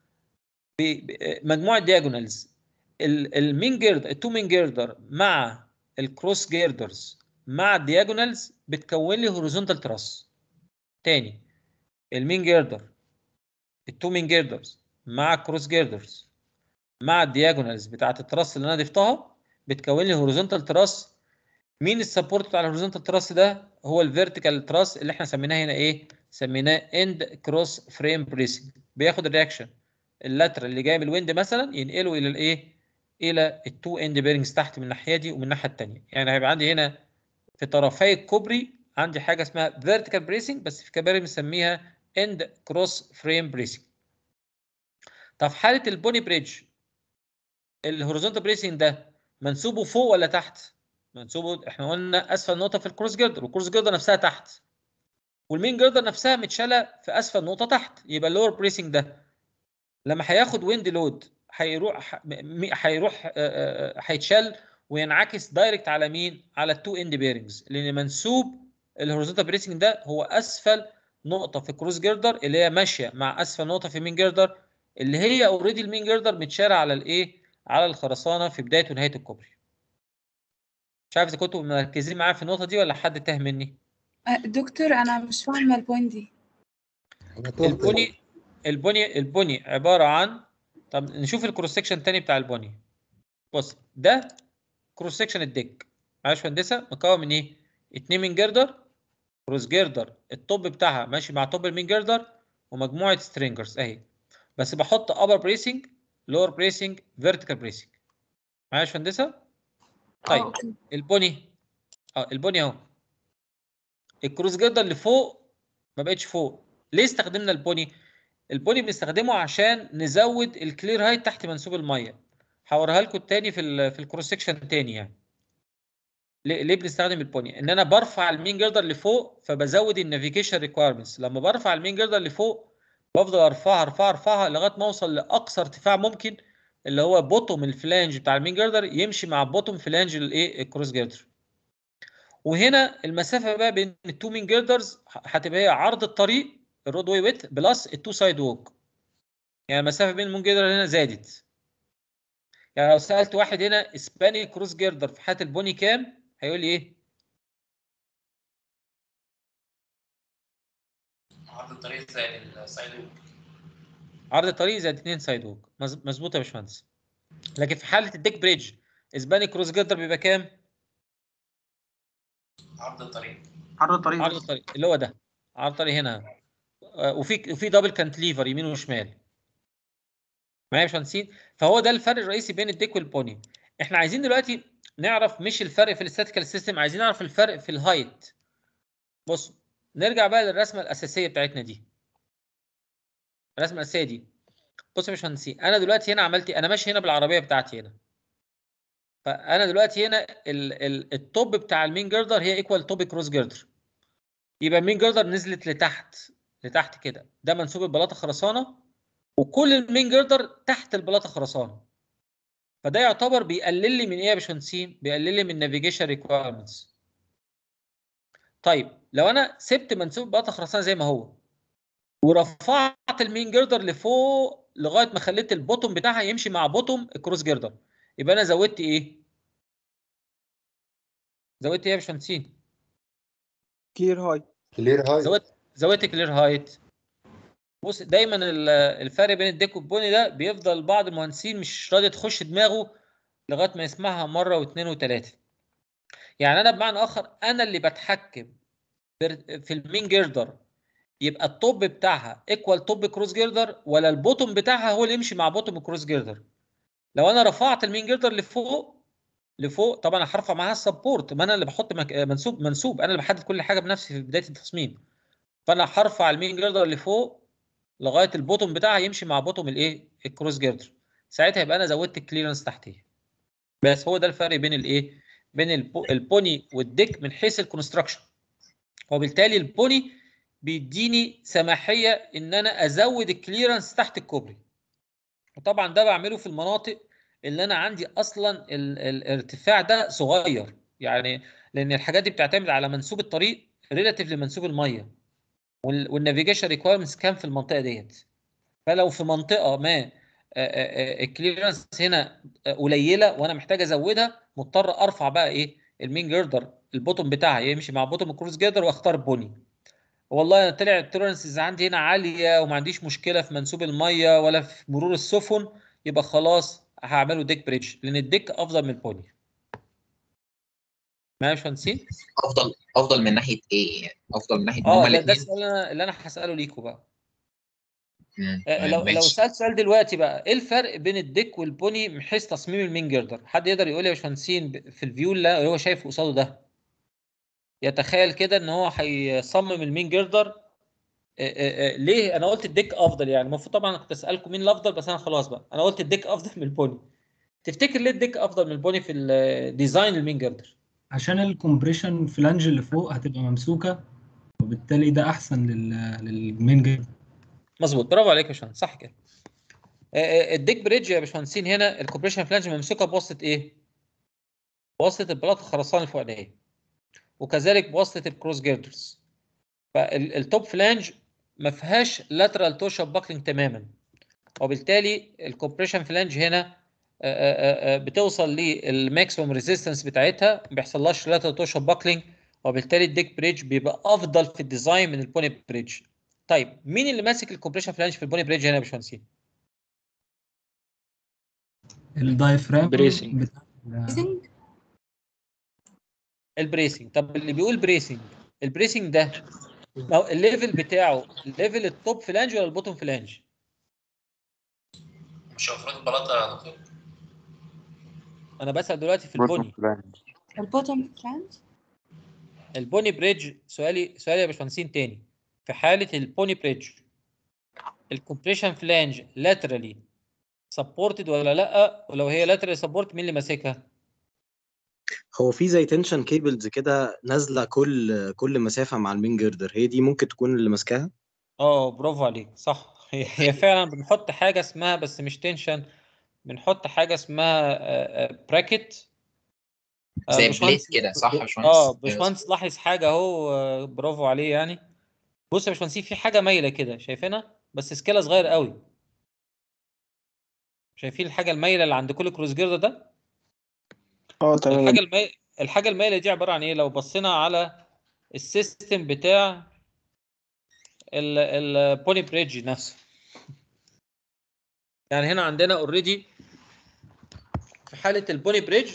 بمجموعه دياجونالز المين جيردر التو مين جيردر مع الكروس جيردرز مع الدياجونالز بتكون لي هوريزونتال تراس تاني المين جيردر التو مين جيردرز مع الكروس جيردرز مع الدياجونالز بتاعت التراس اللي انا ضفتها بتكون لي هوريزونتال تراس مين السبورت بتاع الهوريزونتال تراس ده هو الفيرتيكال تراس اللي احنا سميناه هنا ايه سميناه اند كروس فريم بريسنج بياخد الرياكشن اللاترال اللي جاي من الويند مثلا ينقله الى الايه الى التو اند بيرنجز تحت من الناحيه دي ومن الناحيه الثانيه يعني هيبقى عندي هنا في طرفي الكوبري عندي حاجه اسمها فيرتيكال بريسنج بس في كباري بنسميها اند كروس فريم بريسنج طب في حاله البوني بريدج الهوريزونتال بريسنج ده منسوبه فوق ولا تحت منسوبه احنا قلنا اسفل نقطه في الكروس جيردر والكروس جيردر نفسها تحت والمين جيردر نفسها متشاله في اسفل نقطه تحت يبقى اللور بريسنج ده لما هياخد ويند لود هيروح م- هيروح آه، آه، هيتشال وينعكس دايركت على مين على التو اند بيرنجز لان منسوب الهوريزونتال بريسنج ده هو اسفل نقطه في الكروس جيردر اللي هي ماشيه مع اسفل نقطه في المين جيردر اللي هي اوريدي المين جيردر متشاله على الايه على الخرسانه في بدايه ونهايه الكوبري مش عارف اذا كنتوا مركزين معايا في النقطه دي ولا حد تاه مني آه، دكتور انا مش فاهمه البوينت دي البني البني البني عباره عن طب نشوف الكروس سكشن تاني بتاع البني بص ده كروس سكشن الديك معلش يا هندسه مكون من ايه؟ اتنين من جردر كروس جردر التوب بتاعها ماشي مع توب المين جردر ومجموعه سترينجرز اهي بس بحط ابر بريسنج لور بريسنج فيرتيكال بريسنج معلش يا هندسه طيب البني اه البني اهو الكروس جردر اللي فوق ما بقتش فوق ليه استخدمنا البوني البوني بنستخدمه عشان نزود الكلير هايت تحت منسوب الميه هوريها لكم تاني في ال في الكروس سكشن تاني يعني ليه ليه بنستخدم البوني ان انا برفع المين جردر لفوق فبزود النافيجيشن ريكويرمنتس لما برفع المين جردر لفوق بفضل ارفعها ارفعها ارفعها لغايه ما اوصل لاقصى ارتفاع ممكن اللي هو بوتوم الفلانج بتاع المين جردر يمشي مع بوتوم فلانج الايه الكروس جردر وهنا المسافه بقى بين التو مين جردرز هتبقى هي عرض الطريق الرود واي ويت بلس التو سايد ووك يعني المسافه بين المون جردر هنا زادت يعني لو سالت واحد هنا اسباني كروس جردر في حاله البوني كام هيقول لي ايه عرض الطريق زائد السايد ووك عرض الطريق زائد 2 سايد ووك مظ- مظبوط يا باشمهندس لكن في حاله الديك بريدج اسباني كروس جردر بيبقى كام عرض الطريق عرض الطريق عرض الطريق اللي هو ده عرض الطريق هنا آه، وفي وفي دبل كانتليفر يمين وشمال معايا يا باشمهندسين فهو ده الفرق الرئيسي بين الديك والبوني احنا عايزين دلوقتي نعرف مش الفرق في الاستاتيكال سيستم عايزين نعرف الفرق في الهايت بص نرجع بقى للرسمه الاساسيه بتاعتنا دي الرسمه الاساسيه دي بص يا باشمهندسين انا دلوقتي هنا عملت إيه؟ انا ماشي هنا بالعربيه بتاعتي هنا فانا دلوقتي هنا ال ال التوب بتاع المين جردر هي ايكوال توب كروس جردر يبقى المين جردر نزلت لتحت لتحت كده ده منسوب البلاطه خرسانه وكل المين جردر تحت البلاطه خرسانه فده يعتبر بيقلل لي من ايه يا باشمهندسين بيقلل لي من نافيجيشن ريكويرمنتس طيب لو انا سبت منسوب البلاطه خرسانه زي ما هو ورفعت المين جردر لفوق لغايه ما خليت البوتوم بتاعها يمشي مع بوتوم الكروس جردر يبقى انا زودت ايه زودت ايه يا باشمهندسين كلير هاي كلير هاي زودت زودت كلير هايت بص دايما ال- الفرق بين الديك والبوني ده بيفضل بعض المهندسين مش راضي تخش دماغه لغايه ما يسمعها مره واثنين وثلاثه يعني انا بمعنى اخر انا اللي بتحكم بر- في المين جيردر يبقى التوب بتاعها ايكوال توب كروس جيردر ولا البوتوم بتاعها هو اللي يمشي مع بوتوم كروس جيردر لو انا رفعت المين جيردر لفوق لفوق طبعا هرفع معاها السبورت ما انا اللي بحط مك... منسوب منسوب انا اللي بحدد كل حاجه بنفسي في بدايه التصميم فانا هرفع المين جيردر لفوق لغايه البوتوم بتاعها يمشي مع بوتوم الايه الكروس جيردر ساعتها يبقى انا زودت الكليرنس تحتيه بس هو ده الفرق بين الايه بين البو... البوني والديك من حيث الكونستراكشن وبالتالي البوني بيديني سماحيه ان انا ازود الكليرنس تحت الكوبري وطبعا ده بعمله في المناطق اللي انا عندي اصلا ال... الارتفاع ده صغير يعني لان الحاجات دي بتعتمد على منسوب الطريق ريلاتيف لمنسوب الميه والنافيجيشن ريكويرمنتس كام في المنطقه ديت فلو في منطقه ما الكليرنس هنا قليله وانا محتاج ازودها مضطر ارفع بقى ايه المين جيردر البوتوم بتاعها يمشي مع بوتوم الكروس جيردر واختار بوني والله انا طلع التولرنسز عندي هنا عاليه وما عنديش مشكله في منسوب الميه ولا في مرور السفن يبقى خلاص هعمله ديك بريدج لان الديك افضل من البوني معايا يا باشمهندسين؟ افضل افضل من ناحيه ايه يعني افضل من ناحيه ان اه هما ده, ده الاثنين السؤال اللي انا اللي انا هساله ليكم بقى آه، لو لو سالت سؤال دلوقتي بقى ايه الفرق بين الديك والبوني من حيث تصميم المين جردر حد يقدر يقول لي يا باشمهندسين ب- في الفيو اللي هو شايف قصاده ده يتخيل كده ان هو هيصمم المين جردر آه، آه، آه، ليه انا قلت الديك افضل يعني المفروض طبعا كنت اسالكم مين الافضل بس انا خلاص بقى انا قلت الديك افضل من البوني تفتكر ليه الديك افضل من البوني في الديزاين المين جردر عشان الكومبريشن فلانج اللي فوق هتبقى ممسوكه وبالتالي ده احسن لل للمين جيم مظبوط برافو عليك يا باشمهندس صح كده آه، آه، الديك بريدج يا باشمهندسين هنا الكومبريشن فلانج ممسوكه بواسطه ايه؟ بواسطه البلاط الخرساني الفوقانيه وكذلك بواسطه الكروس جيردرز فالتوب فلانج ما فيهاش لاترال توش باكلينج تماما وبالتالي الكومبريشن فلانج هنا آه، آه، آه، بتوصل للماكسيموم ريزيستنس بتاعتها ما بيحصلهاش لاترال توش باكلينج وبالتالي الديك بريدج بيبقى افضل في الديزاين من البوني بريدج طيب مين اللي ماسك الكومبريشن فلانج في البوني بريدج هنا يا باشمهندسين؟ الدايفرام بريسنج. بتاع ال- البريسنج طب اللي بيقول بريسنج البريسنج ده ما هو الليفل بتاعه ليفل التوب فلانج ولا البوتوم فلانج؟ مش المفروض البلاطه يا دكتور انا بسأل دلوقتي في البوني البوتوم فلانج البوني بريدج سؤالي سؤالي يا باشمهندسين تاني في حالة البوني بريدج الكومبريشن فلانج لاترالي سبورتد ولا لا ولو هي لاترالي سبورت مين اللي ماسكها هو في زي تنشن كيبلز كده نازله كل كل مسافه مع المين جردر هي دي ممكن تكون اللي ماسكاها اه برافو عليك صح هي هي فعلا بنحط حاجه اسمها بس مش تنشن بنحط حاجه اسمها براكت زي بليت كده صح يا باشمهندس؟ اه باشمهندس لاحظ حاجه اهو آه، برافو عليه يعني بص يا باشمهندس في حاجه مايله كده شايفينها بس سكيلها صغير قوي شايفين الحاجه المايله اللي عند كل كروز جيردر ده اه تمام الحاجه المايله الحاجه المايله دي عباره عن ايه لو بصينا على السيستم بتاع البولي بريدج نفسه يعني هنا عندنا اوريدي في حاله البولي بريدج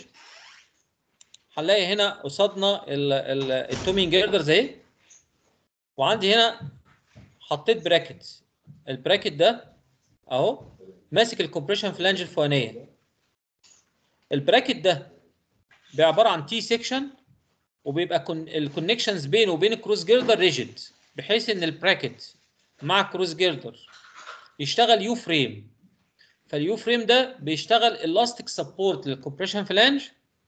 هنلاقي هنا قصادنا التومين جيردرز اهي وعندي هنا حطيت براكت البراكت ده اهو ماسك الكومبريشن فلانج الفوقانيه البراكت ده بعباره عن تي سيكشن وبيبقى الكونكشنز بينه وبين الكروز جيردر ريجيد بحيث ان البراكت مع الكروز جيردر يشتغل يو فريم فاليو فريم ده بيشتغل الاستيك سبورت للكومبريشن فلانج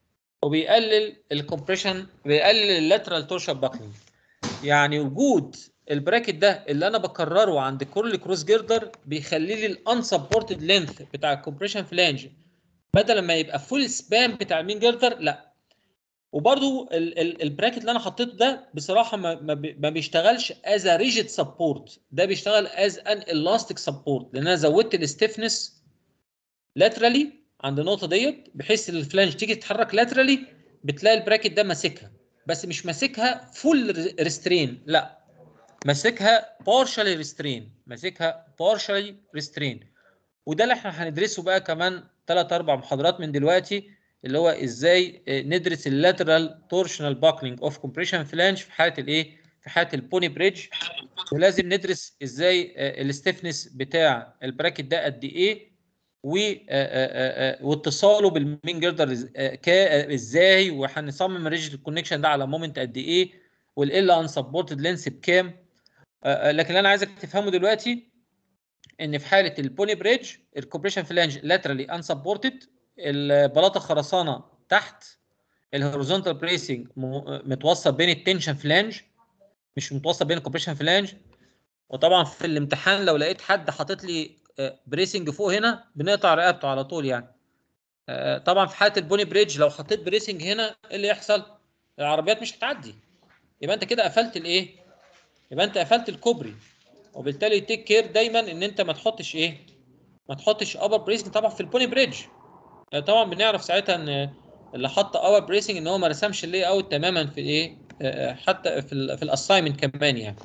وبيقلل الكومبريشن بيقلل اللاترال تورشن باكلينج يعني وجود البراكت ده اللي انا بكرره عند كل كروس جيردر بيخلي لي الانسبورتد لينث بتاع الكومبريشن فلانج بدل ما يبقى فول سبان بتاع المين جيردر لا وبرده البراكت اللي انا حطيته ده بصراحه ما, ما, بي- ما بيشتغلش از ريجيد سبورت ده بيشتغل از ان الاستيك سبورت لان انا زودت الستيفنس لاترالي عند النقطه ديت بحيث ان الفلانج تيجي تتحرك لاترالي بتلاقي البراكت ده ماسكها بس مش ماسكها فول ريسترين لا ماسكها بارشالي ريسترين ماسكها بارشالي ريسترين وده اللي احنا هندرسه بقى كمان 3 4 محاضرات من دلوقتي اللي هو ازاي آه، ندرس اللاترال تورشنال باكلينج اوف كومبريشن فلانج في حاله الايه في حاله البوني بريدج ولازم ندرس ازاي الستيفنس بتاع البراكت ده قد ايه و آه، آه، آه، آه، واتصاله بالمين جردر إز- آه، كا- آه، ازاي وهنصمم الريجل كونكشن ده على مومنت قد ايه والال ان سبورتد لينس بكام آه، آه، لكن اللي انا عايزك تفهمه دلوقتي ان في حاله البوني بريدج الكومبريشن فلانج لاترالي ان سبورتد البلاطه خرسانه تحت الهوريزونتال بريسنج متوصل بين التنشن فلانج مش متوصل بين الكومبريشن فلانج وطبعا في الامتحان لو لقيت حد حاطط لي بريسنج فوق هنا بنقطع رقبته على طول يعني آه، طبعا في حاله البوني بريدج لو حطيت بريسنج هنا ايه اللي يحصل العربيات مش هتعدي يبقى انت كده قفلت الايه يبقى انت قفلت الكوبري وبالتالي تيك كير دايما ان انت ما تحطش ايه ما تحطش ابر بريسنج طبعا في البوني بريدج آه، طبعا بنعرف ساعتها ان اللي حط ابر بريسنج ان هو ما رسمش اللي اوت تماما في ايه آه، حتى في ال في الاساينمنت كمان يعني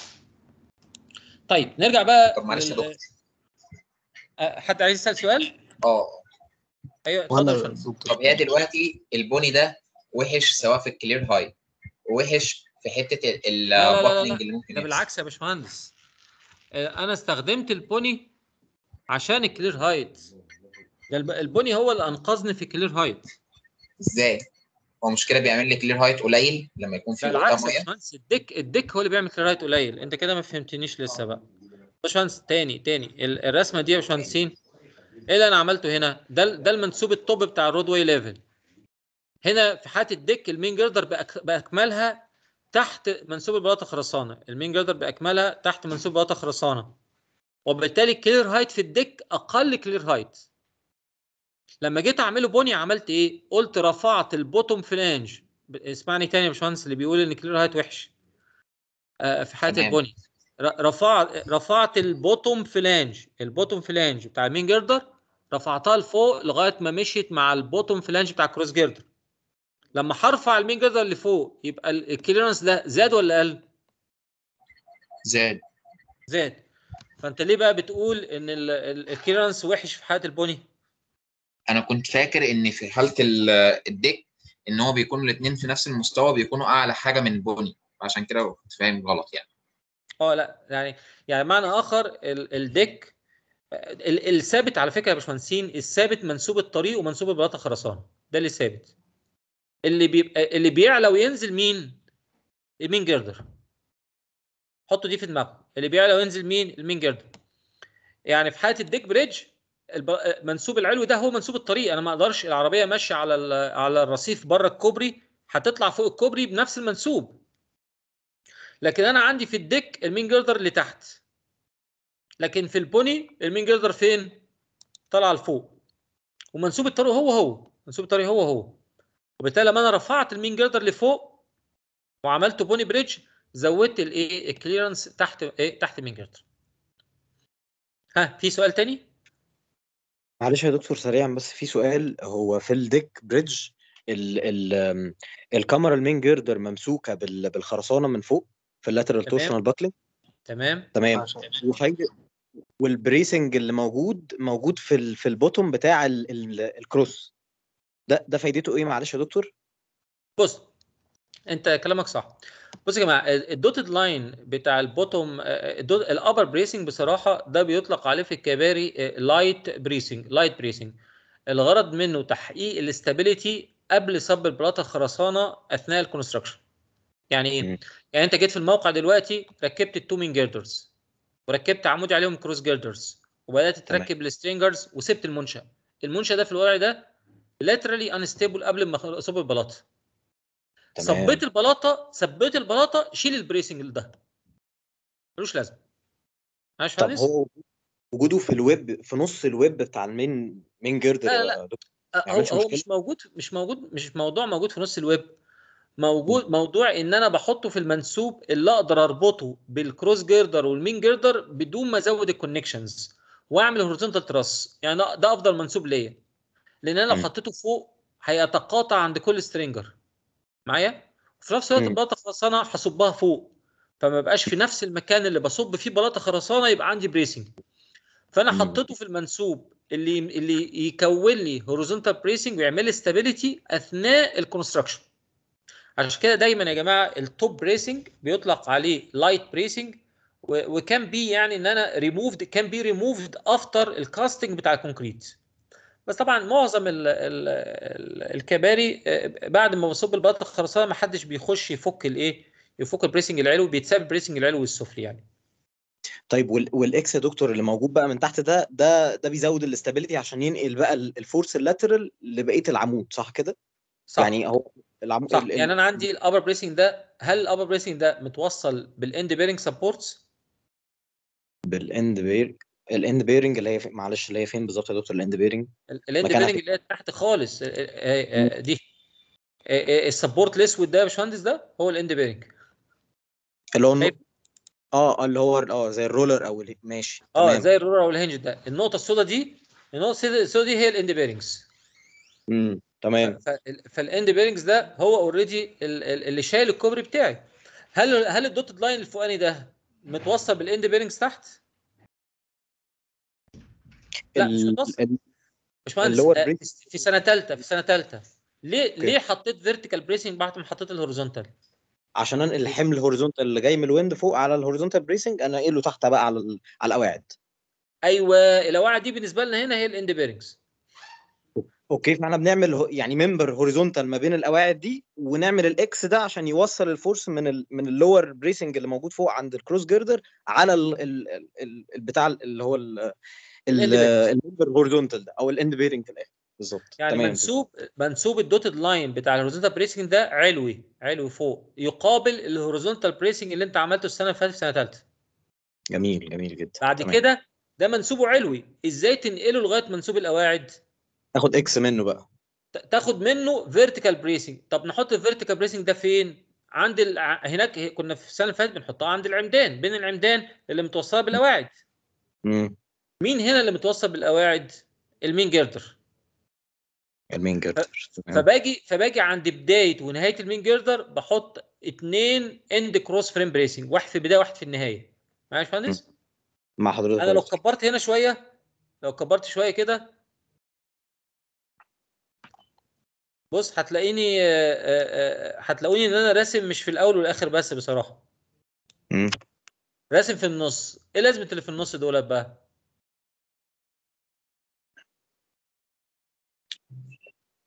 طيب نرجع بقى طب معلش يا لل- دكتور آه، حد عايز يسال سؤال اه ايوه اتفضل يا باشمهندس. طب هي دلوقتي البوني ده وحش سواء في الكلير هاي ووحش في حته ال- لا لا لا, لا, الباكلينج لا. اللي ممكن ده يحصل بالعكس يا باشمهندس آه، انا استخدمت البوني عشان الكلير هايت ده الب- البوني هو اللي انقذني في الكلير هايت ازاي؟ هو مشكله بيعمل لي كلير هايت قليل لما يكون في بالعكس نقطه يا ميه باشمهندس الديك الديك هو اللي بيعمل كلير هايت قليل انت كده ما فهمتنيش لسه بقى باشمهندس تاني تاني ال- الرسمه دي يا باشمهندسين ايه اللي انا عملته هنا ده ال- ده المنسوب التوب بتاع الرود واي ليفل هنا في حاله الديك المين جردر بأك... باكملها تحت منسوب البلاطه خرسانه المين جردر باكملها تحت منسوب البلاطه خرسانه وبالتالي الكلير هايت في الديك اقل كلير هايت لما جيت اعمله بني عملت ايه قلت رفعت البوتوم فلانج ب- اسمعني تاني يا باشمهندس اللي بيقول ان كلير هايت وحش آه، في حاله تمام. البني ر- رفعت رفعت البوتوم فلانج البوتوم فلانج بتاع المين جردر رفعتها لفوق لغايه ما مشيت مع البوتوم فلانج بتاع الكروس جردر لما هرفع المين جردر لفوق يبقى ال- الكليرنس ده زاد ولا قل؟ زاد زاد فانت ليه بقى بتقول ان ال- ال- الكليرنس وحش في حاله البني؟ انا كنت فاكر ان في حاله ال- الديك ان هو بيكونوا الاثنين في نفس المستوى بيكونوا اعلى حاجه من البوني عشان كده كنت فاهم غلط يعني اه لا يعني يعني معنى اخر ال- الديك ال- الثابت على فكره يا باشمهندسين الثابت منسوب الطريق ومنسوب البلاطه خرسانه ده اللي ثابت اللي بيبقى اللي بيعلى وينزل مين؟ المين جردر حطوا دي في دماغكم اللي بيعلى وينزل مين؟ المين جردر يعني في حاله الديك بريدج الب- منسوب العلوي ده هو منسوب الطريق انا ما اقدرش العربيه ماشيه على ال- على الرصيف بره الكوبري هتطلع فوق الكوبري بنفس المنسوب لكن انا عندي في الديك المين جردر اللي تحت لكن في البوني المين جردر فين طالعه لفوق ومنسوب الطريق هو هو منسوب الطريق هو هو وبالتالي لما انا رفعت المين جردر لفوق وعملت بوني بريدج زودت الايه الكليرنس تحت ايه تحت المين جردر ها في سؤال تاني معلش يا دكتور سريعا بس في سؤال هو في الديك بريدج ال ال آم، الكاميرا المين جيردر ممسوكه بال بالخرسانه من فوق في اللاترال تمام. تورشنال باكلينج تمام تمام وفي والبريسنج اللي موجود موجود في ال في البوتوم بتاع ال ال الكروس ده ده فايدته ايه معلش يا دكتور بص انت كلامك صح بص يا جماعه الدوتد لاين بتاع البوتوم الابر بريسنج بصراحه ده بيطلق عليه في الكباري لايت بريسنج لايت بريسنج الغرض منه تحقيق الاستابيليتي قبل صب البلاطه الخرسانه اثناء الكونستراكشن يعني ايه يعني انت جيت في الموقع دلوقتي ركبت التومين جيردرز وركبت عمودي عليهم كروس جيردرز وبدات تركب السترينجرز وسبت المنشا المنشا ده في الوضع ده لاترالي انستيبل قبل ما اصب البلاطه تمام. صبيت البلاطه ثبت البلاطه شيل البريسنج ده ملوش لازمه ماشي طب فارس؟ هو وجوده في الويب في نص الويب بتاع المين مين جيردر لا، يا لا. دكتور أه، ما هو يعملش هو مشكله مش موجود مش موجود مش موضوع موجود في نص الويب موجود موضوع ان انا بحطه في المنسوب اللي اقدر اربطه بالكروس جيردر والمين جيردر بدون ما ازود الكونكشنز واعمل هوريزونتال تراس يعني ده ده افضل منسوب ليا لان انا لو مم. حطيته فوق هيتقاطع عند كل سترينجر معايا وفي نفس الوقت مم. البلاطه خرسانه هصبها فوق فما بقاش في نفس المكان اللي بصب فيه بلاطه خرسانه يبقى عندي بريسنج فانا مم. حطيته في المنسوب اللي اللي يكون لي هوريزونتال بريسنج ويعمل لي ستابيليتي اثناء الكونستراكشن عشان كده دايما يا جماعه التوب بريسنج بيطلق عليه لايت بريسنج وكان بي يعني ان انا ريموفد كان بي ريموفد افتر الكاستنج بتاع الكونكريت بس طبعا معظم ال ال ال الكباري آه، بعد ما بصب البلاطه الخرسانه ما حدش بيخش يفك الايه يفك البريسنج العلوي بيتساب البريسنج العلوي والسفلي يعني طيب وال والاكس يا دكتور اللي موجود بقى من تحت ده ده ده بيزود الاستابيليتي عشان ينقل بقى ال- الفورس اللاترال لبقيه العمود صح كده؟ صح. يعني هو العمود صح يعني انا عندي الابر بريسنج ده هل الابر بريسنج ده متوصل بالاند بيرنج سبورتس بالاند بير الاند بيرنج اللي هي في... معلش اللي هي فين بالظبط يا دكتور الاند بيرنج الاند مكانها بيرنج اللي هي تحت خالص آه، آه، آه، دي آه، آه، السبورت الاسود ده يا باشمهندس ده هو الاند بيرنج اللي هو النو- اه اللي هو اه زي الرولر او ال- ماشي اه تمام زي الرولر والهنج ده النقطه السوداء دي النقطه السوداء دي هي الاند بيرنجز امم تمام فالاند بيرنجز ده هو اوريدي اللي شايل الكوبري بتاعي هل هل الدوتد لاين الفوقاني ده متوصل بالاند بيرنجز تحت؟ لا مش ال- متوصل ال- باشمهندس اللي هو آه، البريس- في سنه ثالثه في سنه ثالثه ليه أوكي. ليه حطيت فيرتيكال بريسنج بعد ما حطيت الهوريزونتال؟ عشان انقل الحمل الهوريزونتال اللي جاي من الويند فوق على الهوريزونتال بريسنج انا انقله تحت بقى على ال- على القواعد ايوه القواعد دي بالنسبه لنا هنا هي الاند بيرنجز اوكي فاحنا بنعمل هو- يعني ممبر هوريزونتال ما بين القواعد دي ونعمل الاكس ده عشان يوصل الفورس من ال من اللور بريسنج اللي موجود فوق عند الكروس جيردر على ال ال ال ال البتاع اللي هو ال- ال- الإند بيرنج. الممبر هوريزونتال ده او الاند بيرنج في الاخر بالظبط يعني تمام منسوب منسوب الدوتد لاين بتاع الهوريزونتال بريسنج ده علوي علوي فوق يقابل الهوريزونتال بريسنج اللي انت عملته السنه اللي فاتت في سنه ثالثه جميل جميل جدا بعد تمام. كده ده منسوبه علوي ازاي تنقله لغايه منسوب القواعد تاخد اكس منه بقى ت- تاخد منه فيرتيكال بريسنج طب نحط الفيرتيكال بريسنج ده فين عند الع... هناك هي- كنا في السنه اللي فاتت بنحطها عند العمدان بين العمدان اللي متوصله بالقواعد امم مين هنا اللي متوصل بالقواعد المين جيردر المين جيردر تمام. فباجي فباجي عند بدايه ونهايه المين جيردر بحط اتنين اند كروس فريم بريسنج واحد في البدايه واحد في النهايه معايا يا باشمهندس مع حضرتك انا يا لو دكتور. كبرت هنا شويه لو كبرت شويه كده بص هتلاقيني آه، آه، آه، هتلاقوني ان انا راسم مش في الاول والاخر بس بصراحه مم. راسم في النص ايه لازمه اللي في النص دولت بقى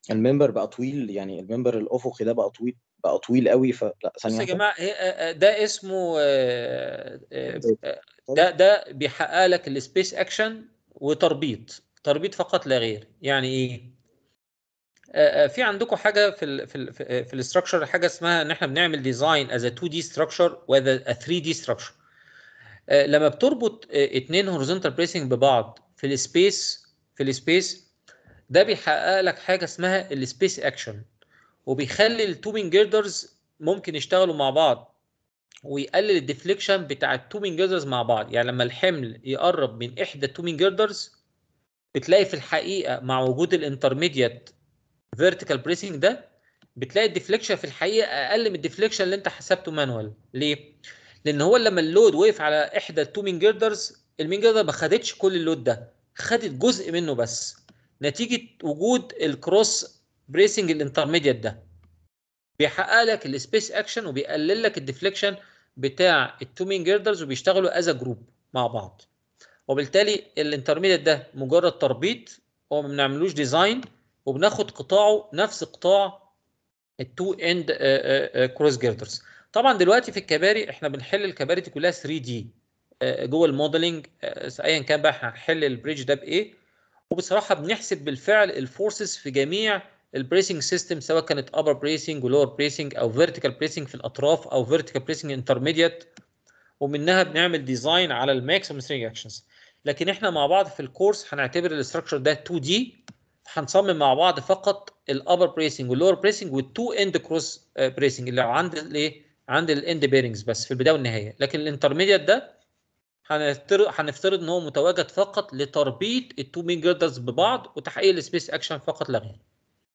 الممبر بقى طويل يعني الممبر الافقي ده بقى طويل بقى طويل قوي فلا بص ثانيه يا واحده جماعه هي- آه، آه، ده اسمه آه، آه، آه، ده ده بيحقق لك السبيس اكشن وتربيط تربيط فقط لا غير يعني ايه آه، آه، في عندكم حاجه في ال في ال في الاستراكشر حاجه اسمها ان احنا بنعمل ديزاين از 2 دي ستراكشر وذ 3 دي ستراكشر لما بتربط آه، اتنين هوريزونتال بريسنج ببعض في السبيس في السبيس ده بيحقق لك حاجه اسمها السبيس اكشن وبيخلي التوبين جيردرز ممكن يشتغلوا مع بعض ويقلل الديفليكشن بتاع التوبين جيردرز مع بعض يعني لما الحمل يقرب من احدى التوبين جيردرز بتلاقي في الحقيقه مع وجود الانترميديت فيرتيكال بريسنج ده بتلاقي الديفليكشن في الحقيقه اقل من الديفليكشن اللي انت حسبته مانوال ليه لان هو لما اللود وقف على احدى التوبين جيردرز المين جيردر ما خدتش كل اللود ده خدت جزء منه بس نتيجه وجود الكروس بريسنج الانترميديت ده بيحقق لك السبيس اكشن وبيقلل لك الديفليكشن بتاع التومين جيردرز وبيشتغلوا از جروب مع بعض وبالتالي الانترميديت ده مجرد تربيط هو ما بنعملوش ديزاين وبناخد قطاعه نفس قطاع التو اند كروس جيردرز طبعا دلوقتي في الكباري احنا بنحل الكباري دي كلها 3 دي جوه الموديلنج ايا كان بقى احنا هنحل البريدج ده بايه وبصراحه بنحسب بالفعل الفورسز في جميع البريسنج سيستم سواء كانت ابر بريسنج ولور بريسنج او فيرتيكال بريسنج في الاطراف او فيرتيكال بريسنج انترميديت ومنها بنعمل ديزاين على الماكسيمم سترينج اكشنز لكن احنا مع بعض في الكورس هنعتبر الاستراكشر ده 2 دي هنصمم مع بعض فقط الابر بريسنج واللور بريسنج والتو اند كروس بريسنج اللي عند الايه عند الاند بيرنجز بس في البدايه والنهايه لكن الانترميديت ده هنفترض هنفترض ان هو متواجد فقط لتربيط التو مين جيردرز ببعض وتحقيق السبيس اكشن فقط لا غير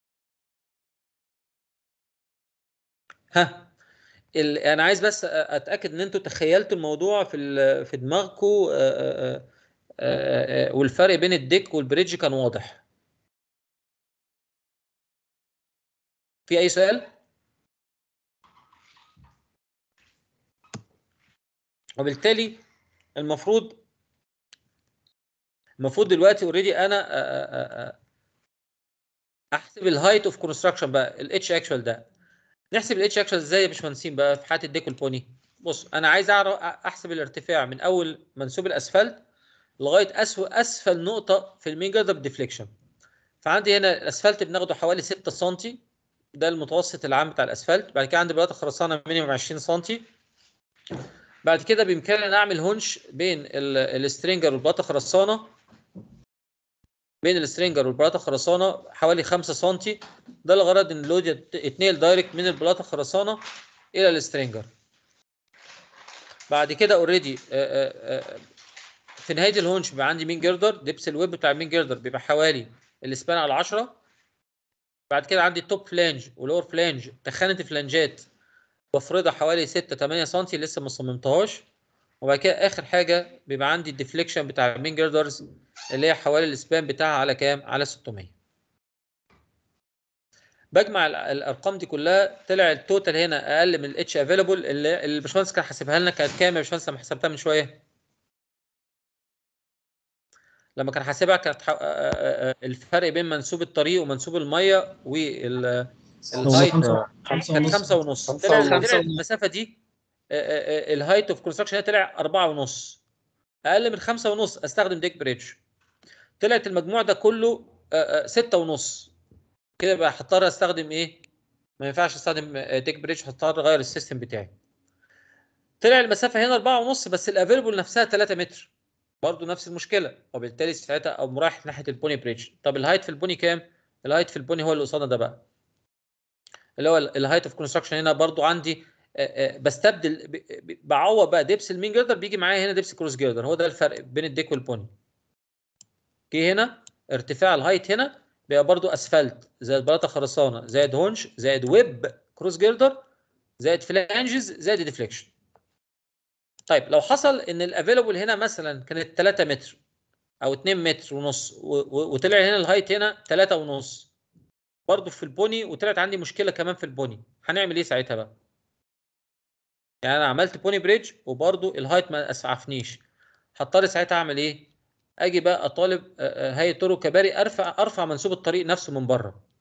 ها ال... انا عايز بس اتاكد ان انتوا تخيلتوا الموضوع في ال... في دماغكم والفرق بين الديك والبريدج كان واضح في اي سؤال وبالتالي المفروض المفروض دلوقتي اوريدي انا أ- أ- أ- احسب الهايت اوف كونستراكشن بقى الاتش اكشوال ده نحسب الاتش اكشوال ازاي يا باشمهندسين بقى في حاله الديك والبوني بص انا عايز اعرف احسب الارتفاع من اول منسوب الاسفلت لغايه اسوء اسفل نقطه في المين جردر ديفليكشن فعندي هنا الاسفلت بناخده حوالي 6 سم ده المتوسط العام بتاع الاسفلت بعد كده عندي بلاطه خرسانه مينيمم 20 سم بعد كده بامكاني ان اعمل هونش بين ال- السترينجر والبلاطه خرسانه بين السترينجر والبلاطه خرسانه حوالي 5 سم ده الغرض ان اللود يت- يتنقل دايركت من البلاطه خرسانه الى السترينجر بعد كده اوريدي في نهايه الهونش بيبقى عندي مين جردر دبس الويب بتاع المين جردر بيبقى حوالي الاسبان على 10 بعد كده عندي التوب فلانج ولور فلانج تخانه الفلانجات بفرضها حوالي 6 8 سم لسه ما صممتهاش وبعد كده اخر حاجه بيبقى عندي الديفليكشن بتاع المين جردرز اللي هي حوالي الاسبان بتاعها على كام على 600 بجمع ال- الارقام دي كلها طلع التوتال هنا اقل من الاتش افيلابل اللي اللي الباشمهندس كان حاسبها لنا كانت كام يا باشمهندس لما حسبتها من شويه لما كان حاسبها كانت ح- آه، آه، آه، الفرق بين منسوب الطريق ومنسوب الميه وال الهايت خمسة- خمسة كانت ونص. خمسة ونص خمسة طلع ونص. طلع المسافه دي آه، آه، الهايت اوف كونستراكشن طلع أربعة ونص اقل من خمسة ونص استخدم ديك بريدج طلعت المجموع ده كله آه، آه، ستة ونص كده بقى هضطر استخدم ايه ما ينفعش استخدم آه، ديك بريدج هضطر اغير السيستم بتاعي طلع المسافه هنا أربعة ونص بس الافيلبل نفسها 3 متر برضه نفس المشكله وبالتالي ساعتها او رايح ناحيه البوني بريدج طب الهايت في البوني كام الهايت في البوني هو اللي قصادنا ده بقى اللي هو الهايت اوف كونستراكشن هنا برضو عندي آه، آه، بستبدل ب- ب- بعوض بقى دبس المين جردر بيجي معايا هنا دبس كروس جردر هو ده الفرق بين الديك والبوني جه هنا ارتفاع الهايت هنا بيبقى برضو اسفلت زائد بلاطه خرسانه زائد هونش زائد ويب كروس جردر زائد فلانجز زائد ديفليكشن طيب لو حصل ان الافيلابل هنا مثلا كانت 3 متر او 2 متر ونص و- و- وطلع هنا الهايت هنا 3 ونص برضه في البوني وطلعت عندي مشكله كمان في البوني هنعمل ايه ساعتها بقى يعني انا عملت بوني بريدج وبرضه الهايت ما اسعفنيش هضطر ساعتها اعمل ايه اجي بقى اطالب آه، آه، هيئه طرق كباري ارفع ارفع منسوب الطريق نفسه من بره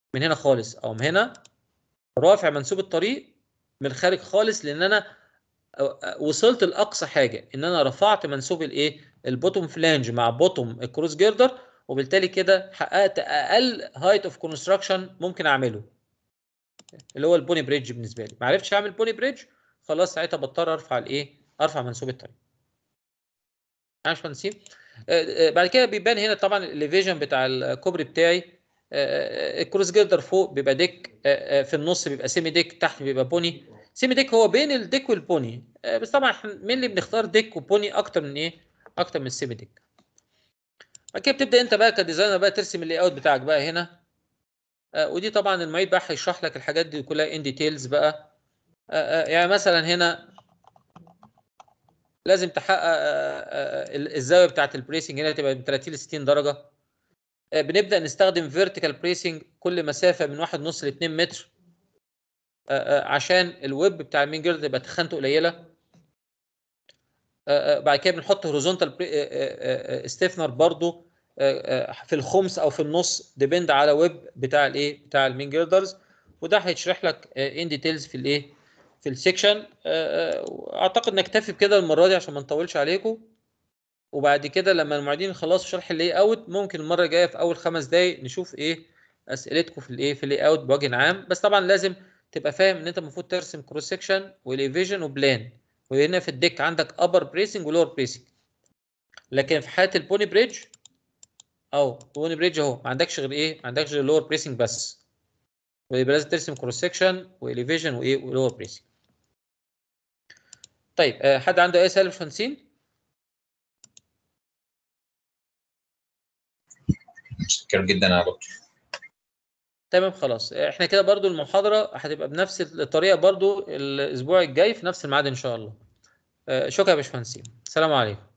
من هنا خالص او من هنا رافع منسوب الطريق من الخارج خالص لان انا وصلت لاقصى حاجه ان انا رفعت منسوب الايه البوتوم فلانج مع بوتوم الكروس جيردر وبالتالي كده حققت اقل هايت اوف كونستراكشن ممكن اعمله اللي هو البوني بريدج بالنسبه لي ما عرفتش اعمل بوني بريدج خلاص ساعتها بضطر ارفع الايه ارفع منسوب الطريق عاش بنسيب بعد كده بيبان هنا طبعا الليفيجن بتاع الكوبري بتاعي آه، الكروس جيردر فوق بيبقى ديك آه، آه، في النص بيبقى سيمي ديك تحت بيبقى بوني سيمي ديك هو بين الديك والبوني آه، بس طبعا احنا مين اللي بنختار ديك وبوني اكتر من ايه اكتر من السيمي ديك بعد كده بتبدا انت بقى كديزاينر بقى ترسم اللاي اوت بتاعك بقى هنا آه، ودي طبعا المعيد بقى هيشرح لك الحاجات دي كلها ان ديتيلز بقى آه، آه، يعني مثلا هنا لازم تحقق آه، آه، ال- الزاويه بتاعت البريسنج هنا تبقى من 30 ل 60 درجه آه، بنبدا نستخدم فيرتيكال بريسنج كل مسافه من 1.5 ل 2 متر آه، آه، عشان الويب بتاع المين جيرد يبقى تخانته قليله آه، آه، بعد كده بنحط هوريزونتال ستيفنر برضو آه، آه، في الخمس او في النص ديبند على ويب بتاع الايه بتاع المين جيردرز وده هيشرح لك ان ديتيلز في الايه في السكشن اعتقد نكتفي بكده المره دي عشان ما نطولش عليكم وبعد كده لما المعيدين يخلصوا شرح اللاي اوت ممكن المره الجايه في اول خمس دقايق نشوف ايه اسئلتكم في الايه في اللاي اوت بوجه عام بس طبعا لازم تبقى فاهم ان انت المفروض ترسم كروس سكشن وليفيجن وبلان وهنا في الديك عندك ابر بريسنج ولور بريسنج لكن في حاله البوني بريدج او بوني بريدج اهو ما عندكش غير ايه ما عندكش غير لور بريسنج بس ويبقى لازم ترسم كروس سكشن واليفيجن وايه ولور بريسنج طيب آه، حد عنده اي سؤال يا باشمهندسين؟ شكرا جدا يا دكتور تمام خلاص احنا كده برضو المحاضرة هتبقى بنفس الطريقة برضو الأسبوع الجاي في نفس الميعاد إن شاء الله آه، شكرا يا باشمهندسين السلام عليكم